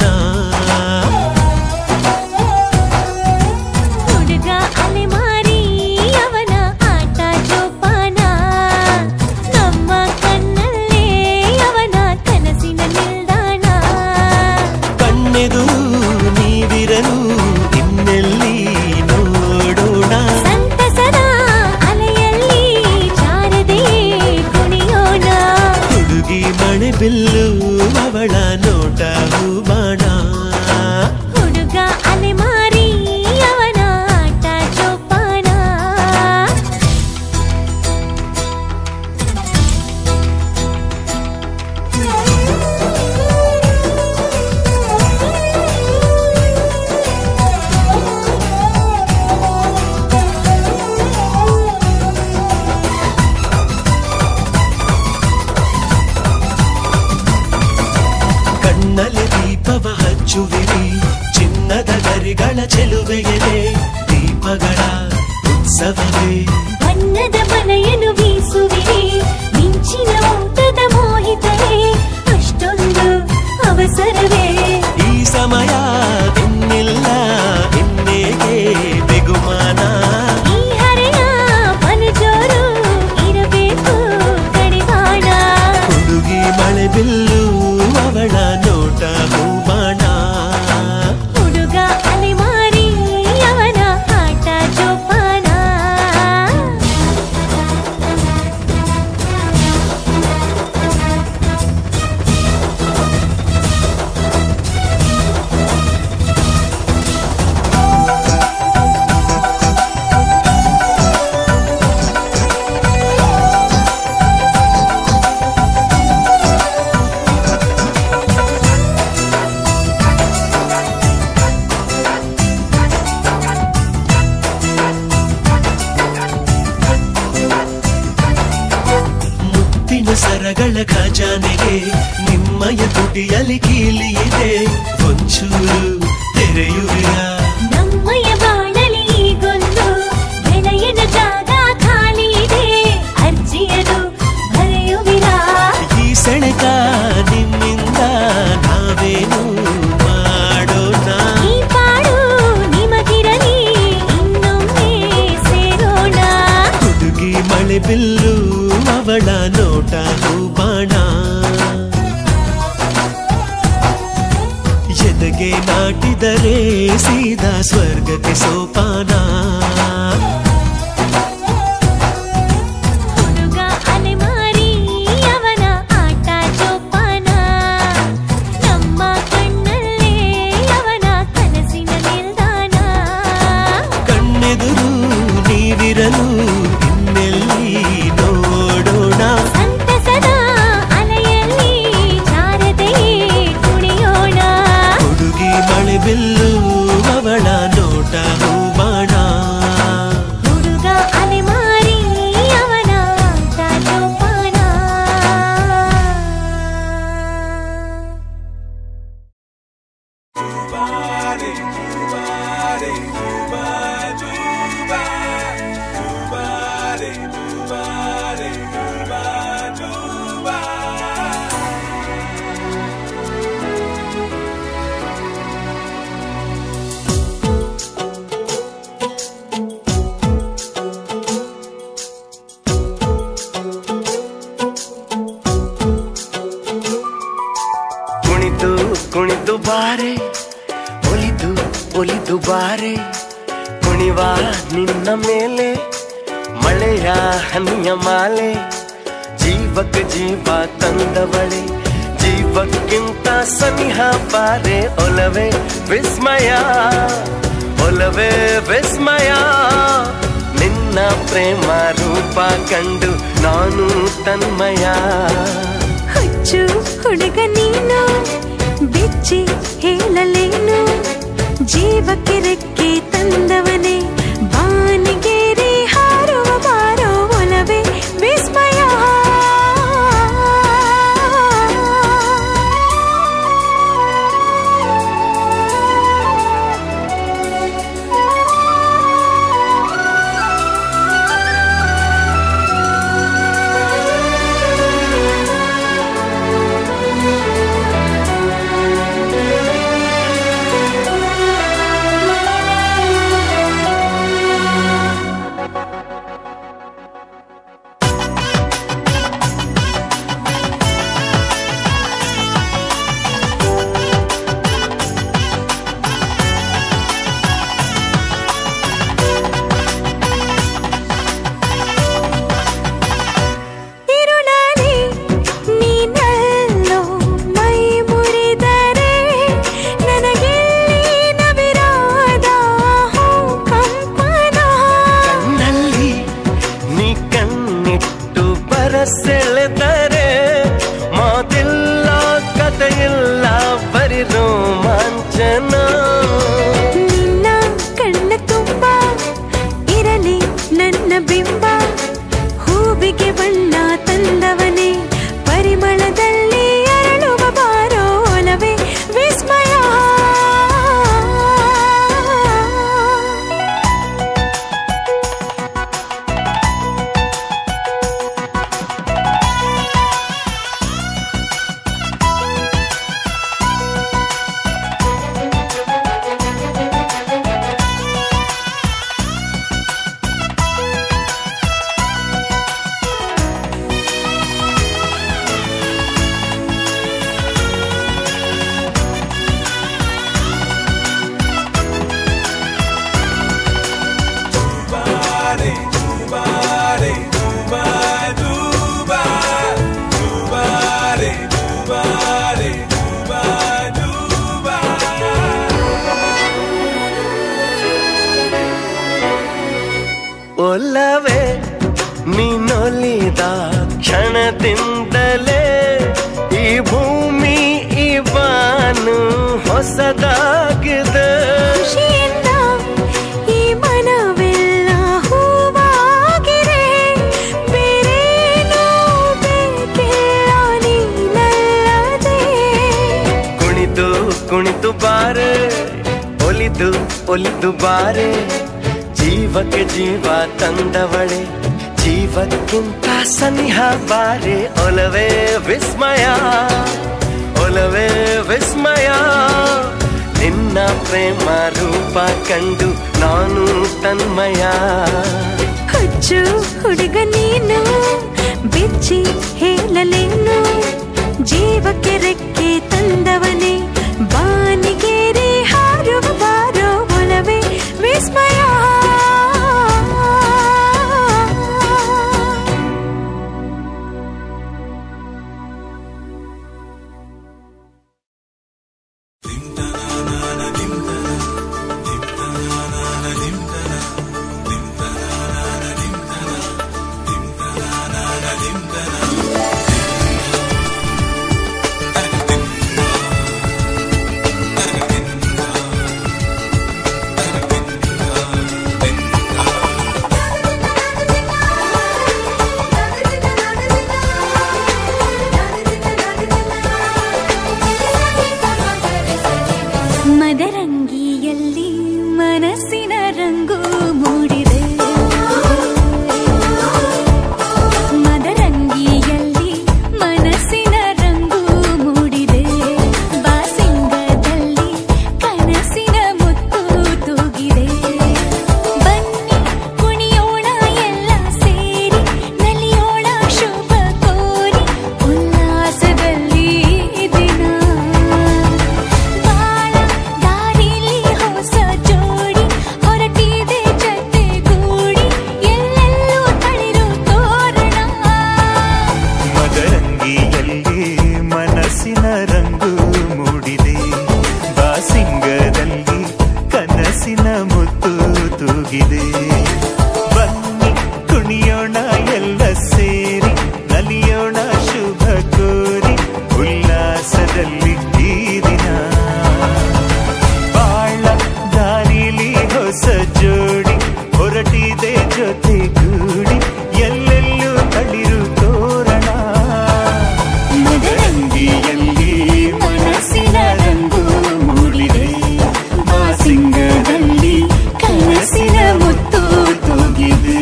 ಹುಡುಗ ಅಲೆಮಾರಿ ಅವನ ಆಟ ಜೋಪಾನ ನಮ್ಮ ಕಣ್ಣಲ್ಲೇ ಅವನ ಕನಸಿನ ನಿಲ್ದಾಣ ಕಣ್ಣೆದು ನೀವಿರಲು ಇನ್ನೆಲ್ಲಿ ನೋಡೋಣ ಸಂತಸದ ಅಲೆಯಲ್ಲಿ ಜಾರದೆ ಕುಣಿಯೋಣ ಹುಡುಗಿ ಮಳೆ ಬಿಲ್ಲು ಅವಳ ನೋಟ ಹೂಬಾಣ ಹುಡುಗ ಅಲೆಮಾರಿ ಅವನ ಆಟ ಜೋಪಾನ ಕಣ್ಣಲ್ಲಿ ದೀಪವ ಹಚ್ಚುವಿರಿ ಚಿನ್ನದ ಗರಿಗಳ ಚೆಲುವೆಯಲೆ ದೀಪಗಳ ಉತ್ಸವವೇ ಬಣ್ಣದ ಬಲೆಯನ್ನು ಬೀಸುವಿರಿ ಮಿಂಚಿನ ಊಟದ ಮೋಹಿತರೇ ಅಷ್ಟೊಂದು ಅವಸರವೇ ಈ ಸಮಯ ಇನ್ನಿಲ್ಲ ಇನ್ನೇಗೆ ಬೆಗುಮಾನ ಈ ಹರೆಯ ಮನಜೋರು ಇರಬೇಕು ಕಡಿವಾಣ ಹುಡುಗಿ ಮಳೆ ಬಿಲ್ಲು ಅವಳ ನೋಟ ಹೂಬಾಣ ಹುಡುಗ ಅಲೆಮಾರಿ ಅವನ ಆಟ ಜೋಪಾನ ಮುತ್ತಿನ ಸರಗಳ ಖಜಾನೆಗೆ ನಿಮ್ಮಯ ತುಟಿಯಲ್ಲಿ ಕೀಲಿ ಇದೆ ಒಂಚೂರು ತೆರೆಯುವಿರ ನಮ್ಮಯ ಬಾಳಲಿ ಈಗೊಂದು ಬೆಳೆಯನ ಜಾಗ ಖಾಲಿ ಇದೆ ಅರ್ಜಿಯದು ಬರೆಯುವಿರಾ ಈ ಸೆಳೆತ ನಿಮ್ಮಿಂದ ನಾವೇನು ಮಾಡೋಣ ಈ ಪಾಡು ನಿಮಗಿರಲಿ ಇನ್ನೊಮ್ಮೆ ಸೇರೋಣ ಹುಡುಗಿ ಮಳೆ ಬಿಲ್ಲು ಅವಳ ನೋಟ ಹೂಬಾಣ ಎದೆಗೆ ನಾಟಿದರೆ ಸೀದಾ ಸ್ವರ್ಗಕ್ಕೆ ಸೋಪಾನ ಹುಡುಗ ಅಲೆಮಾರಿ ಅವನ ಆಟ ಜೋಪಾನ ನಮ್ಮ ಕಣ್ಣಲ್ಲೇ ಅವನ ಕನಸಿನ ನಿಲ್ದಾಣ ಕಣ್ಣೆದುರು ನೀವಿರಲು ಇನ್ನೆಲ್ಲಿ ನೋಡೋಣ ಸಂತಸದ ಅಲೆಯಲ್ಲಿ ಜಾರದೆ ಕುಣಿಯೋಣ ಹುಡುಗಿ ಮಳೆ ಬಿಲ್ಲು ಅವಳ ನೋಟ ಹೂಬಾಣ ಹುಡುಗ ಅಲೆಮಾರಿ ಅವನ ಆಟ ಜೋಪಾನ ಕುಣಿದು ಕುಣಿದು ಬಾರೆ ಒಲಿದು ಒಲಿದು ಬಾರೆ ಕುಣಿವ ನಿನ್ನ ಮೇಲೆ ಮಳೆಯ ಹನಿಯ ಮಾಲೆ ಜೀವಕ್ಕೆ ಜೀವ ತಂದವಳೆ ಜೀವಕ್ಕಿಂತ ಸನಿಹ ಬಾರೆ ಒಲವೇ ವಿಸ್ಮಯ ಒಲವೇ ವಿಸ್ಮಯ ನಿನ್ನ ಪ್ರೇಮ ರೂಪ ಕಂಡು ನಾನು ತನ್ಮಯ ಹುಚ್ಚು ಹುಡುಗ ನೀನು ಬಿಚ್ಚಿ ಹೇಳಲೇನು ಜೀವಕ್ಕೆ ರೆಕ್ಕೆ ತಂದವನೇ ಬಾನಿಗೇರಿ ಹಾರುವ ಬಾರೋ ಒಲವೇ ವಿಸ್ಮಯ ಮನಸ್ಸೆಳೆದರೆ ಮಾತಿಲ್ಲ ಕಥೆಯಿಲ್ಲ ಬರಿ ರೋಮಾಂಚನ ನಿನ್ನ ಕಣ್ಣ ತುಂಬ ಇರಲಿ ನನ್ನ ಬಿಂಬ ಹೂವಿಗೆ ಬಣ್ಣ ತಂದವನೇ ಪರಿಮಳದಲ್ಲಿ ಅರಳುವ ಬಾರೋ ಒಲವೇ ವಿಸ್ಮಯ ಒಲ್ಲವೇ ನೀನೊಲಿದ ಕ್ಷಣದಿಂದಲೇ ಈ ಭೂಮಿ ಈ ಬಾನು ಹೊಸದಾಗಿದೆ ಖುಷಿಯಿಂದ ಈ ಮನವೆಲ್ಲ ಹೂವಾಗಿದೆ ಬೇರೇನೂ ಬೇಕಿಲ್ಲ ನೀನಲ್ಲದೆ ಕುಣಿದು ಕುಣಿದು ಬಾರೆ ಒಲಿದು ಒಲಿದು ಬಾರೆ ಜೀವಕ್ಕೆ ಜೀವ ತಂದವಳೆ ಜೀವಕ್ಕಿಂತ ಸನಿಹ ಬಾರೆ ಒಲವೇ ವಿಸ್ಮಯ ಒಲವೇ ವಿಸ್ಮಯ ನಿನ್ನ ಪ್ರೇಮ ರೂಪ ಕಂಡು ನಾನು ತನ್ಮಯ ಹುಚ್ಚು ಹುಡುಗ ನೀನು ಬಿಚ್ಚಿ ಹೇಳಲೇನು ಜೀವಕ್ಕೆ ರೆಕ್ಕೆ ತಂದವನೇ ಬಾನಿಗೇರಿ ಹಾರುವ ಬಾರೋ ಒಲವೇ ವಿಸ್ಮಯ ಮದರಂಗಿಯಲ್ಲಿ ಮನಸ್ಸಿನ ರಂಗು ಮೂಡಿದೆ ಮದರಂಗಿಯಲ್ಲಿ ಮನಸ್ಸಿನ ರಂಗು ಮೂಡಿದೆ ಬಾಸಿಂಗದಲ್ಲಿ ಕನಸಿನ ಮುತ್ತು ತೂಗಿದೆ ಬನ್ನಿ ಕುಣಿಯೋಣ ಎಲ್ಲ ಸೇರಿ ನಲಿಯೋಣ ಶುಭ ಕೋರಿ ಉಲ್ಲಾಸದಲ್ಲಿ ದಿನ ಬಾಳ ದಾರಿಲಿ ಹೊಸ ಜೋಡಿ ಹೊರಟಿದೆ ಜೊತೆಗೂಡಿ ಎಲ್ಲೆಲ್ಲೂ ತಳಿರು ತೋರಣ ಮದರಂಗಿಯಲ್ಲಿ ಮನಸ್ಸಿನ ರಂಗು ಮೂಡಿದೆ ಬಾಸಿಂಗದಲ್ಲಿ ಕನಸಿನ ಮುತ್ತು ತೂಗಿದೆ ಬನ್ನಿ ಕುಣಿಯೋಣ ಎಲ್ಲ ಸೇರಿ ನಲಿಯೋಣ ಶುಭ ಕೋರಿ ಉಲ್ಲಾಸದಲ್ಲಿ ಈ ದಿನ ಬಾಳ ದಾರಿಲಿ ಹೊಸ ಜೋಡಿ ಹೊರಟಿದೆ ಜೊತೆಗೂಡಿ ಎಲ್ಲೆಲ್ಲೂ ತಳಿರು ತೋರಣ ಮದರಂಗಿಯಲ್ಲಿ ಮನಸ್ಸಿನ ರಂಗು ಮೂಡಿದೆ ಬಾಸಿಂಗದಲ್ಲಿ ಕನಸಿನ ಮುತ್ತು ತೂಗಿದೆ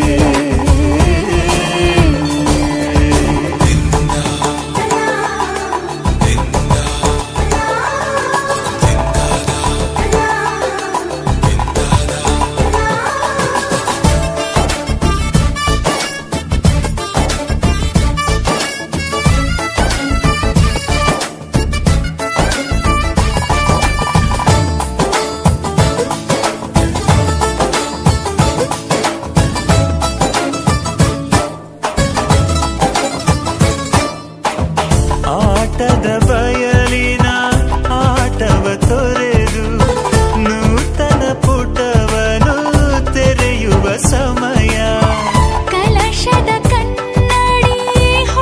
ಆಟದ ಬಯಲಿನ ಆಟವ ತೊರೆದು ನೂತನ ಪುಟವನು ತೆರೆಯುವ ಸಮಯ ಕಲಶದ ಕನ್ನಡಿ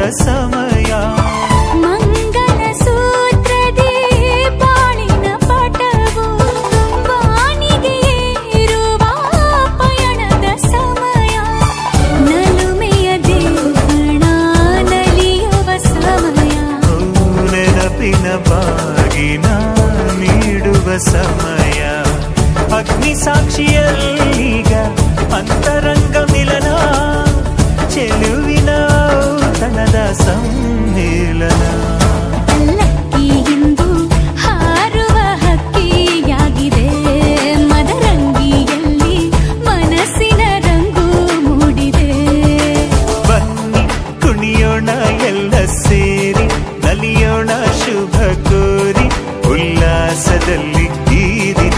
ಸಮಯ ಮಂಗಲ ಸೂತ್ರದಿ ಬಾಳಿನ ಪಟವು ವಾಣಿಗೆ ಏರುವ ಪಯಣದ ಸಮಯ ನಲುಮೆಯ ದೇವಣ ನಲಿಯುವ ಸಮಯ ನೆನಪಿನ ಬಾಗಿನ ನೀಡುವ ಸಮಯ ಅಗ್ನಿ ಸಾಕ್ಷಿಯಲ್ಲೀಗ ಅಂತರಂಗ ಮಿಲನ ಚೆಲುವಿನ ಔತಣದ ಸಮ್ಮಿಲನ ಪಲ್ಲಕ್ಕಿ ಇಂದು ಹಾರುವ ಹಕ್ಕಿಯಾಗಿದೆ ಮದರಂಗಿಯಲ್ಲಿ ಮನಸ್ಸಿನ ರಂಗು ಮೂಡಿದೆ ಬನ್ನಿ ಕುಣಿಯೋಣ ಎಲ್ಲ ಸೇರಿ ನಲಿಯೋಣ ಶುಭ ಕೋರಿ ಉಲ್ಲಾಸದಲ್ಲಿ ಈ ದಿನ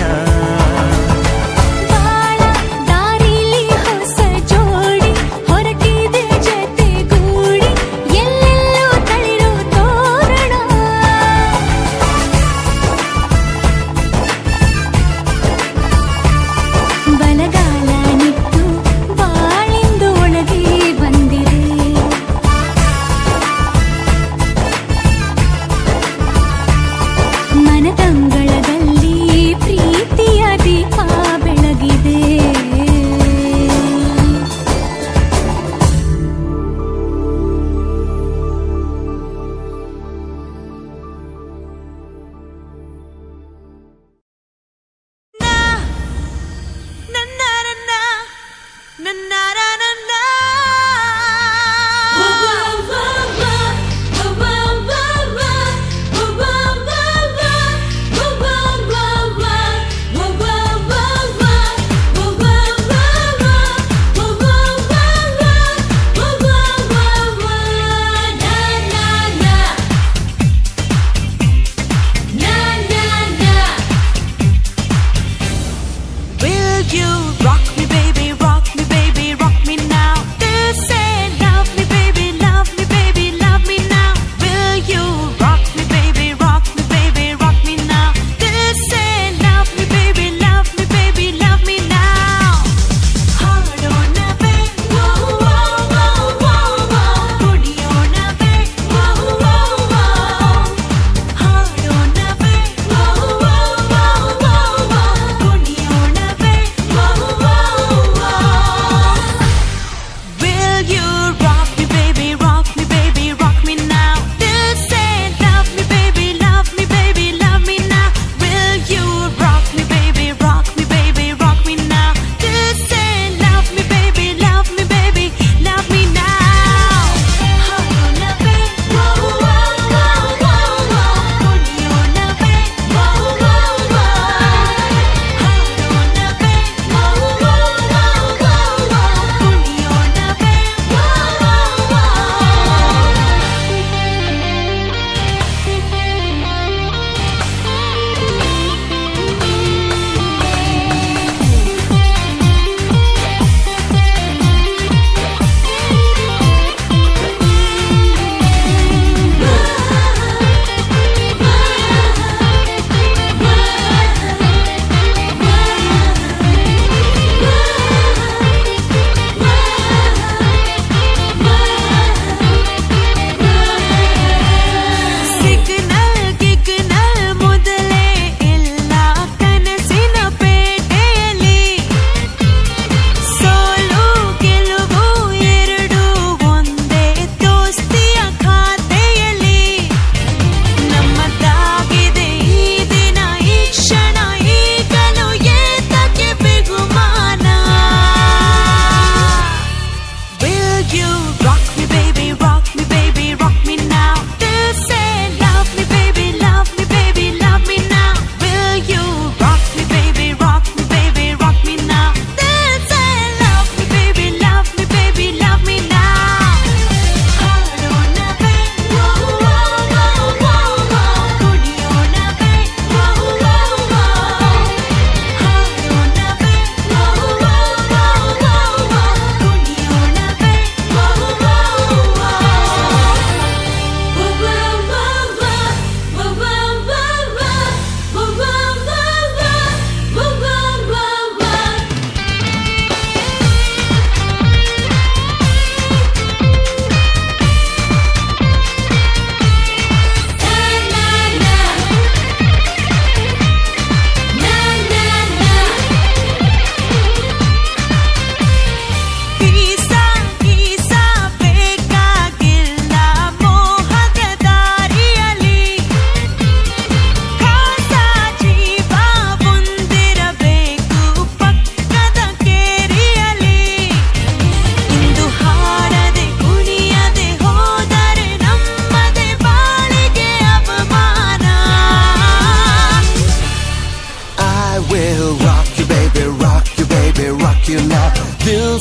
ಬಾಳ ದಾರಿಲಿ ಹೊಸ ಜೋಡಿ ಹೊರಟಿದೆ ಜತೆಗೂಡಿ ಎಲ್ಲೆಲ್ಲೂ ತಳಿರು ತೋರಣ ಬಲಗಾಲ ನಿಟ್ಟು ಬಾಳಿಂದು ಒಳಗೆ ಬಂದಿದೆ ಮನದಂಗಳದಲ್ಲಿ ಪ್ರೀತಿಯ ದೀಪ ಬೆಳಗಿದೆ Will you rock me, baby, rock me, baby,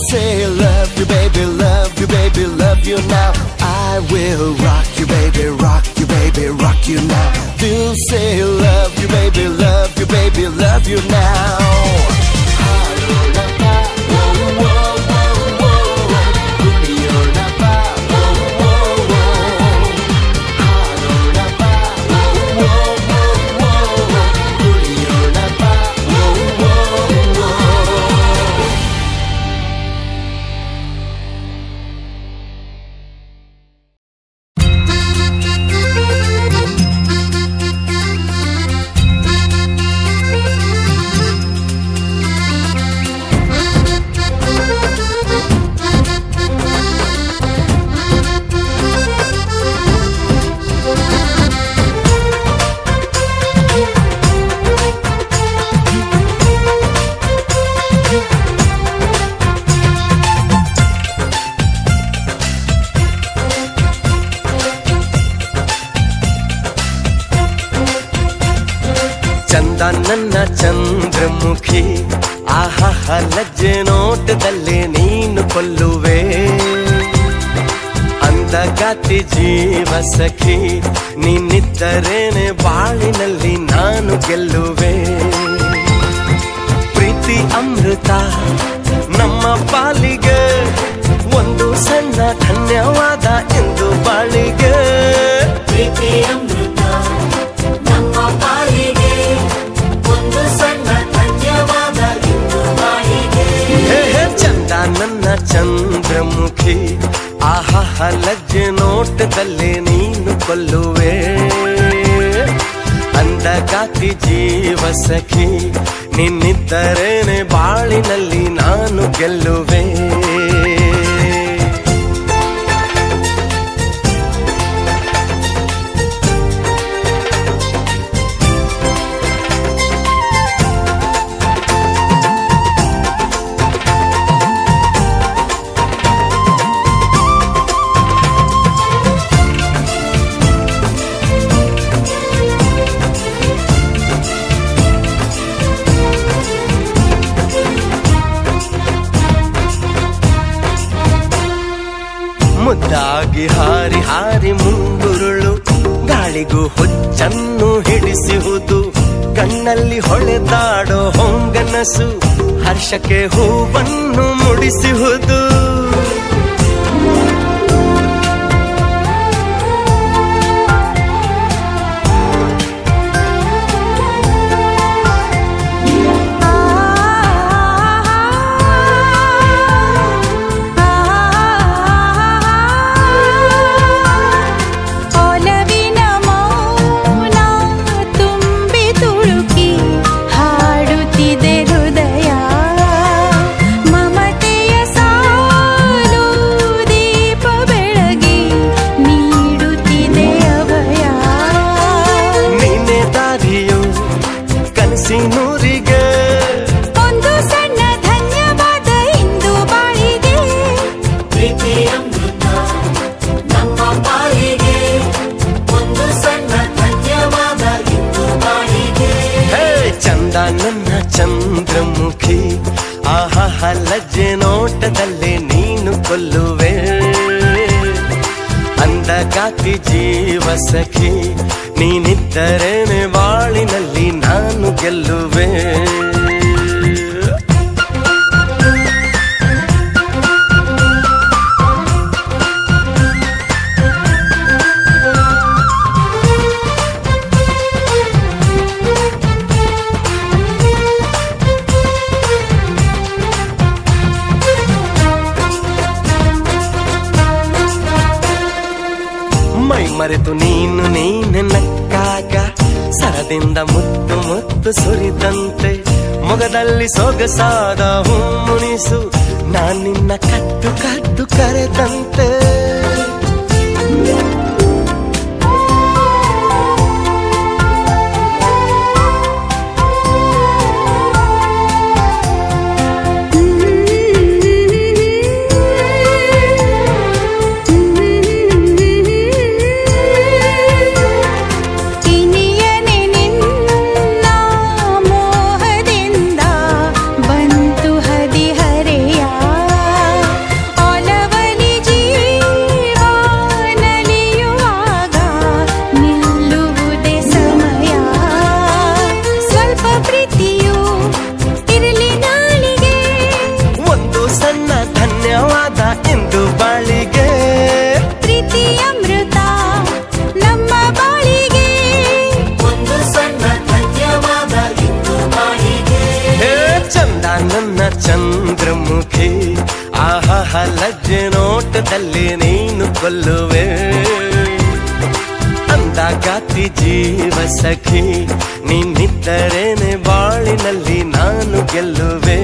say love you, baby, love you, baby, love you now. I will rock you, baby, rock you, baby, rock you now. Do say love you, baby, love you, baby, love you now. ಚಂದ ನನ್ನ ಚಂದ್ರಮುಖಿ ಆಹಾಹ ಲಜ್ಜೆ ನೋಟದಲ್ಲಿ ನೀನು ಕೊಲ್ಲುವೆ ಅಂದಗಾತಿ ಜೀವ ಸಖಿ ನೀನಿದ್ದರೇನೆ ಬಾಳಿನಲ್ಲಿ ನಾನು ಗೆಲ್ಲುವೆ ಪ್ರೀತಿ ಅಮೃತ ನಮ್ಮ ಪಾಲಿಗೆ ಒಂದು ಸಣ್ಣ ಧನ್ಯವಾದ ಎಂದು ಬಾಳಿಗೆ ಪ್ರೀತಿ ಅಮೃತ ನಮ್ಮ ಪಾಲಿಗೆ ಒಂದು ಸಣ್ಣ ಧನ್ಯವಾದ ಇಂದು ಬಾಯಿಗೆ ಹೇ ಹೇ ಚಂದ ನನ್ನ ಚಂದ್ರಮುಖಿ ಆಹಾಹ ಲಜ್ಜೆ ನೋಟದಲ್ಲಿ ನೀನು ಕೊಲ್ಲುವೆ ಅಂದಗಾತಿ ಜೀವ ಸಖಿ ನಿನ್ನಿದ್ದರೇನೆ ಬಾಳಿನಲ್ಲಿ ನಾನು ಗೆಲ್ಲುವೆ ಮುದ್ದಾಗಿ ಹಾರಿ ಹಾರಿ ಮುಂಗುರುಳು ಗಾಳಿಗೂ ಹುಚ್ಚನ್ನು ಹಿಡಿಸುವುದು ಕಣ್ಣಲ್ಲಿ ಹೊಳೆದಾಡೋ ಹೊಂಗನಸು ಹರ್ಷಕ್ಕೆ ಹೂವನ್ನು ಮುಡಿಸುವುದು ಒಲವಿನ ಮೌನ ತುಂಬಿ ತುಳುಕಿ ಹಾಡುತ್ತಿದೆ ಹೃದಯ ಮಮತೆಯ ಸಾಲು ದೀಪ ಬೆಳಗಿ ನೀಡುತ್ತಿದೆ ಅಭಯ ನೀನೆ ದಾರಿಯು ಕನಸಿನೂರಿಗೆ ಒಂದು ಸಣ್ಣ ಧನ್ಯವಾದ ಇಂದು ಬಾಳಿಗೆ ಪ್ರೀತಿ ಅಮೃತ ನಮ್ಮ ಪಾಲಿಗೆ ಒಂದು ಸಣ್ಣ ಧನ್ಯವಾದ ಇಂದು ಬಾಯಿಗೆ ಹೇ ಚಂದ ನನ್ನ ಚಂದ್ರಮುಖಿ ಆಹಾಹ ಲಜ್ಜೆ ನೋಟದಲ್ಲಿ ನೀನು ಕೊಲ್ಲುವೆ ಅಂದಗಾತಿ ಜೀವ ಸಖಿ ನೀನಿದ್ದರೇನೆ ಬಾಳಿನಲ್ಲಿ ನಾನು ಗೆಲ್ಲುವೆ ಮೈ ಮರೆತು ನೀನು ನೀನೆ ನಕ್ಕಾಗ ಸರದಿಂದ ಮುತ್ತು ಮುತ್ತು ಸುರಿದಂತೆ ಮೊಗದಲ್ಲಿ ಸೊಗಸಾದ ಮುನಿಸು ನಾನಿನ್ನ ಕದ್ದು ಕದ್ದು ಕರೆದಂತೆ ಇನಿಯನೆ ನಿನ್ನ ಮೋಹದಿಂದ ಬಂತು ಹದಿಹರೆಯ ಚಂದ್ರಮುಖಿ ಆಹ ಲಜ್ಜೆ ನೋಟದಲ್ಲಿ ನೀನು ಕೊಲ್ಲುವೆ ಅಂದಾಗಾತಿ ಜೀವ ಸಖಿ ನೀನಿದ್ದರೇನೆ ಬಾಳಿನಲ್ಲಿ ನಾನು ಗೆಲ್ಲುವೆ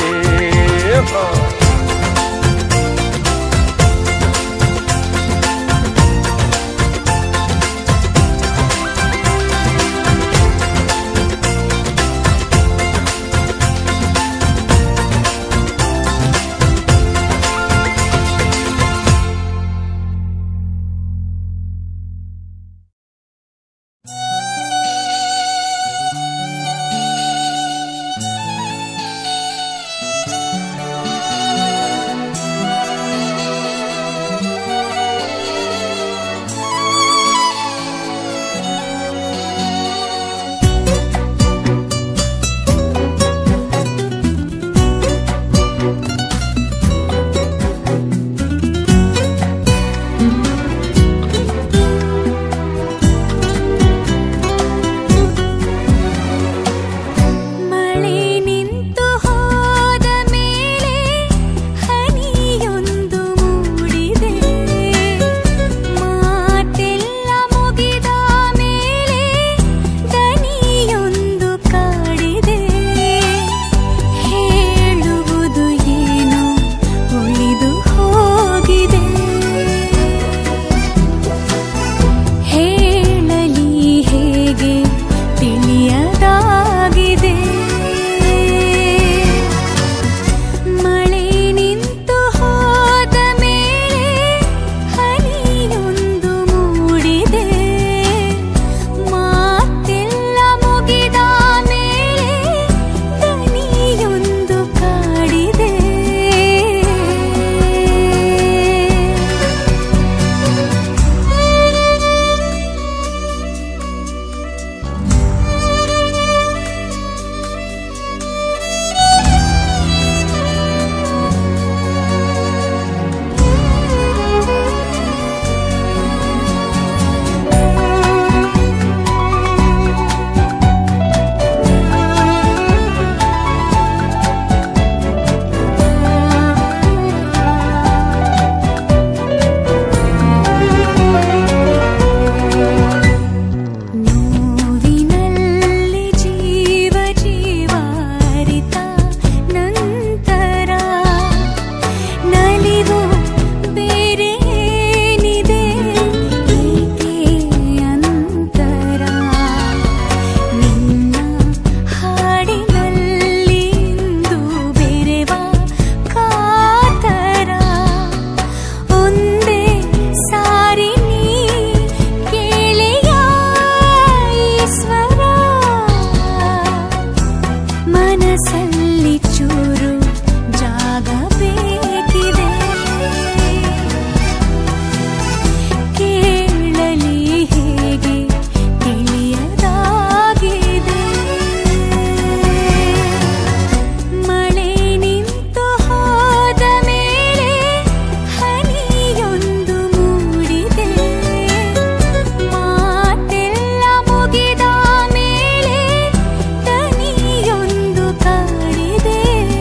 ಮಳೆ ನಿಂತು ಹೋದ ಮೇಲೆ ಹನಿಯೊಂದು ಮೂಡಿದೆ ಮಾತೆಲ್ಲ ಮುಗಿದ ಮೇಲೆ ದನಿಯೊಂದು ಕಾಡಿದೆ ಹೇಳುವುದು ಏನು ಉಳಿದು ಹೋಗಿದೆ ಹೇಳಲಿ ಹೇಗೆ ತಿಳಿಯದಾಗಿದೆ ಮಳೆ ನಿಂತು ಹೋದ ಮೇಲೆ ಹನಿಯೊಂದು ಮೂಡಿದೆ ಮಾತೆಲ್ಲ ಮುಗಿದ ಮೇಲೆ ದನಿಯೊಂದು ಕಾಡಿದೆ ನೋವಿನಲ್ಲಿ ಜೀವ ಜೀವಾರಿತ ನಂತರ ನಲಿವು ಬೇರೆ ಏನಿದೆ ಈಕೆ ಅಂತರ ನಿನ್ನ ಹಾಡಿನಲ್ಲಿ ಇಂದು ಬೆರೆವ ಕಾತರ ಒಂದೇ ಸಾರಿ ನೀ ಕೇಳೆಯ ಈಶ್ವರ ಮನಸ್ಸಲ್ಲಿ ಚೂರು ಜಾಗ ಬೇಕಿದೆ ಕೇಳಲಿ ಹೇಗೆ ತಿಳಿಯದಾಗಿದೆ ಮಳೆ ನಿಂತು ಹೋದ ಮೇಲೆ ಹನಿಯೊಂದು ಮೂಡಿದೆ ಮಾತೆಲ್ಲ ಮುಗಿದ ಮೇಲೆ ದನಿಯೊಂದು ಕಾಡಿದೆ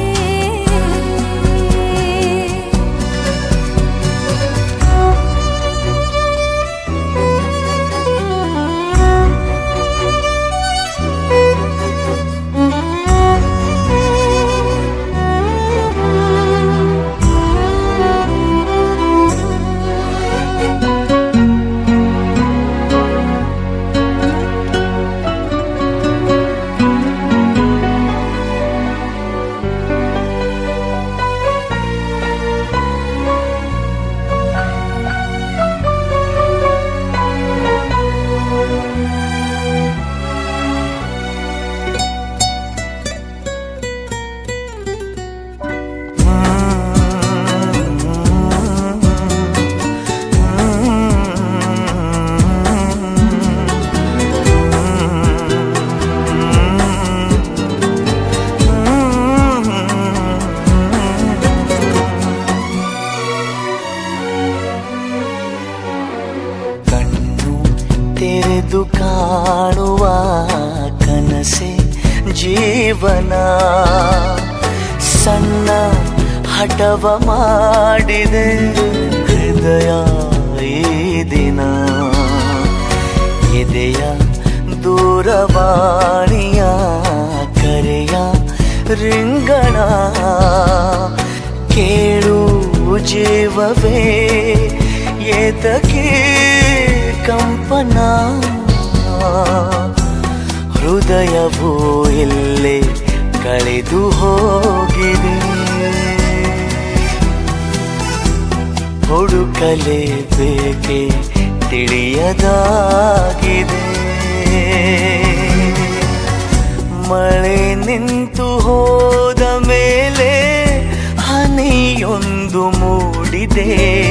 ಕಣ್ಣು ತೆರೆದು ಕಾಣುವ ಕನಸೆ ಜೀವನ ಸಣ್ಣ ಹಠವ ಮಾಡಿದೆ ಹೃದಯ ಈ ದಿನ ಎದೆಯ ದೂರವಾಣಿಯ ಕರೆಯ ರಿಂಗಣ ಕೇಳು ಜೀವವೇ ಏತಕ್ಕೆ ಕಂಪನ ಹೃದಯವು ಎಲ್ಲೇ ಕಳೆದು ಹೋಗಿದೆ ಹುಡುಕಲೇಬೇಕೆ ತಿಳಿಯದಾಗಿದೆ ಮಳೆ ನಿಂತು ಹೋದ ಮೇಲೆ ಹನಿಯೊಂದು ಮೂಡಿದೆ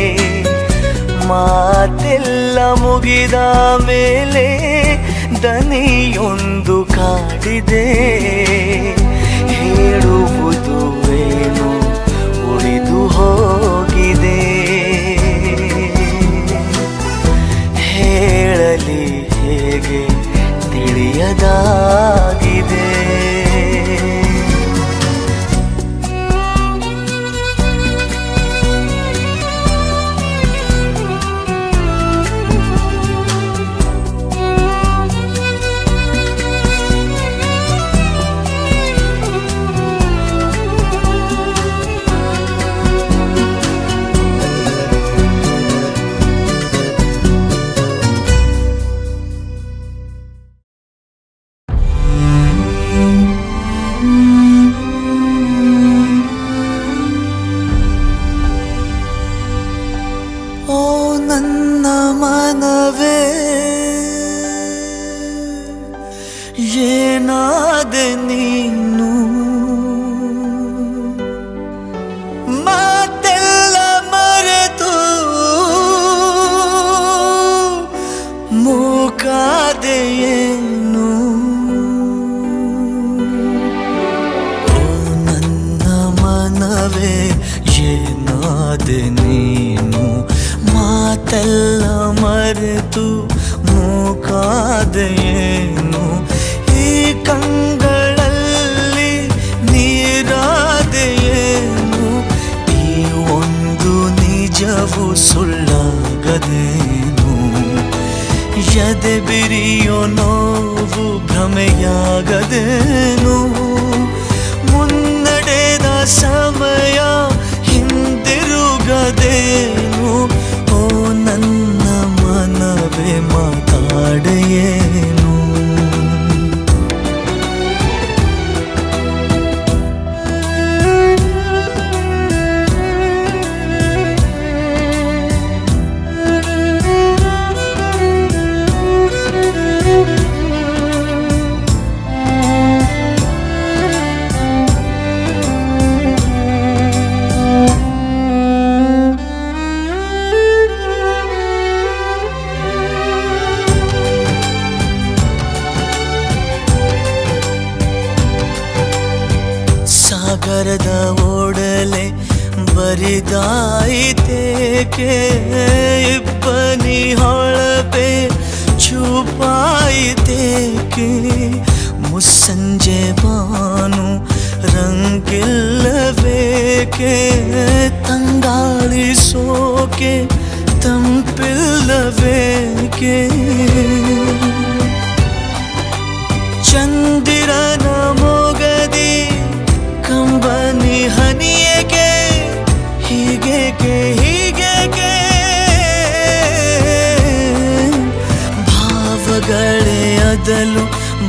ಮಾತೆಲ್ಲ ಮುಗಿದ ಮೇಲೆ ದನಿಯೊಂದು ಕಾಡಿದೆ ಹೇಳುವುದು ಏನು ಉಳಿದು ಹೋಗಿದೆ ಹೇಳಲಿ ಹೇಗೆ ತಿಳಿಯದಾಗಿದೆ ಓ ನನ್ನ ಮನವೇ ಏನಾದೆ ನೀನು ಮಾತೆಲ್ಲ ಮರೆತು ಮೂಕಾದೆಯೇನು ಓ ನನ್ನ ಮನವೇ ಏನಾದೆ ನೀನು ಮಾತೆಲ್ಲ ಮರೆತು ಮೂಕಾದೆಯೇನು ಈ ಕಂಗಳಲ್ಲಿ ನೀರಾದೆಯೇನು ಈ ಒಂದು ನಿಜವು ಸುಳ್ಳಾಗದೇನು ಎದೆ ಬಿರಿಯೋ ನೋವು ಭ್ರಮೆಯಾಗದೇನು ಮುನ್ನಡೆದ ಸಮಯ ಹಿಂದಿರುಗದೇನು ಓ ನನ್ನ ಮನವೇ ಮಾತಾಡೆಯೇನು ಸಾಗರದ ಓಡಲೆ ಬರಿದಾಯಿತೇಕೆ ಇಬ್ಬನಿ ಹೊಳಪೆ ಚೂಪಾಯಿತೇಕೆ ಮುಸ್ಸಂಜೆ ಬಾನು ರಂಗಿಲ್ಲಬೇಕೆ ತಂಗಾಳಿ ಸೋಕೆ ತಂಪಿಲ್ಲಬೇಕೆ ಚಂದಿರನ ಮೊಗದಿ ಕಂಬನಿ ಹನಿಯಗೆ ಹೀಗೇಕೆ ಹೀಗೇಕೆ ಭಾವಗಳೇ ಅದಲು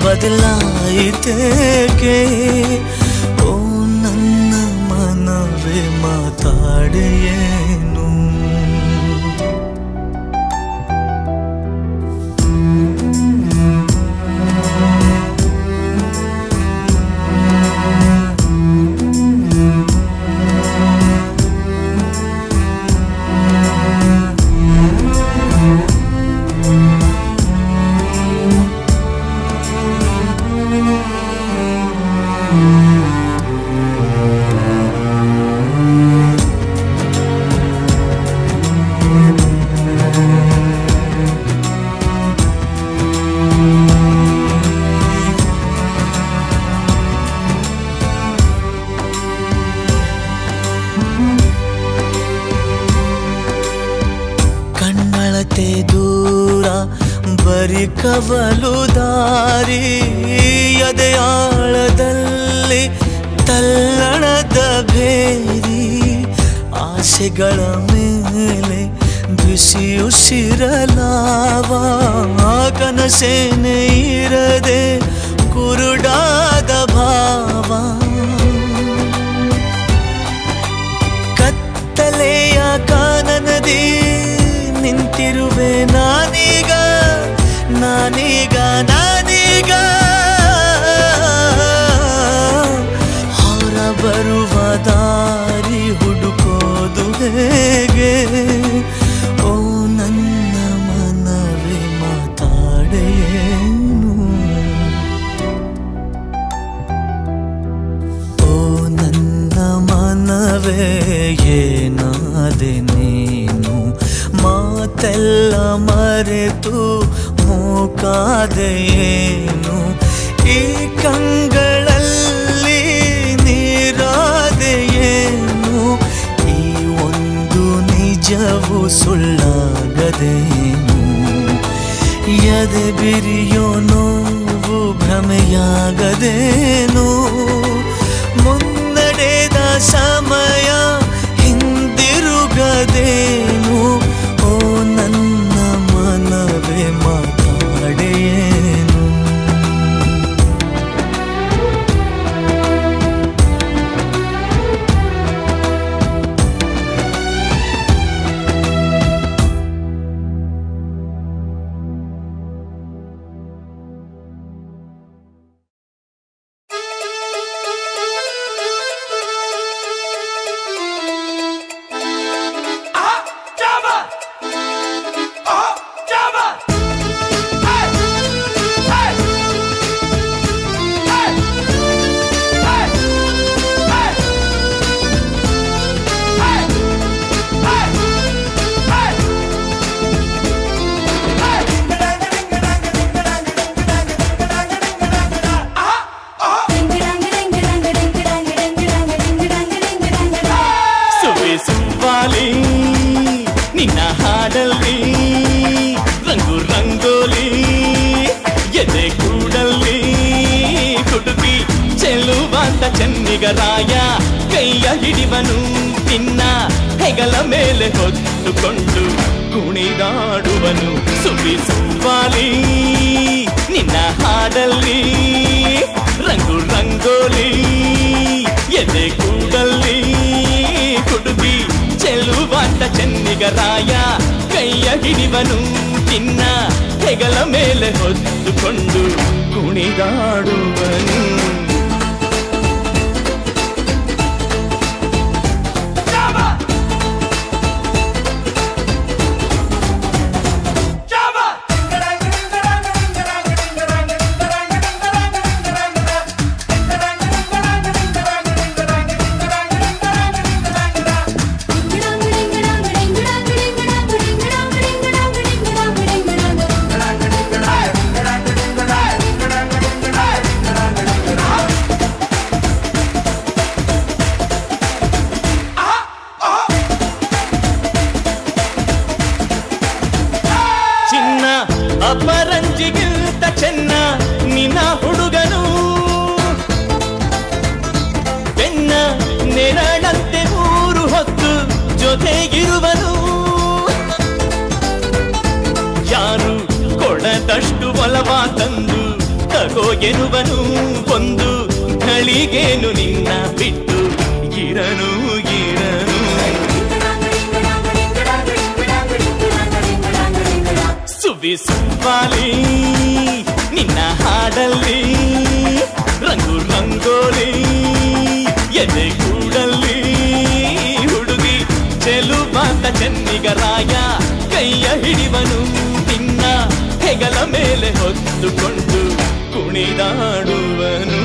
ಬದಲಾಯಿತೇಕೆ ಓ ನನ್ನ ಮನವೇ ಮಾತಾಡೆಯೇನು ಎಷ್ಟೇ ದೂರ ಬರಿ ಕವಲು ದಾರಿ ಎದೆಯಾಳದಲ್ಲಿ ತಲ್ಲಣದ ಬೇರಿ ಆಸೆಗಳ ಮೇಲೆ ಬಿಸಿಯುಸಿರಲಾವ ಕನಸೇನೆ ಇರದೆ ಕುರುಡಾದ ಭಾವ ಕತ್ತಲೆಯ ಕಾನನದಿ ನಿಂತಿರುವೆ ನಾನೀಗ ನಾನೀಗ ನಾನೀಗ ಹೊರ ಬರುವ ದಾರಿ ಹುಡುಕೋದು ಹೇಗೆ ಓ ನನ್ನ ಮನವೇ ಮಾತಾಡೇನು ಓ ನನ್ನ ಮನವೇ ಏನಾದೆ ನೀನು ಮಾತೆಲ್ಲ ಮರೆತು ಮೂಕಾದೆಯೇನು ಈ ಕಂಗಳಲ್ಲಿ ನೀರಾದೆಯೇನು ಈ ಒಂದು ನಿಜವು ಸುಳ್ಳಾಗದೇನು ಎದೆ ಬಿರಿಯೋ ನೋವು ಭ್ರಮೆಯಾಗದೇನು ಮುನ್ನಡೆದ ಸಮಯ ಹಿಂದಿರುಗದೇನು ಓ ನನ್ನ ಮನವೇ ಮಾತಾಡೇನು ಸುವೆ ಸುವ್ವಾಲಿ ನಿನ್ನ ಹಾಡಲ್ಲಿ ರಂಗು ರಂಗೋಲಿ ಎದೆ ಕೂಡಲ್ಲಿ ಕುಟುಕಿ ಚೆಲುವಾಂತ ಚೆನ್ನಿಗರಾಯ ಕೈಯ ಹಿಡಿವನು ನಿನ್ನ ಹೆಗಲ ಮೇಲೆ ಹೊತ್ತುಕೊಂಡು ಕುಣಿದಾಡುವನು ಸುವಿ ಸುವ್ವಾಲಿ ನಿನ್ನ ಹಾಡಲ್ಲಿ ರಂಗು ರಂಗೋಲಿ ಎದೆ ಕೂಡಲ್ಲಿ ಕುಡುಗಿ ಚೆಲುವಾಂತ ಚೆನ್ನಿಗರಾಯ ಕೈಯ ಹಿಡಿವನು ನಿನ್ನ ಹೆಗಲ ಮೇಲೆ ಹೊತ್ತುಕೊಂಡು ಕುಣಿದಾಡುವನು ಚಿನ್ನ ಅಪರಂಜಿಗಿಂತ ಚೆನ್ನ ನಿನ್ನ ಹುಡುಗನು ಬೆನ್ನ ನೆರಳಂತೆ ಊರು ಹೊತ್ತು ಜೊತೆಗಿರುವನು ಯಾರು ಕೊಡದಷ್ಟು ಒಲವ ತಂದು ತಗೋ ಎನ್ನುವನು ಒಂದು ಘಳಿಗೇನು ನಿನ್ನ ಬಿಟ್ಟು ಇರನು ಇರನು ಸುವಿ ಸುವ್ವಾಲಿ ನಿನ್ನ ಹಾಡಲ್ಲಿ ರಂಗು ರಂಗೋಲಿ ಎದೆ ಕೂಡಲ್ಲಿ ಹುಡುಗಿ ಚೆಲುವಾದ ಚೆನ್ನಿಗರಾಯ ಕೈಯ ಹಿಡಿವನು ನಿನ್ನ ಹೆಗಲ ಮೇಲೆ ಹೊತ್ತುಕೊಂಡು ಕುಣಿದಾಡುವನು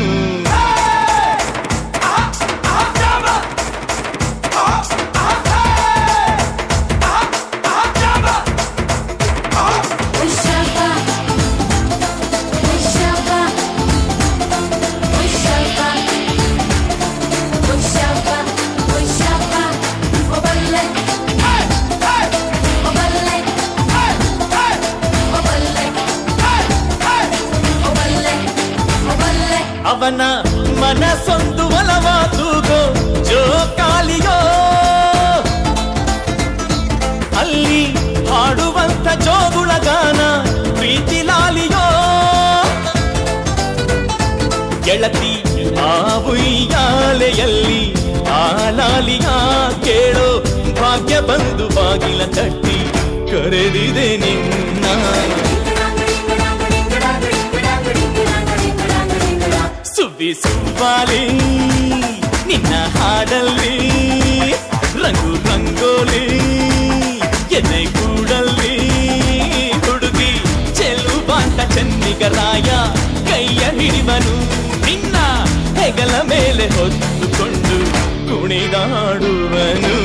Hey! Hey! ಅವನ ಮನಸ್ಸೊಂದು ಒಲವಾದುಗೋ ಜೋಕಾಲಿಯೋ ಅಲ್ಲಿ ಹಾಡುವಂತ ಜೋಗುಳ ಗಾನ ಪ್ರೀತಿ ಲಾಲಿಯೋ ಗೆಳತಿ ಆ ಉಯ್ಯಾಲೆಯಲ್ಲಿ ಆಲಾಲಿಯ ಕೇಳೋ ಭಾಗ್ಯ ಬಂದು ಬಾಗಿಲ ತಟ್ಟಿ ಕರೆದಿದೆ ನಿನ್ನ ಸುದ್ದಿ ಸುಬ್ಬಾಲಿ ನಿನ್ನ ಹಾಡಲ್ಲಿ ರಂಗು ರಂಗೋಲಿ ಎದೆ ಕೂಡಲ್ಲಿ ಹುಡುಗಿ ಚೆಲುವಾಂತ ಚೆನ್ನಿಗರಾಯ ಕೈಯ ಹಿಡಿವನು ನಿನ್ನ ಹೆಗಲ ಮೇಲೆ ಹೊತ್ತುಕೊಂಡು ಕುಣಿದಾಡುವನು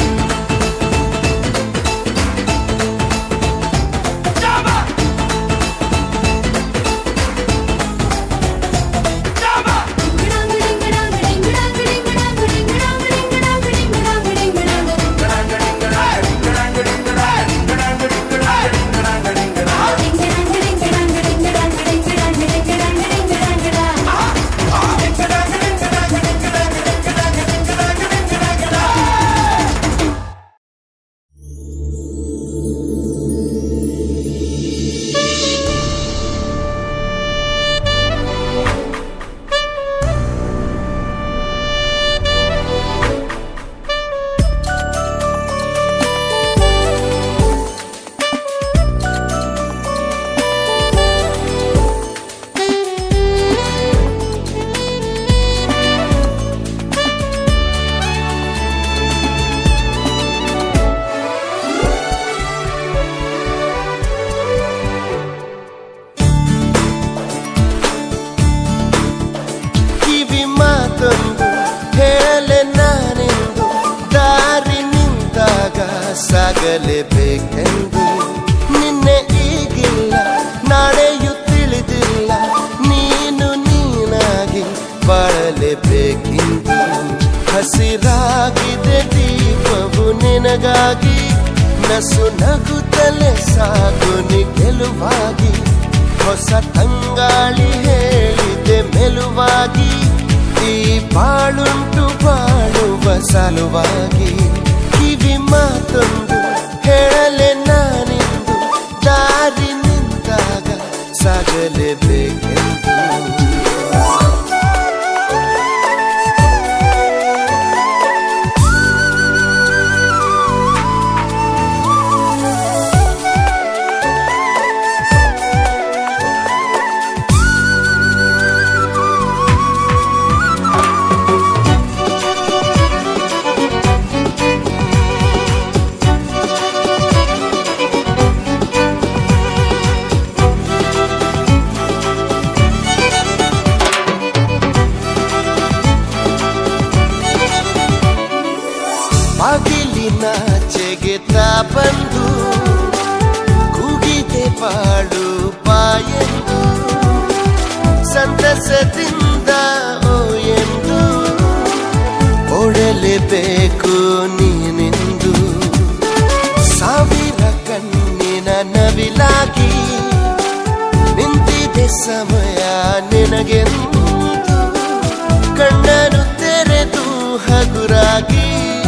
ಕಿವಿ ಮಾತೊಂದು ಹೇಳಲೆ ನಾನೆಂದು ದಾರಿ ನಿಂತಾಗ ಸಾಗಲೇಬೇಕೆಂದು ನಿನ್ನೆ ಈಗಿಲ್ಲ ನಾಳೆಯೂ ತಿಳಿದಿಲ್ಲ ನೀನು ನೀನಾಗಿ ಬಾಳಲೇಬೇಕೆಂದು ಹಸಿರಾಗಿದೆ ದೀಪವು ನಿನಗಾಗಿ ನಸು ನಗುತ್ತಲೇ ಸಾಗು ನಿ ಗೆಲುವಾಗಿ ಹೊಸ ತಂಗಾಳಿ ಹೇಳಿದೆ ಮೆಲುವಾಗಿ ಈ ಬಾಳುಂಟು ಬಾಳುವ ಸಲುವಾಗಿ ಕಿವಿ ಮಾತೊಂದು ಹೇಳಲೆ ನಾನಿಂದು ದಾರಿ ನಿಂತಾಗ ಸಾಗಲೇಬೇಕೆಂದು ಬಾಗಿಲಿನಾಚೆಗೆ ತಾ ಬಂದು ಕೂಗಿದೆ ಬಾಳು ಬಾಯೆಂದು ಸಂತಸದಿಂದ ಓ ಎಂದು ಓಡಲೇಬೇಕು ನೀನೆಂದು ಸಾವಿರ ಕಣ್ಣಿನ ನವಿಲಾಗಿ ನಿಂತಿದೆ ಸಮಯ ನಿನಗೆಂದು ಕಣ್ಣನು ತೆರೆದು ಹಗುರಾಗಿ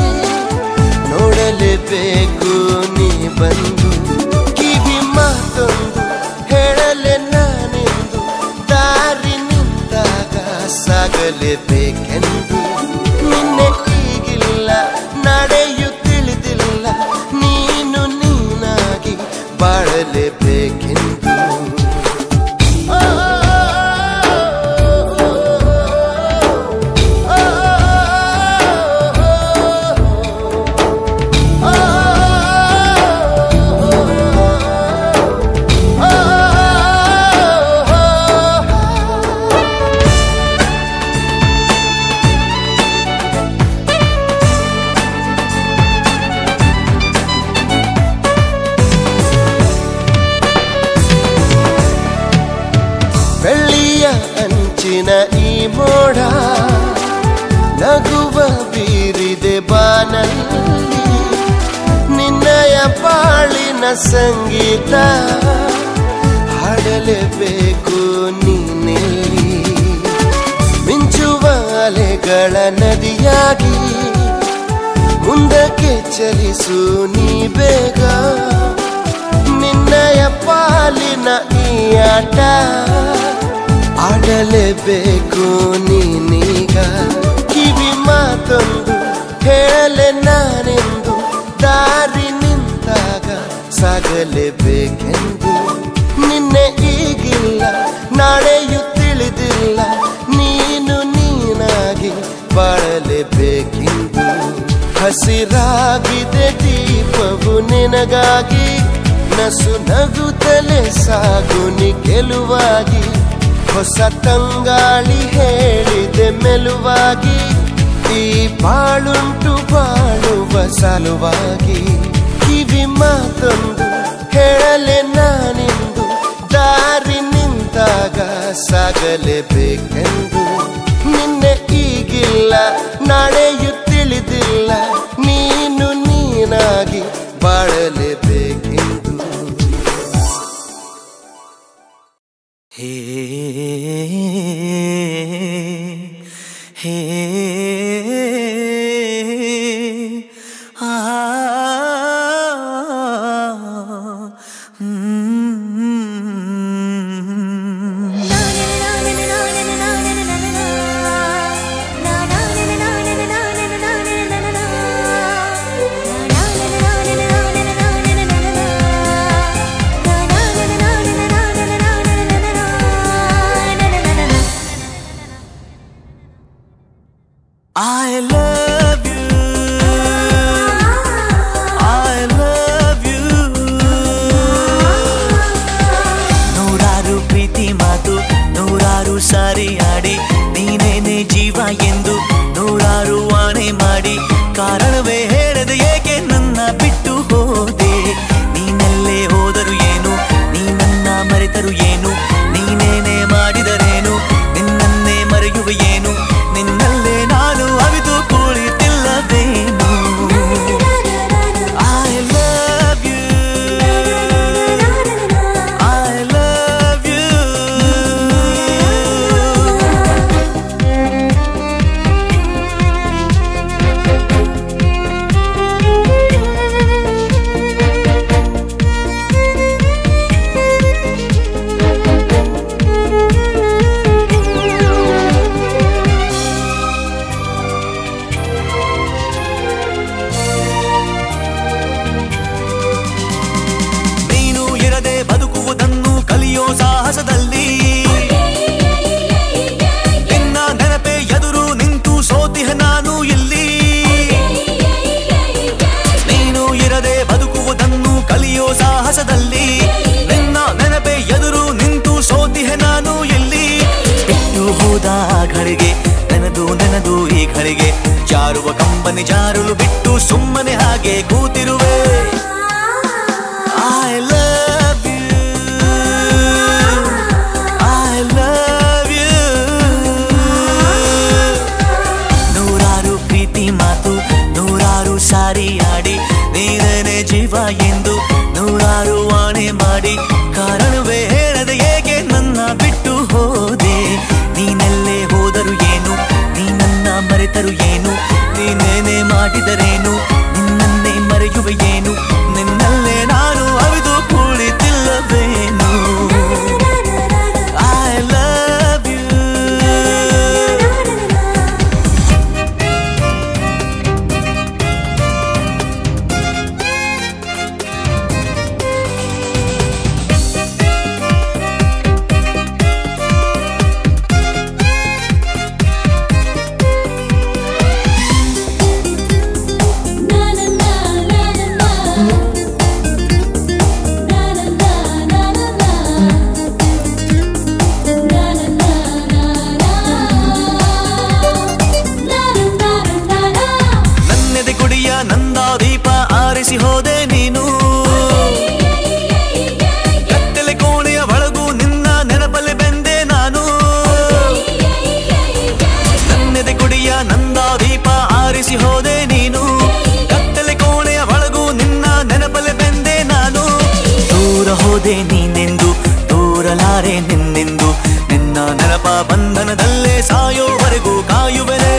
ನೋಡಲೇಬೇಕು ನೀ ಬಂದು ಕಿವಿ ಮಾತೊಂದು ಹೇಳಲೆ ನಾನೆಂದು ದಾರಿ ನಿಂತಾಗ ಸಾಗಲೇಬೇಕೆಂದು ನಿನ್ನೆ ಈಗಿಲ್ಲ ನಡೆಯು ತಿಳಿದಿಲ್ಲ ನೀನು ನೀನಾಗಿ ಬಾಳಲೇಬೇಕೆಂದು ಬೆಳ್ಳಿಯ ಅಂಚಿನ ಈ ಮೋಡ ನಗುವ ಬೀರಿದೆ ಬಾನಲ್ಲಿ ನಿನ್ನಯ ಬಾಳಿನ ಸಂಗೀತ ಹಾಡಲೇಬೇಕು ನೀನೆಲ್ಲಿ ಅಲೆಗಳ ನದಿಯಾಗಿ ಮುಂದಕ್ಕೆ ಚಲಿಸು ನೀ ಬೇಗ ನಿನ್ನಯ ಪಾಲಿನ ಈ ಆಟ ಆಡಲೇಬೇಕು ನೀನೀಗ ಕಿವಿ ಮಾತೊಂದು ಹೇಳಲೆ ನಾನೆಂದು ದಾರಿ ನಿಂತಾಗ ಸಾಗಲೇಬೇಕೆಂದು ನಿನ್ನೆ ಈಗಿಲ್ಲ ನಾಳೆಯೂ ತಿಳಿದಿಲ್ಲ ನೀನು ನೀನಾಗಿ ಬಾಳಲೇಬೇಕೆಂದು ಹಸಿರಾಗಿದೆ ದೀಪವು ನಿನಗಾಗಿ ನಸು ನಗುತ್ತಲೇ ಸಾಗು ನಿ ಗೆಲುವಾಗಿ ಹೊಸ ತಂಗಾಳಿ ಹೇಳಿದೆ ಮೆಲುವಾಗಿ ಈ ಬಾಳುಂಟು ಬಾಳುವ ಸಲುವಾಗಿ ಕಿವಿ ಮಾತೊಂದು ಹೇಳಲೆ ನಾನಿಂದು ದಾರಿ ನಿಂತಾಗ ಸಾಗಲೇಬೇಕೆಂದು ನಿನ್ನೆ ಈಗಿಲ್ಲ ನಾಳೆಯೂ ತಿಳಿದಿಲ್ಲ ನೀನು ನೀನಾಗಿ ಬಾಳಲೇಬೇಕೆಂದು ಹೇ ಹೇ ಆ I love you. I love you. ನೂರಾರು ಪ್ರೀತಿ ಮಾತು ನೂರಾರು ಸಾರಿ ಆಡಿ ನೀನೇನೆ ಜೀವ ಎಂದು ನೂರಾರು ಆಣೆ ಮಾಡಿ ಕಾರಣವೇ ಹೇಳದೆ ಏಕೆ ನನ್ನ ಬಿಟ್ಟು ಹೋದೆ ನೀನೆಲ್ಲೇ ಹೋದರು ಏನು ನೀ ನನ್ನ ಮರೆತರು ಏನು ನೀನೇನೆ ಮಾಡಿದರೇನು ನಿನ್ನನ್ನೇ ಮರೆಯುವ ಏನು ನಿನ್ನಲ್ಲೇ ನಾನು ಅವಿತು ಕುಳಿತಿಲ್ಲವೇನು I love you. I love you. ನೀನು ಇರದೆ ಬದುಕುವುದನ್ನು ಕಲಿಯೋ ಸಾಹಸದಲ್ಲಿ ನಿನ್ನ ನೆನಪೆ ಎದುರು ನಿಂತು ಸೋತಿಹ ನಾನು ಇಲ್ಲಿ ನೀನು ಇರದೆ ಬದುಕುವುದನ್ನು ಕಲಿಯೋ ಸಾಹಸದಲ್ಲಿ ನಿನ್ನ ನೆನಪೆ ಎದುರು ನಿಂತು ಸೋತಿಹ ನಾನು ಇಲ್ಲಿ ಬಿಟ್ಟು ಹೋದ ಆ ಘಳಿಗೆ ನೆನದು ನೆನದು ಈ ಘಳಿಗೆ ಜಾರುವ ಕಂಬನಿ ಜಾರಲು ಬಿಟ್ಟು ಸುಮ್ಮನೆ ಹಾಗೆ ಕೂತಿರುವೆ I love you. I love you. ನೂರಾರು ಪ್ರೀತಿ ಮಾತು ನೂರಾರು ಸಾರಿ ಆಡಿ ನೀನೇ ಜೀವ ಎಂದು ನೂರಾರು ವಾಣೆ ಮಾಡಿ ಕಾರಣವೇ ಹೇಳದೆ ಏಕೆ ನನ್ನ ಬಿಟ್ಟು ಹೋದೆ ನೀನೆಲ್ಲೇ ಹೋದರು ಏನು ನೀ ನನ್ನ ಮರೆತರು ಏನು ನೀನೇನೆ ಮಾಡಿದರೇನು ನಿನ್ನನ್ನೇ ಮರೆಯುವ ಏನು ನಿನ್ನಲ್ಲೇ ನಾನು ಅವಿದು ಕುಳಿತಿಲ್ಲವೇನು I love you. ನನ್ನೆದೆ ಕುಡಿಯ ನಂದ ದೀಪ ಆರಿಸಿ ಹೋದೆ ನೀನು ಕತ್ತಲೆ ಕೋಣೆಯ ಒಳಗೂ ನಿನ್ನ ನೆನಪಲ್ಲಿ ಬೆಂದೆ ನಾನು ನನ್ನೆದೆ ಕುಡಿಯ ನಂದ ದೀಪ ಆರಿಸಿ ಹೋದೆ ನೀನು ಕತ್ತಲೆ ಕೋಣೆಯ ಒಳಗೂ ನಿನ್ನ ನೆನಪಲ್ಲಿ ಬೆಂದೆ ನಾನು ದೂರ ಹೋದೆ ನೀನೆಂದು ದೂರಲಾರೆ ನಿನ್ನೆಂದು ನಿನ್ನ ನೆನಪ ಬಂಧನದಲ್ಲೇ ಸಾಯೋವರೆಗೂ ಕಾಯುವೆನೆ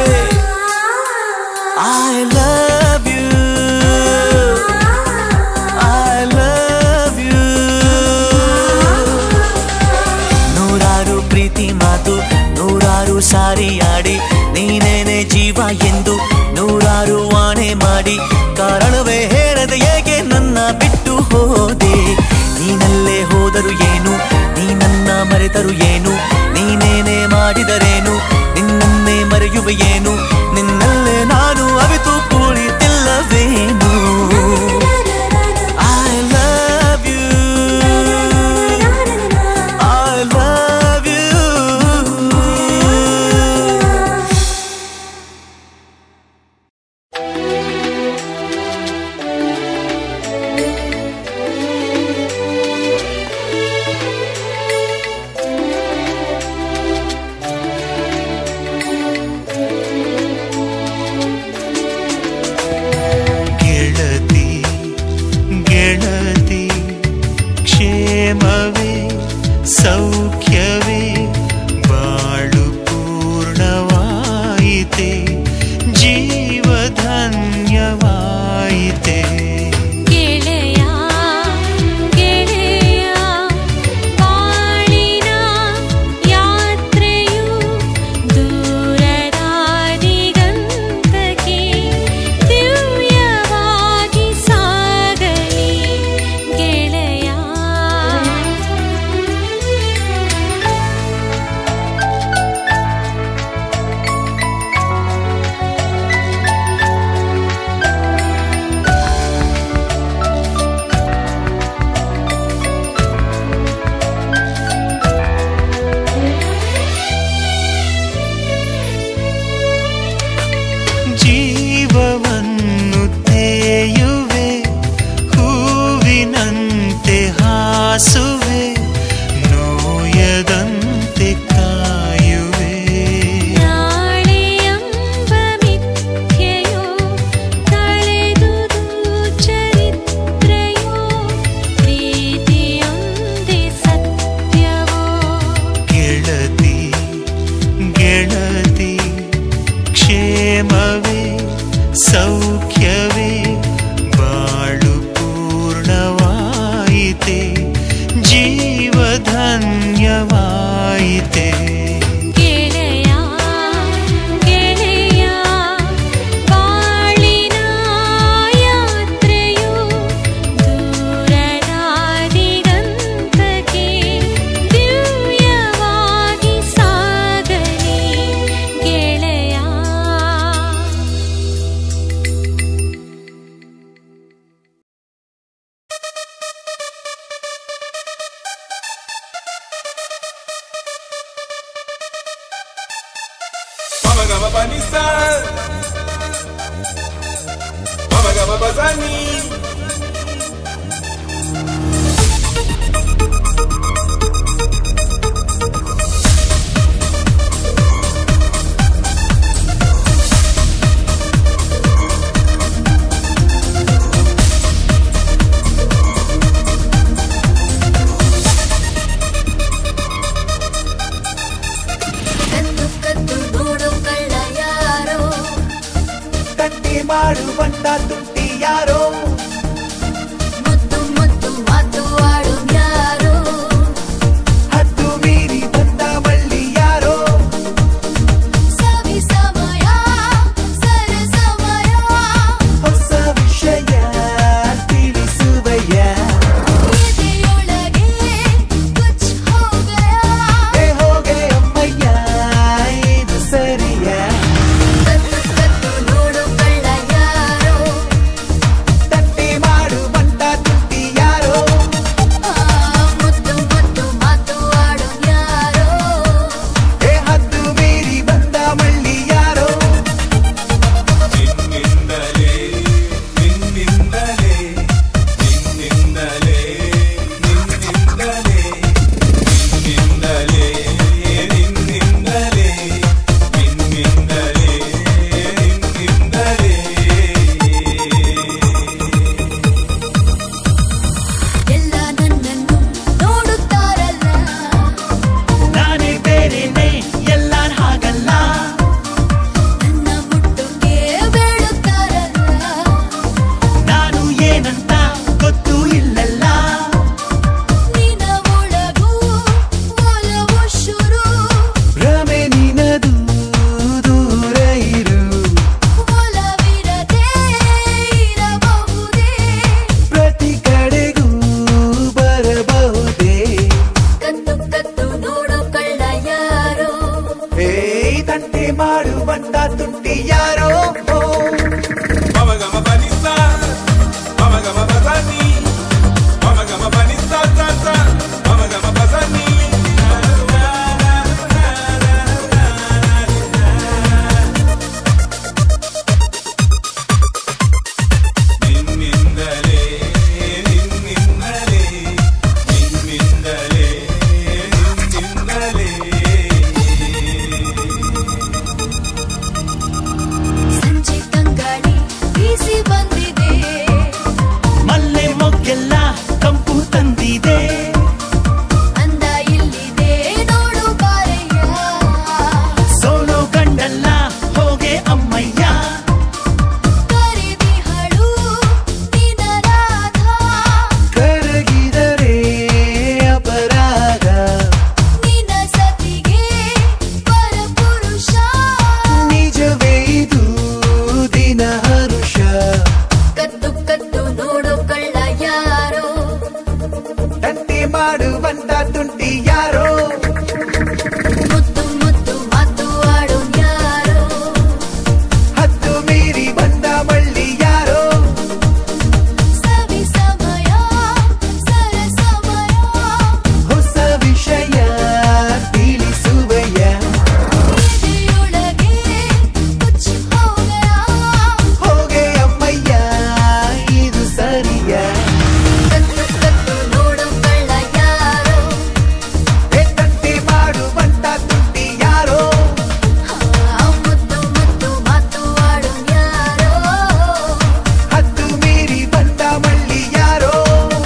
ಮಾಡುವಂತ ತುಂಟಿ ಯಾರೋ ಮುದ್ದು ಮುದ್ದು ಮಾತು ಆಡೋ ಯಾರೋ ಹತ್ತು ಮೀರಿ ಬಂದ ಮಳ್ಳಿ ಯಾರೋ ಸವಿ ಸಮಯ ಸರ ಸಮಯ ಹೊಸ ವಿಷಯ ತಿಳಿಸುವಯ ಎದೆಯೊಳಗೆ ಕುಚ್ಚು ಹೋಗಯ ಹೋಗೆ ಅಮ್ಮಯ್ಯ ಇದು ಸರಿಯ ಕತ್ತು ಕತ್ತು ನೋಡು ಕಳ್ಳ ಯಾರೋ ಎತ್ತಂತೆ ಮಾಡುವಂತ ತುಂಟಿ ಯಾರೋ ಆ ಮುದ್ದು ಮುದ್ದು ಮಾತು ಆಡೋ ಯಾರೋ ಹತ್ತು ಮೀರಿ ಬಂದ ಮಳ್ಳಿ ಯಾರೋ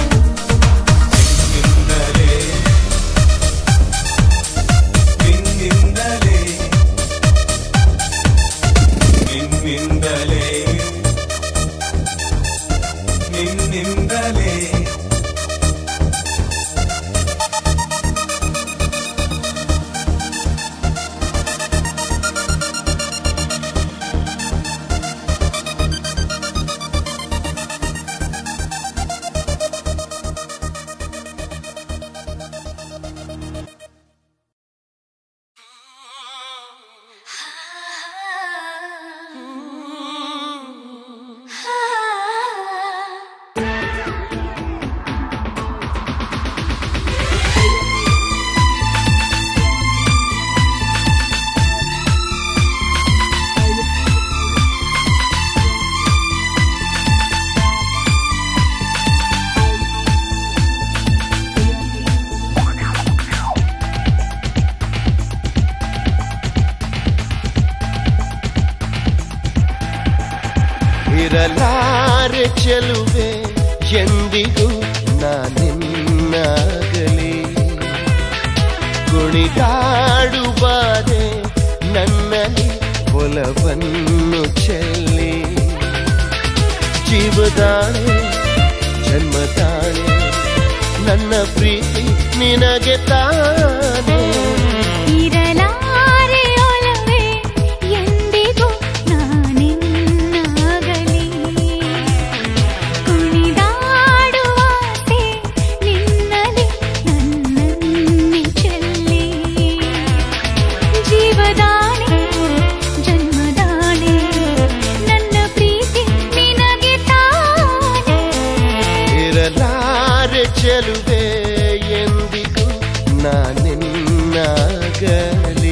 ಇರಲಾರೆ ಚೆಲುವೆ ಎಂದಿಗೂ ನಾನಿನ್ನಾಗಲಿ ಕುಣಿದಾಡುವಾರೆ ನನ್ನಲ್ಲಿ ಒಲವನ್ನು ಚೆಲ್ಲಿ ಜೀವದಾಣೆ ಜನ್ಮದಾಣೆ ನನ್ನ ಪ್ರೀತಿ ನಿನಗೆ ತಾನೇ ಇರಲಾರೆ ಒಲವೇ ಎಂದಿಗೂ ನಾನಿನ್ನಾಗಲಿ ಕುಣಿದಾಡುವಾಸೆ ನಿನ್ನಲಿ ನನ್ನನ್ನೇ ಚೆಲ್ಲಿ ಜೀವದಾಣೆ ಜನ್ಮದಾಣೆ ನನ್ನ ಪ್ರೀತಿ ನಿನಗೆ ತಾನೇ ಇರಲಾರೆ ಚೆಲುವೆ ಎಂದಿಗೂ ನಾನಿನ್ನಾಗಲಿ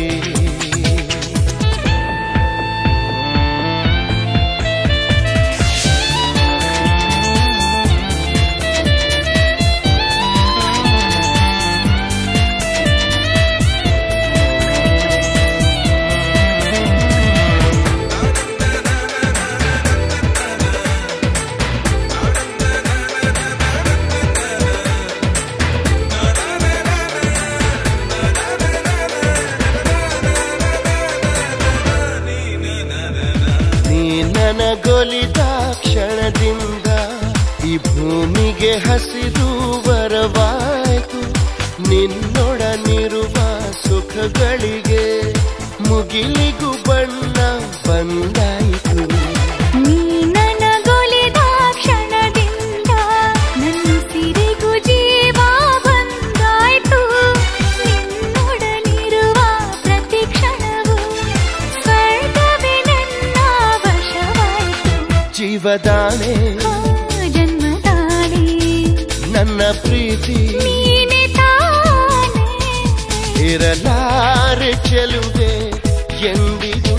ನೀ ನನಗೊಲಿದ ಕ್ಷಣದಿಂದ ಈ ಭೂಮಿಗೆ ಹಸಿರು ಬರವಾಯಿತು ನಿನ್ನೊಡನಿರುವ ಸುಖಗಳಿಗೆ ಮುಗಿಲಿಗೂ ಬಣ್ಣ ಬಂದಾಯಿತು ನೀ ನನಗೊಲಿದ ಕ್ಷಣದಿಂದ ನನ್ನ ಸಿರಿಗೂ ಜೀವ ಬಂದಾಯ್ತು ನಿನ್ನೊಡನಿರುವ ಪ್ರತಿ ಕ್ಷಣವು ಸ್ವರ್ಗವೇ ನನ್ನ ವಶವಾಯ್ತು ಜೀವದಾಣೆ ಆ ಜನ್ಮದಾಣೆ ನನ್ನ ಪ್ರೀತಿ ನೀನೆ ತಾನೇ ಇರಲಾರೆ ಚೆಲುವೆ ಎಂದಿಗೂ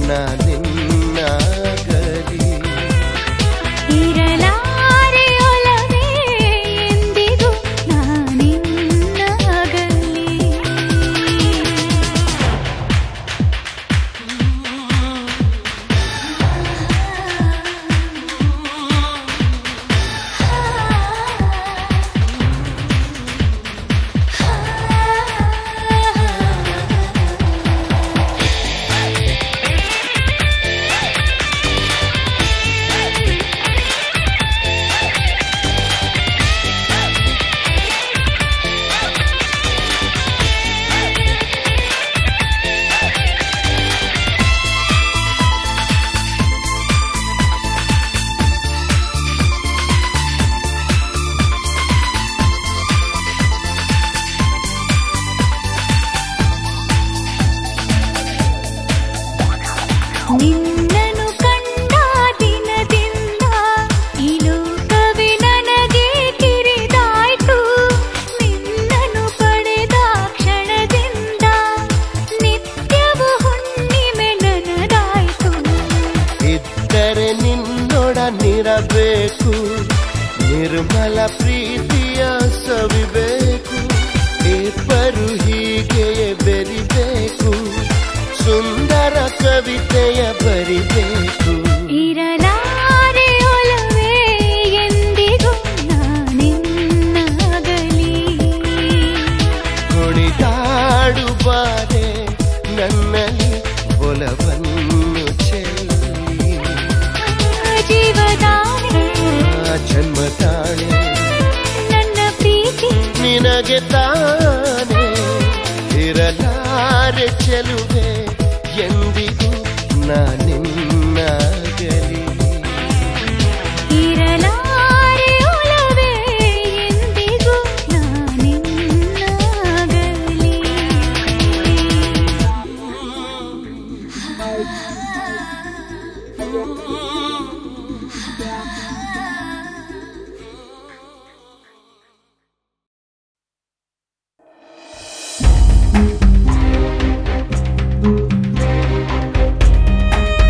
ನಾನಿನ್ನಾಗಲಿ ಇರಲಾರೆ ಒಲವೇ ಎಂದಿಗೂ ನಾನಿನ್ನಾಗಲಿ ಬೇಕು ನಿರ್ಮಲ ಪ್ರೀತಿಯ ಸವಿಬೇಕು ಇಬ್ಬರು ಹೀಗೆಯೇ ಬೆರಿಬೇಕು ಸುಂದರ ಕವಿತೆಯ ಬರಿಬೇಕು ಇರಲಾರೆ ಒಲವೇ ಎಂದಿಗೂ ನಾನಿನ್ನಾಗಲಿ ಕುಣಿದಾಡು ಬಾರೆ ನನ್ನಲ್ಲಿ ಒಲವನ್ನು ಚೆಲ್ಲಿ ಜೀವದಾನೆ ಆ ಜನ್ಮದಾಣೆ ನನ್ನ ಪ್ರೀತಿ ನಿನಗೆ ತಾನೇ ಇರಲಾರೆ ಚೆಲುವೆ ಎಂದಿಗೂ ನಾನಿನ್ನಾಗಲಿ ಇರಲಾರೆ ಒಲವೇ ಎಂದಿಗೂ ನಾನಿನ್ನಾಗಲಿ ಆ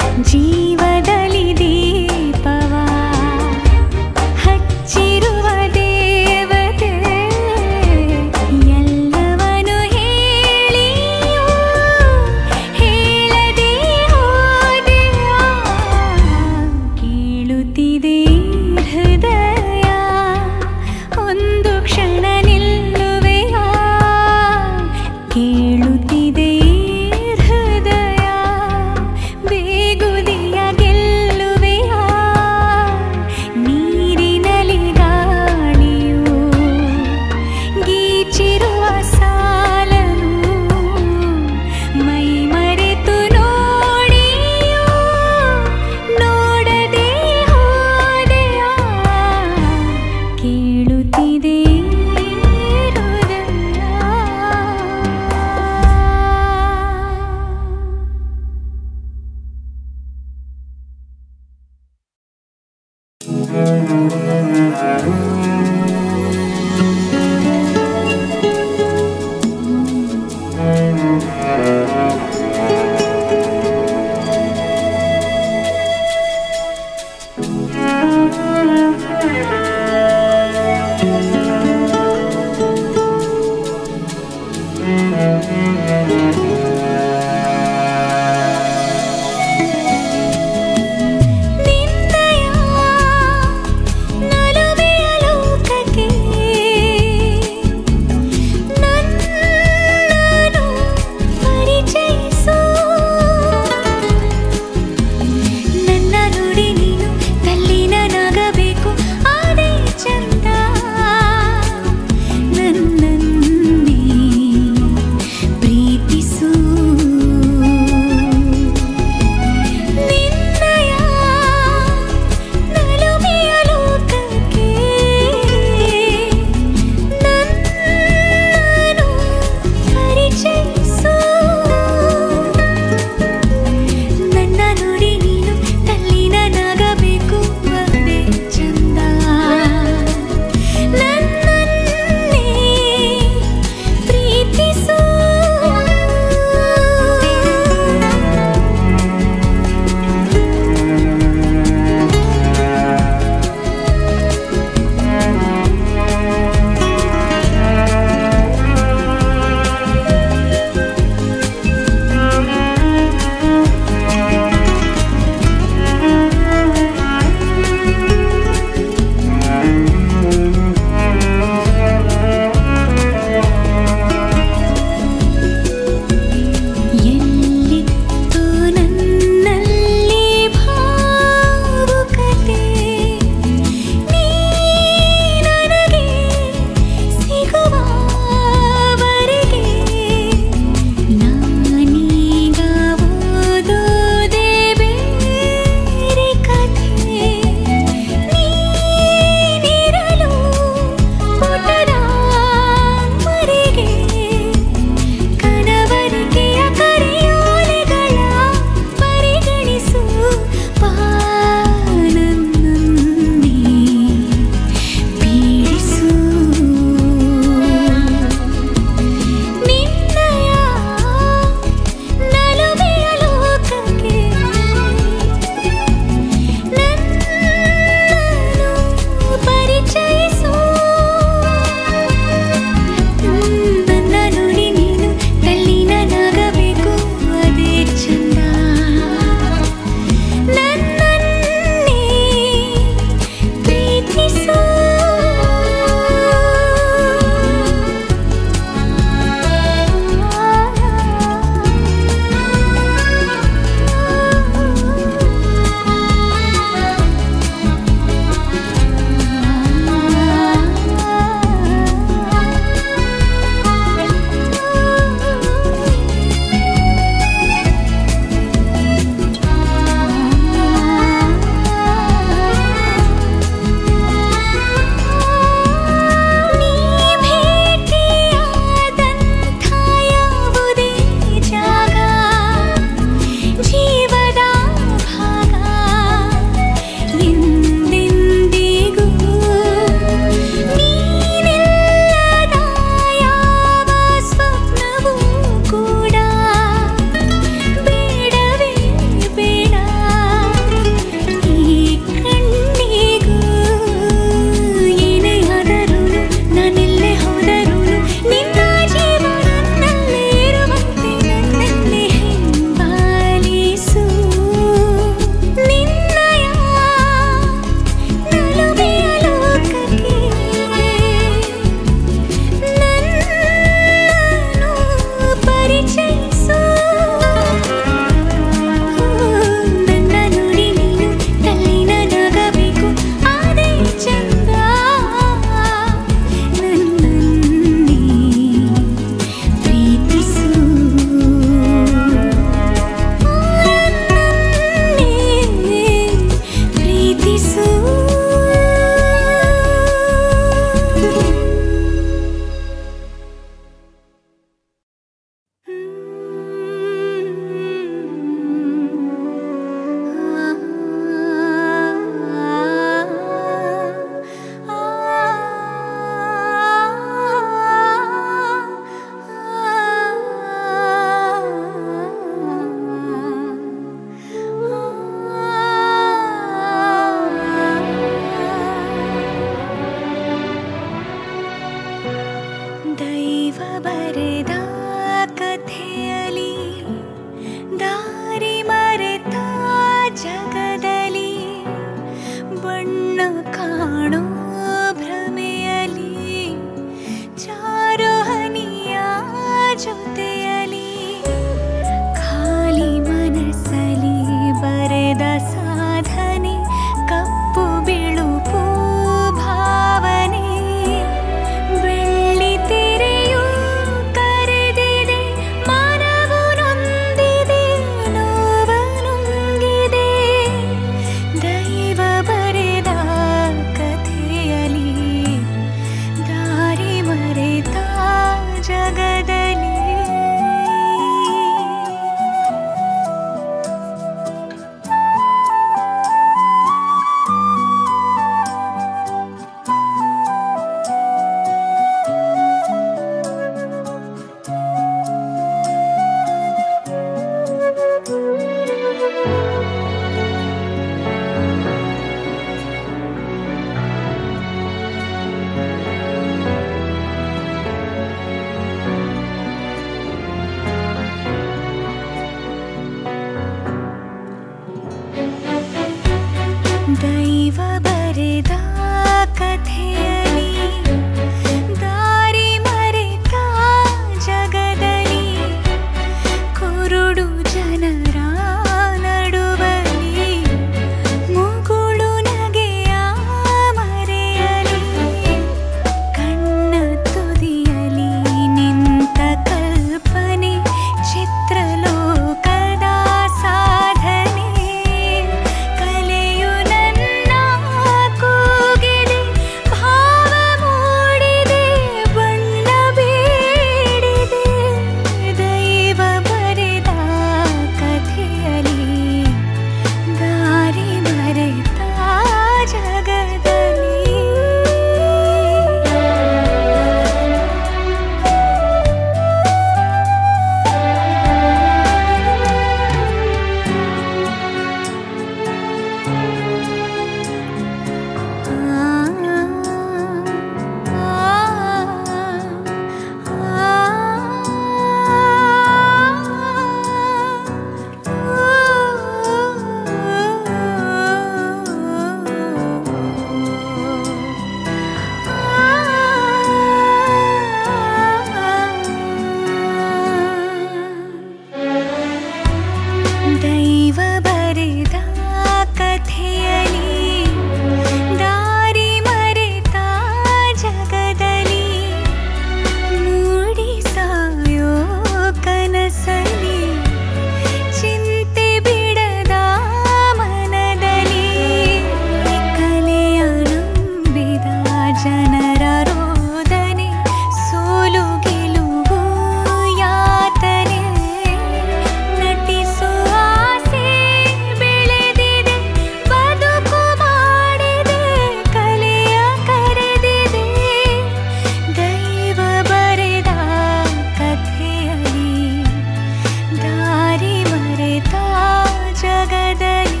ಜನರ ರೋದನೆ ಸೋಲು ಗೆಲುವು ಯಾತನೆ ನಟಿಸುವ ಆಸೆ ಬೆಳೆದಿದೆ ಬದುಕು ಮಾಡಿದೆ ಕಲೆಯ ಕರೆದಿದೆ ದೈವ ಬರೆದ ಕಥೆಯಲ್ಲಿ ದಾರಿ ಮರೆತ ಜಗದಲ್ಲಿ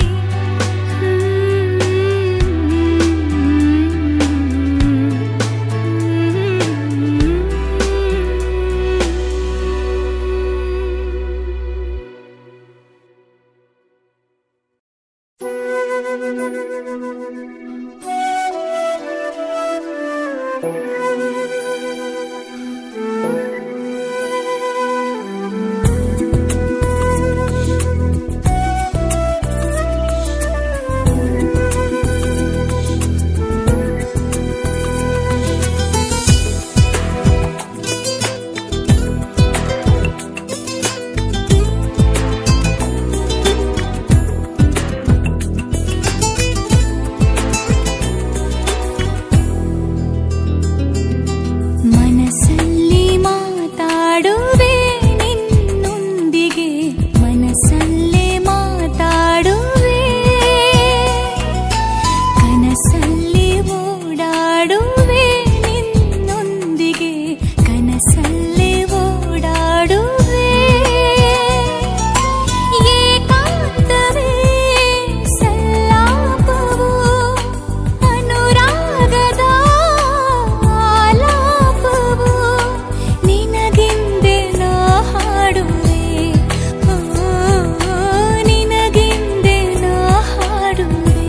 ಮನಸ್ಸಲ್ಲಿ ಮಾತಾಡುವೆ ನಿನ್ನೊಂದಿಗೆ ಮನಸ್ಸಲ್ಲೇ ಮಾತಾಡುವೆ ಕನಸಲ್ಲಿ ಓಡಾಡುವೆ ನಿನ್ನೊಂದಿಗೆ ಕನಸಲ್ಲೇ ಓಡಾಡುವೆ ಏಕಾಂತವೇ ಸಲ್ಲಾಪವು ಅನುರಾಗದ ಆಲಾಪವು ನಿನಗೆಂದೆ ನಾ ಹಾಡುವೆ ಓ, ನಿನಗೆಂದೆ ನಾ ಹಾಡುವೆ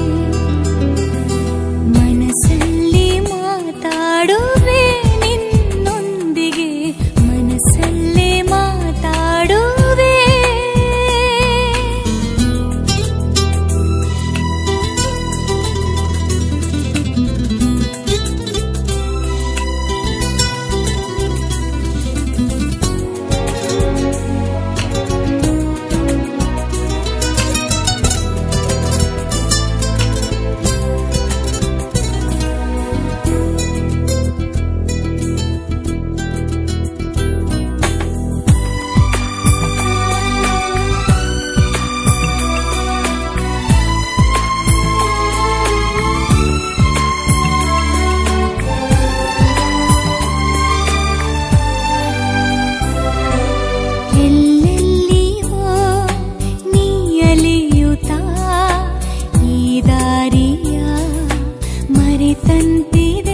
ಮನಸ್ಸಲ್ಲಿ ಮಾತಾಡುವೆ ನಿನ್ನೊಂದಿಗೆ ಮನಸ್ಸಲ್ಲೇ ಮಾತಾಡುವೆ ಎಲ್ಲೆಲ್ಲಿಯೋ ನೀಯಲಿಯುತ್ತಾ ಈ ದಾರಿಯ ಮರೆತಂತಿದೆ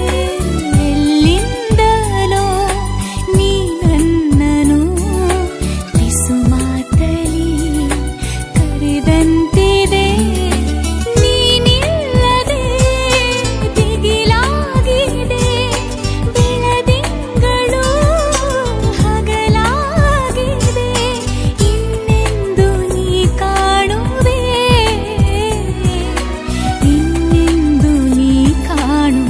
ಎಲ್ಲಿಂದಲೋ ನೀ ನನ್ನನು ಬಿಸು ಮಾತಲಿ ಕರೆದಂತಿದೆ ನೀನಿಲ್ಲದೆ ದಿಗಿಲಾಗಿದೆ ಬೆಳದಿಂಗಳು ಹಗಲಾಗಿದೆ ಇನ್ನೆಂದು ನೀ ಕಾಣುವೆ ಇನ್ನೆಂದು ನೀ ಕಾಣುವೆ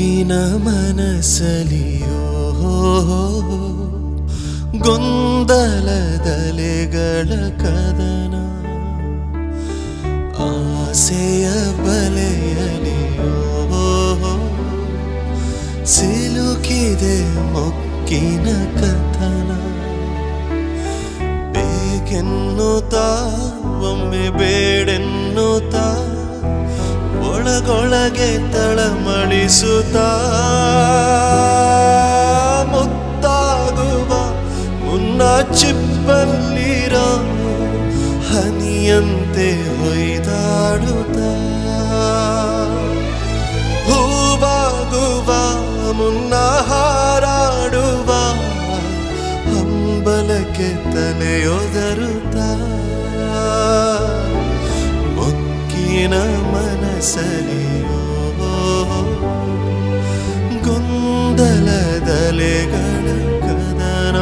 ಮೊಗ್ಗಿನ ಮನಸಲಿಯೋ ಗೊಂದಲದಲೆಗಳ ಕದನ ಆಸೆಯ ಬಲೆಯಲಿಯೋ ಸಿಲುಕಿದೆ ಮೊಗ್ಗಿನ ಕಥನ ಬೇಕೆನ್ನುತ್ತಾ ಒಮ್ಮೆ ಬೇಡೆನ್ನುತ್ತಾ ಒಳಗೊಳಗೆ ತಳಮಳಿಸುತ್ತಾ ಮುತ್ತಾಗುವ ಮುನ್ನ ಚಿಪ್ಪಲ್ಲಿರೋ ಹನಿಯಂತೆ ಹೊಯ್ದಾಡುತ್ತಾ ಹೂವಾಗುವ ಮುನ್ನ ಹಾರಾಡುವ ಹಂಬಲಕ್ಕೆ ತಲೆಯೊದರುತ್ತಾ ಮೊಕ್ಕಿನ ಮನಸಲಿಯೋ ಗೊಂದಲದಲೆಗಳ ಕದನ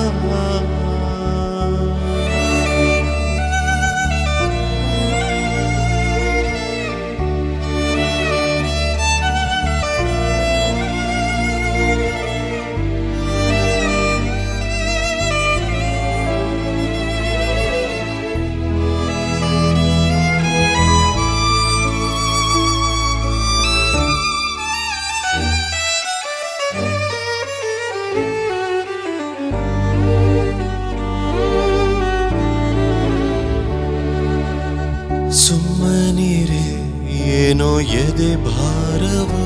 ಸುಮ್ಮನಿರೆ ಏನೋ ಎದೆ ಭಾರವು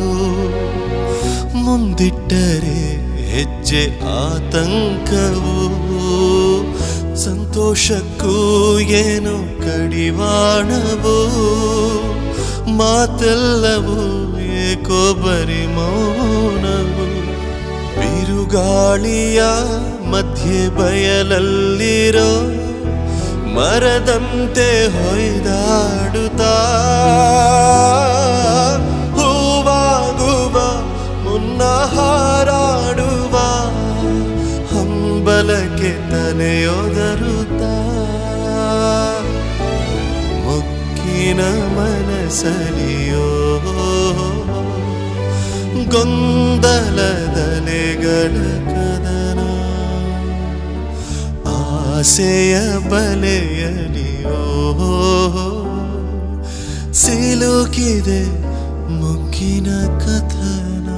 ಮುಂದಿಟ್ಟರೆ ಹೆಜ್ಜೆ ಆತಂಕವು ಸಂತೋಷಕ್ಕೂ ಏನೋ ಕಡಿವಾಣವು ಮಾತೆಲ್ಲವೂ ಏಕೋ ಬರಿ ಮೌನವು ಬಿರುಗಾಳಿಯ ಮಧ್ಯೆ ಬಯಲಲ್ಲಿರೋ ಮರದಂತೆ ಹೊಯ್ದಾಡುತ್ತಾ ಹೂವಾಗುವ ಮುನ್ನ ಹಾರಾಡುವ ಹಂಬಲಕ್ಕೆ ತಲೆಯೊದರುತ್ತಾ ಮೊಕ್ಕಿನ ಮನಸಲಿಯೋ ಗೊಂದಲದಲೆಗಳ ಕದನ ಆಸೆಯ ಬಲೆಯಲಿಯೋ ಸಿಲುಕಿದೆ ಮುಗ್ಗಿನ ಕಥನ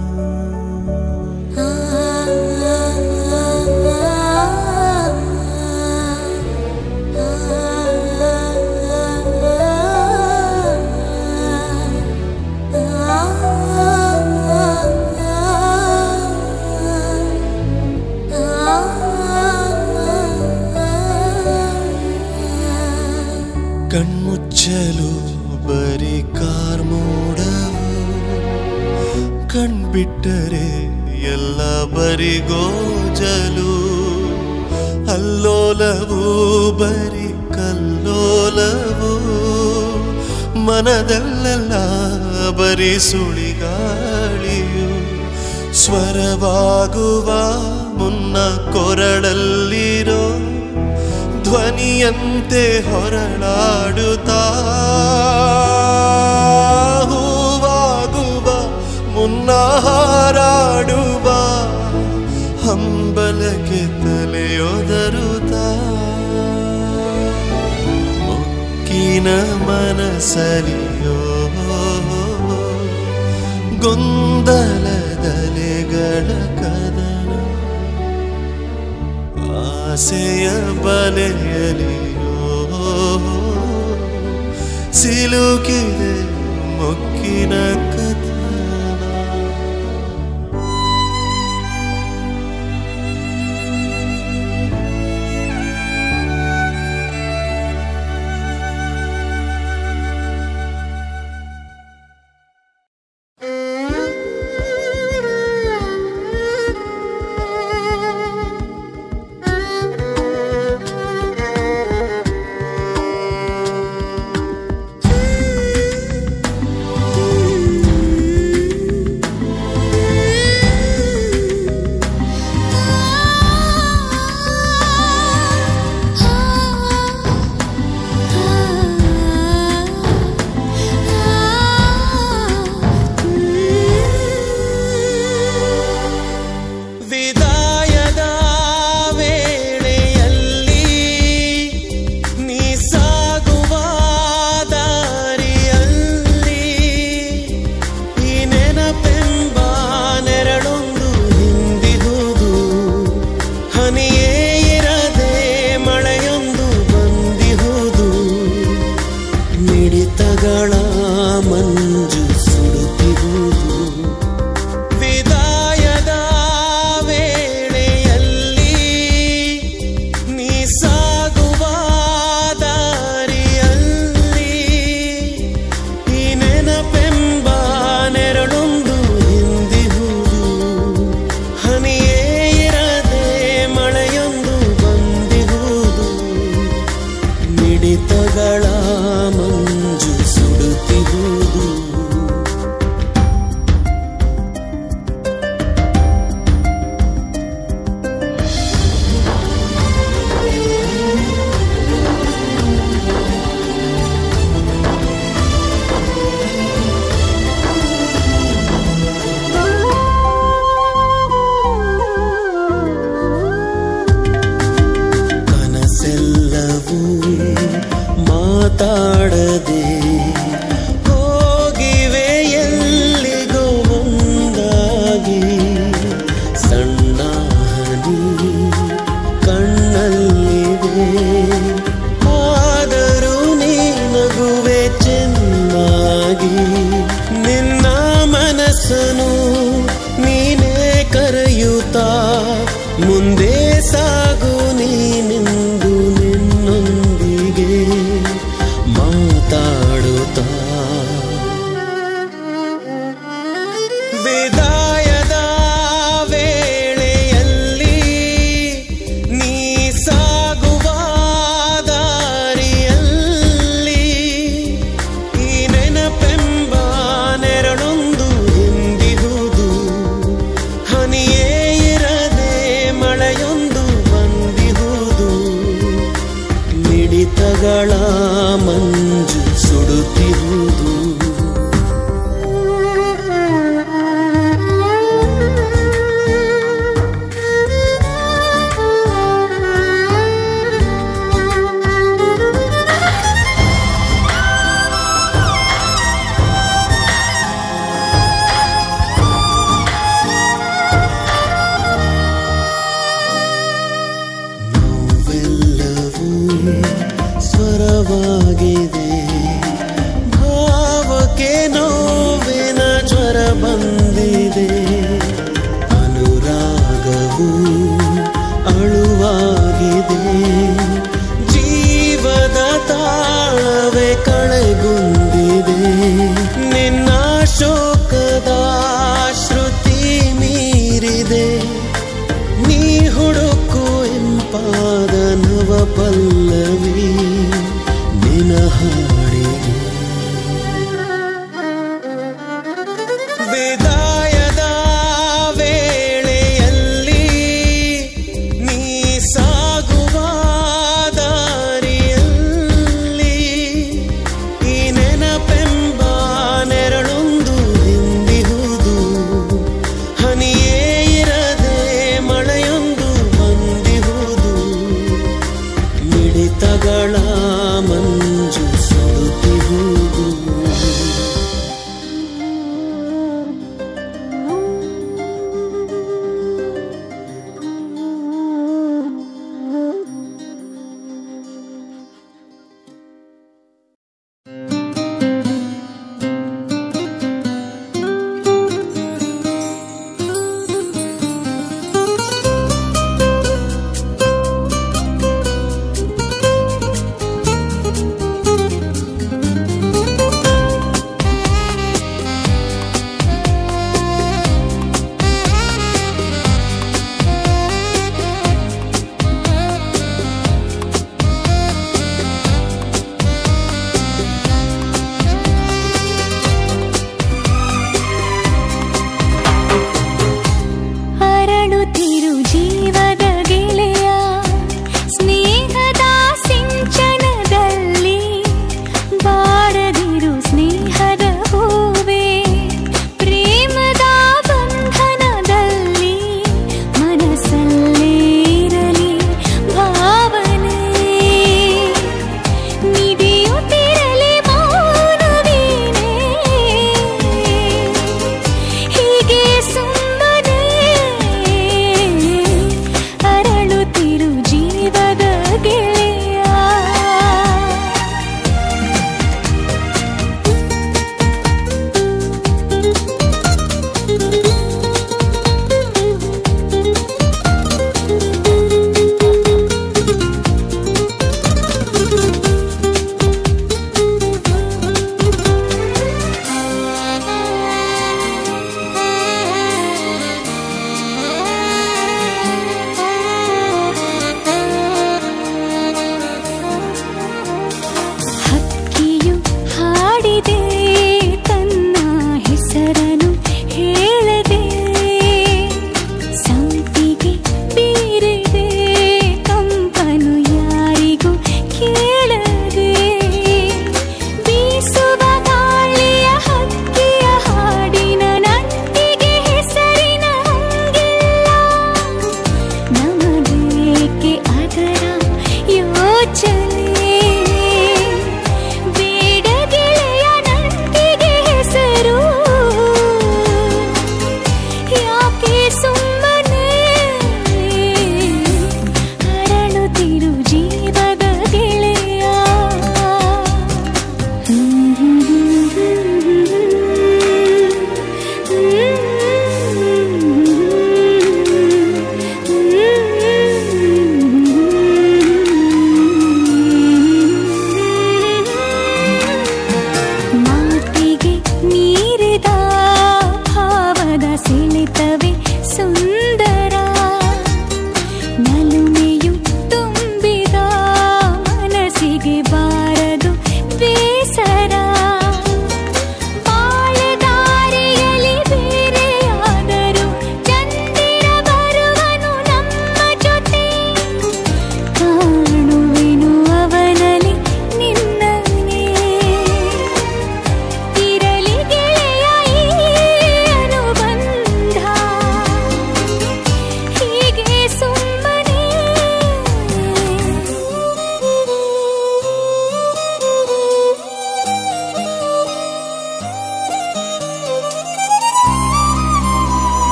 ಕಣ್ಮುಚ್ಚಲು ಬರೀ ಕಾರ್ಮೋಡವು ಕಣ್ಬಿಟ್ಟರೆ ಎಲ್ಲ ಬರಿಗೋಜಲು ಅಲ್ಲೋಲವು ಬರಿ ಕಲ್ಲೋಲವು ಮನದಲ್ಲೆಲ್ಲ ಬರಿ ಸುಳಿಗಾಳಿಯು ಸ್ವರವಾಗುವ ಮುನ್ನ ಕೊರಳಲ್ಲಿರೋ ಧ್ವನಿಯಂತೆ ಹೊರಳಾಡುತ್ತಾ ಹೂವಾಗುವ ಮುನ್ನ ಹಾರಾಡುವ ಹಂಬಲಕ್ಕೆ ತಲೆಯೊದರುತ್ತಾ ಮೊಕ್ಕಿನ ಮನಸಲಿಯೋ ಗೊಂದಲದಲೆಗಳ ಕದನ ಆಸೆಯ ಬಲೆಯಲಿಯೋ ಸಿಲುಕಿದೆ ಮೊಕ್ಕಿನ ಕಥನ ಆ ಮನಸ್ಸನು ನೀನೇ ಕರೆಯುತ್ತಾ ಮುಂದೆ ಸಾಗು ನೀನೆಂದು ನಿನ್ನೊಂದಿಗೆ ಮಾತಾಡುತ್ತಾ ವಿದಾಯದ ವೇಳೆಯಲ್ಲಿ ನೀ ಸಾಗುವ ದಾರಿಯಲ್ಲಿ ಈ ನೆನಪೆಂಬ ನೆರಳೊಂದು ಹಿಂದಿಹುದು ಹನಿಯೇ ಇರದೆ ಮಳೆಯೊಂದು ಬಂದಿಹುದು ಮಿಡಿತಗಳ ಮಂಜು ಸುಡುತ್ತಿರುವುದು ನೋವೆಲ್ಲವೂ ಸ್ವರವಾಗಿದೆ ಭಾವಕ್ಕೆ ನೋವಿನ ಜ್ವರ ಬಂದಿದೆ ಅನುರಾಗವು ಅಳುವಾಗಿದೆ ಜೀವದ ತಾಳವೇ ಕಳೆಗುಂದಿದೆ ನಿನ್ನ ಶೋಕದ ಶ್ರುತಿ ಮೀರಿದೆ ನೀ ಹುಡುಕು ಎಂಪಾದ ನವ ಪಲ್ಲವಿ ನಿನ ಹಾಡಿಗೆ ವಿದಾಯದ ವೇಳೆಯಲ್ಲಿ ನೀ ಸಾಗುವ ದಾರಿಯಲ್ಲಿ ಈ ನೆನಪೆಂಬ ನೆರಳೊಂದು ಹಿಂದಿಹುದು ಹನಿಯೇ ಇರದೆ ಮಳೆಯೊಂದು ಬಂದಿಹುದು ಮಿಡಿತಗಳ ಮಂಜು ಸುಡುತ್ತಿಹುದು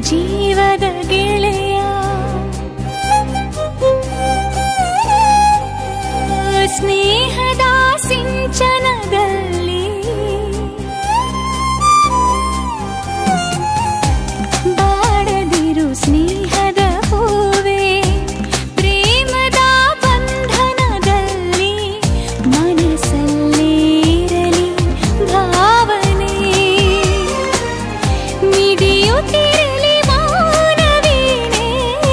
ಜೀವದ ಗೆಳೆಯ ಸ್ನೇಹದ ಸಿಂಚನದಲ್ಲಿ ಬಾಡದಿರು ಸ್ನೇಹದ ಹೂವೇ ಪ್ರೇಮದ ಬಂಧನದಲ್ಲಿ ಮನಸ್ಸಲ್ಲೇ ಇರಲಿ ಭಾವನೆ ಮಿಡಿಯುತ್ತಿರಲಿ ಮಾನವೀನೇ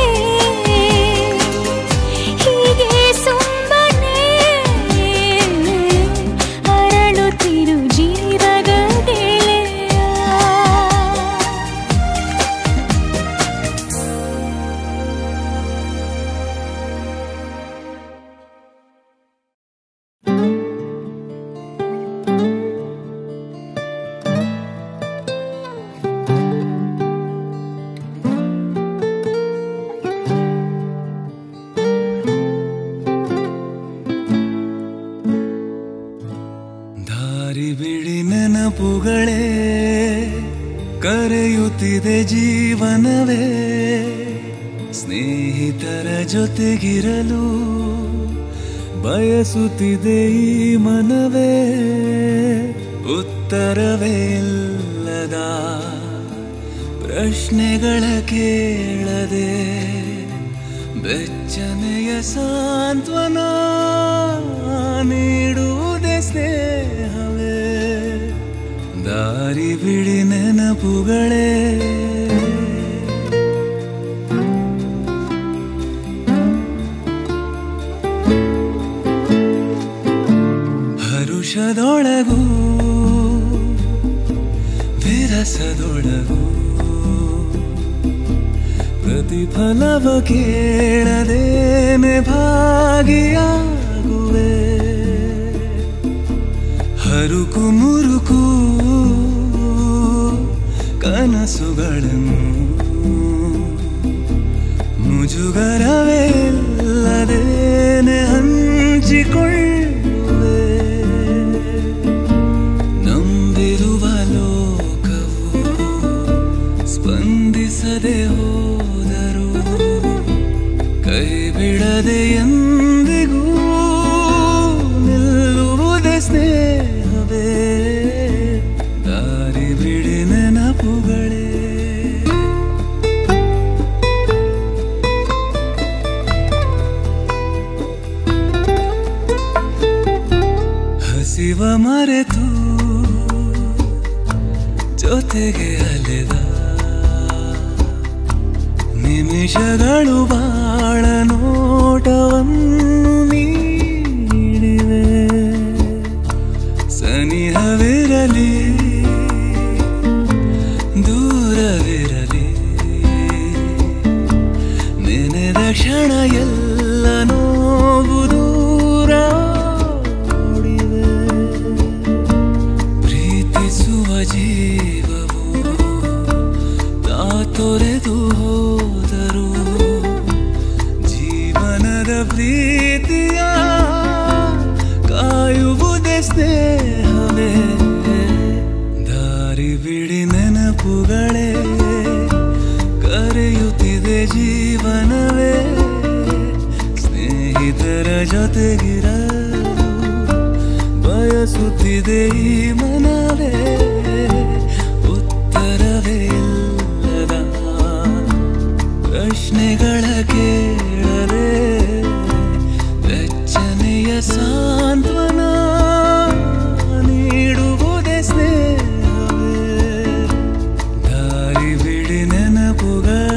ಹೀಗೆ ಸುಮ್ಮನೆ ಅರಳುತ್ತಿರು ಜೀವದ ಗೆಳೆಯ ದಾರಿ ಬಿಡಿ ನೆನಪುಗಳೇ ಕರೆಯುತ್ತಿದೆ ಜೀವನವೇ ಸ್ನೇಹಿತರ ಜೊತೆಗಿರಲು ಬಯಸುತ್ತಿದೆ ಈ ಮನವೇ ಉತ್ತರವೇ ಇಲ್ಲದ ಪ್ರಶ್ನೆಗಳ ಕೇಳದೆ ಬೆಚ್ಚನೆಯ ಸಾಂತ್ವನ ನೀಡುವುದೇ ಸ್ನೇಹವೇ ದಾರಿ ಬಿಡಿ ನೆನಪುಗಳೇ ಹರುಷದೊಳಗೂ ವಿರಸದೊಳಗೂ ಪ್ರತಿಫಲವ ಕೇಳದೇನೆ ಭಾಗಿಯಾಗುವೆ ಹರುಕು ಮುರುಕು ಕನಸುಗಳನ್ನು ಮುಜುಗರವೇ ಇಲ್ಲದೇನೆ ಹಂಚಿಕೊಳ್ಳುವೆ ನಂಬಿರುವ ಲೋಕವು ಸ್ಪಂದಿಸದೆ ಹೋದರು ಕೈ ಬಿಡದೆ ಎಂದಿಗೂ ನಿಲ್ಲುವುದೇ ಸ್ನೇಹವೇ ದಾರಿ ಬಿಡಿ ನೆನಪುಗಳೇ ಹಸಿವ ಮರೆತು ಜೊತೆಗೆ ಅಲೆದ ನಿಮಿಷಗಳು ಬಾಳ ನೋಟವನ್ನು ನೀಡಿವೆ ಸನಿಹವಿರಲಿ ದೂರವಿರಲಿ ನೆನೆದ ಕ್ಷಣ ಎಲ್ಲ ನೋವು ದೂರ ಓಡಿವೆ ಪ್ರೀತಿಸುವ ಜೀವವು ತಾ ತೊರೆದು ಹೋದರು ಜೀವನದ ಪ್ರೀತಿಯ ಕಾಯುವುದೇ ಸ್ನೇಹವೇ ದಾರಿ ಬಿಡಿ ನೆನಪುಗಳೇ ಕರೆಯುತ್ತಿದೆ ಜೀವನವೇ ಸ್ನೇಹಿತರ ಜೊತೆಗಿರಲು ಬಯಸುತ್ತಿದೆ ಈ ಮನವೇ ಉತ್ತರವೇ ಇಲ್ಲದ ಪ್ರಶ್ನೆಗಳ ಕೇಳದೆ ಬೆಚ್ಚನೆಯ ಸಾಂತ್ವನ ನೀಡುವುದೇ ಸ್ನೇಹವೇ ದಾರಿ ಬಿಡಿ ನೆನಪುಗಳ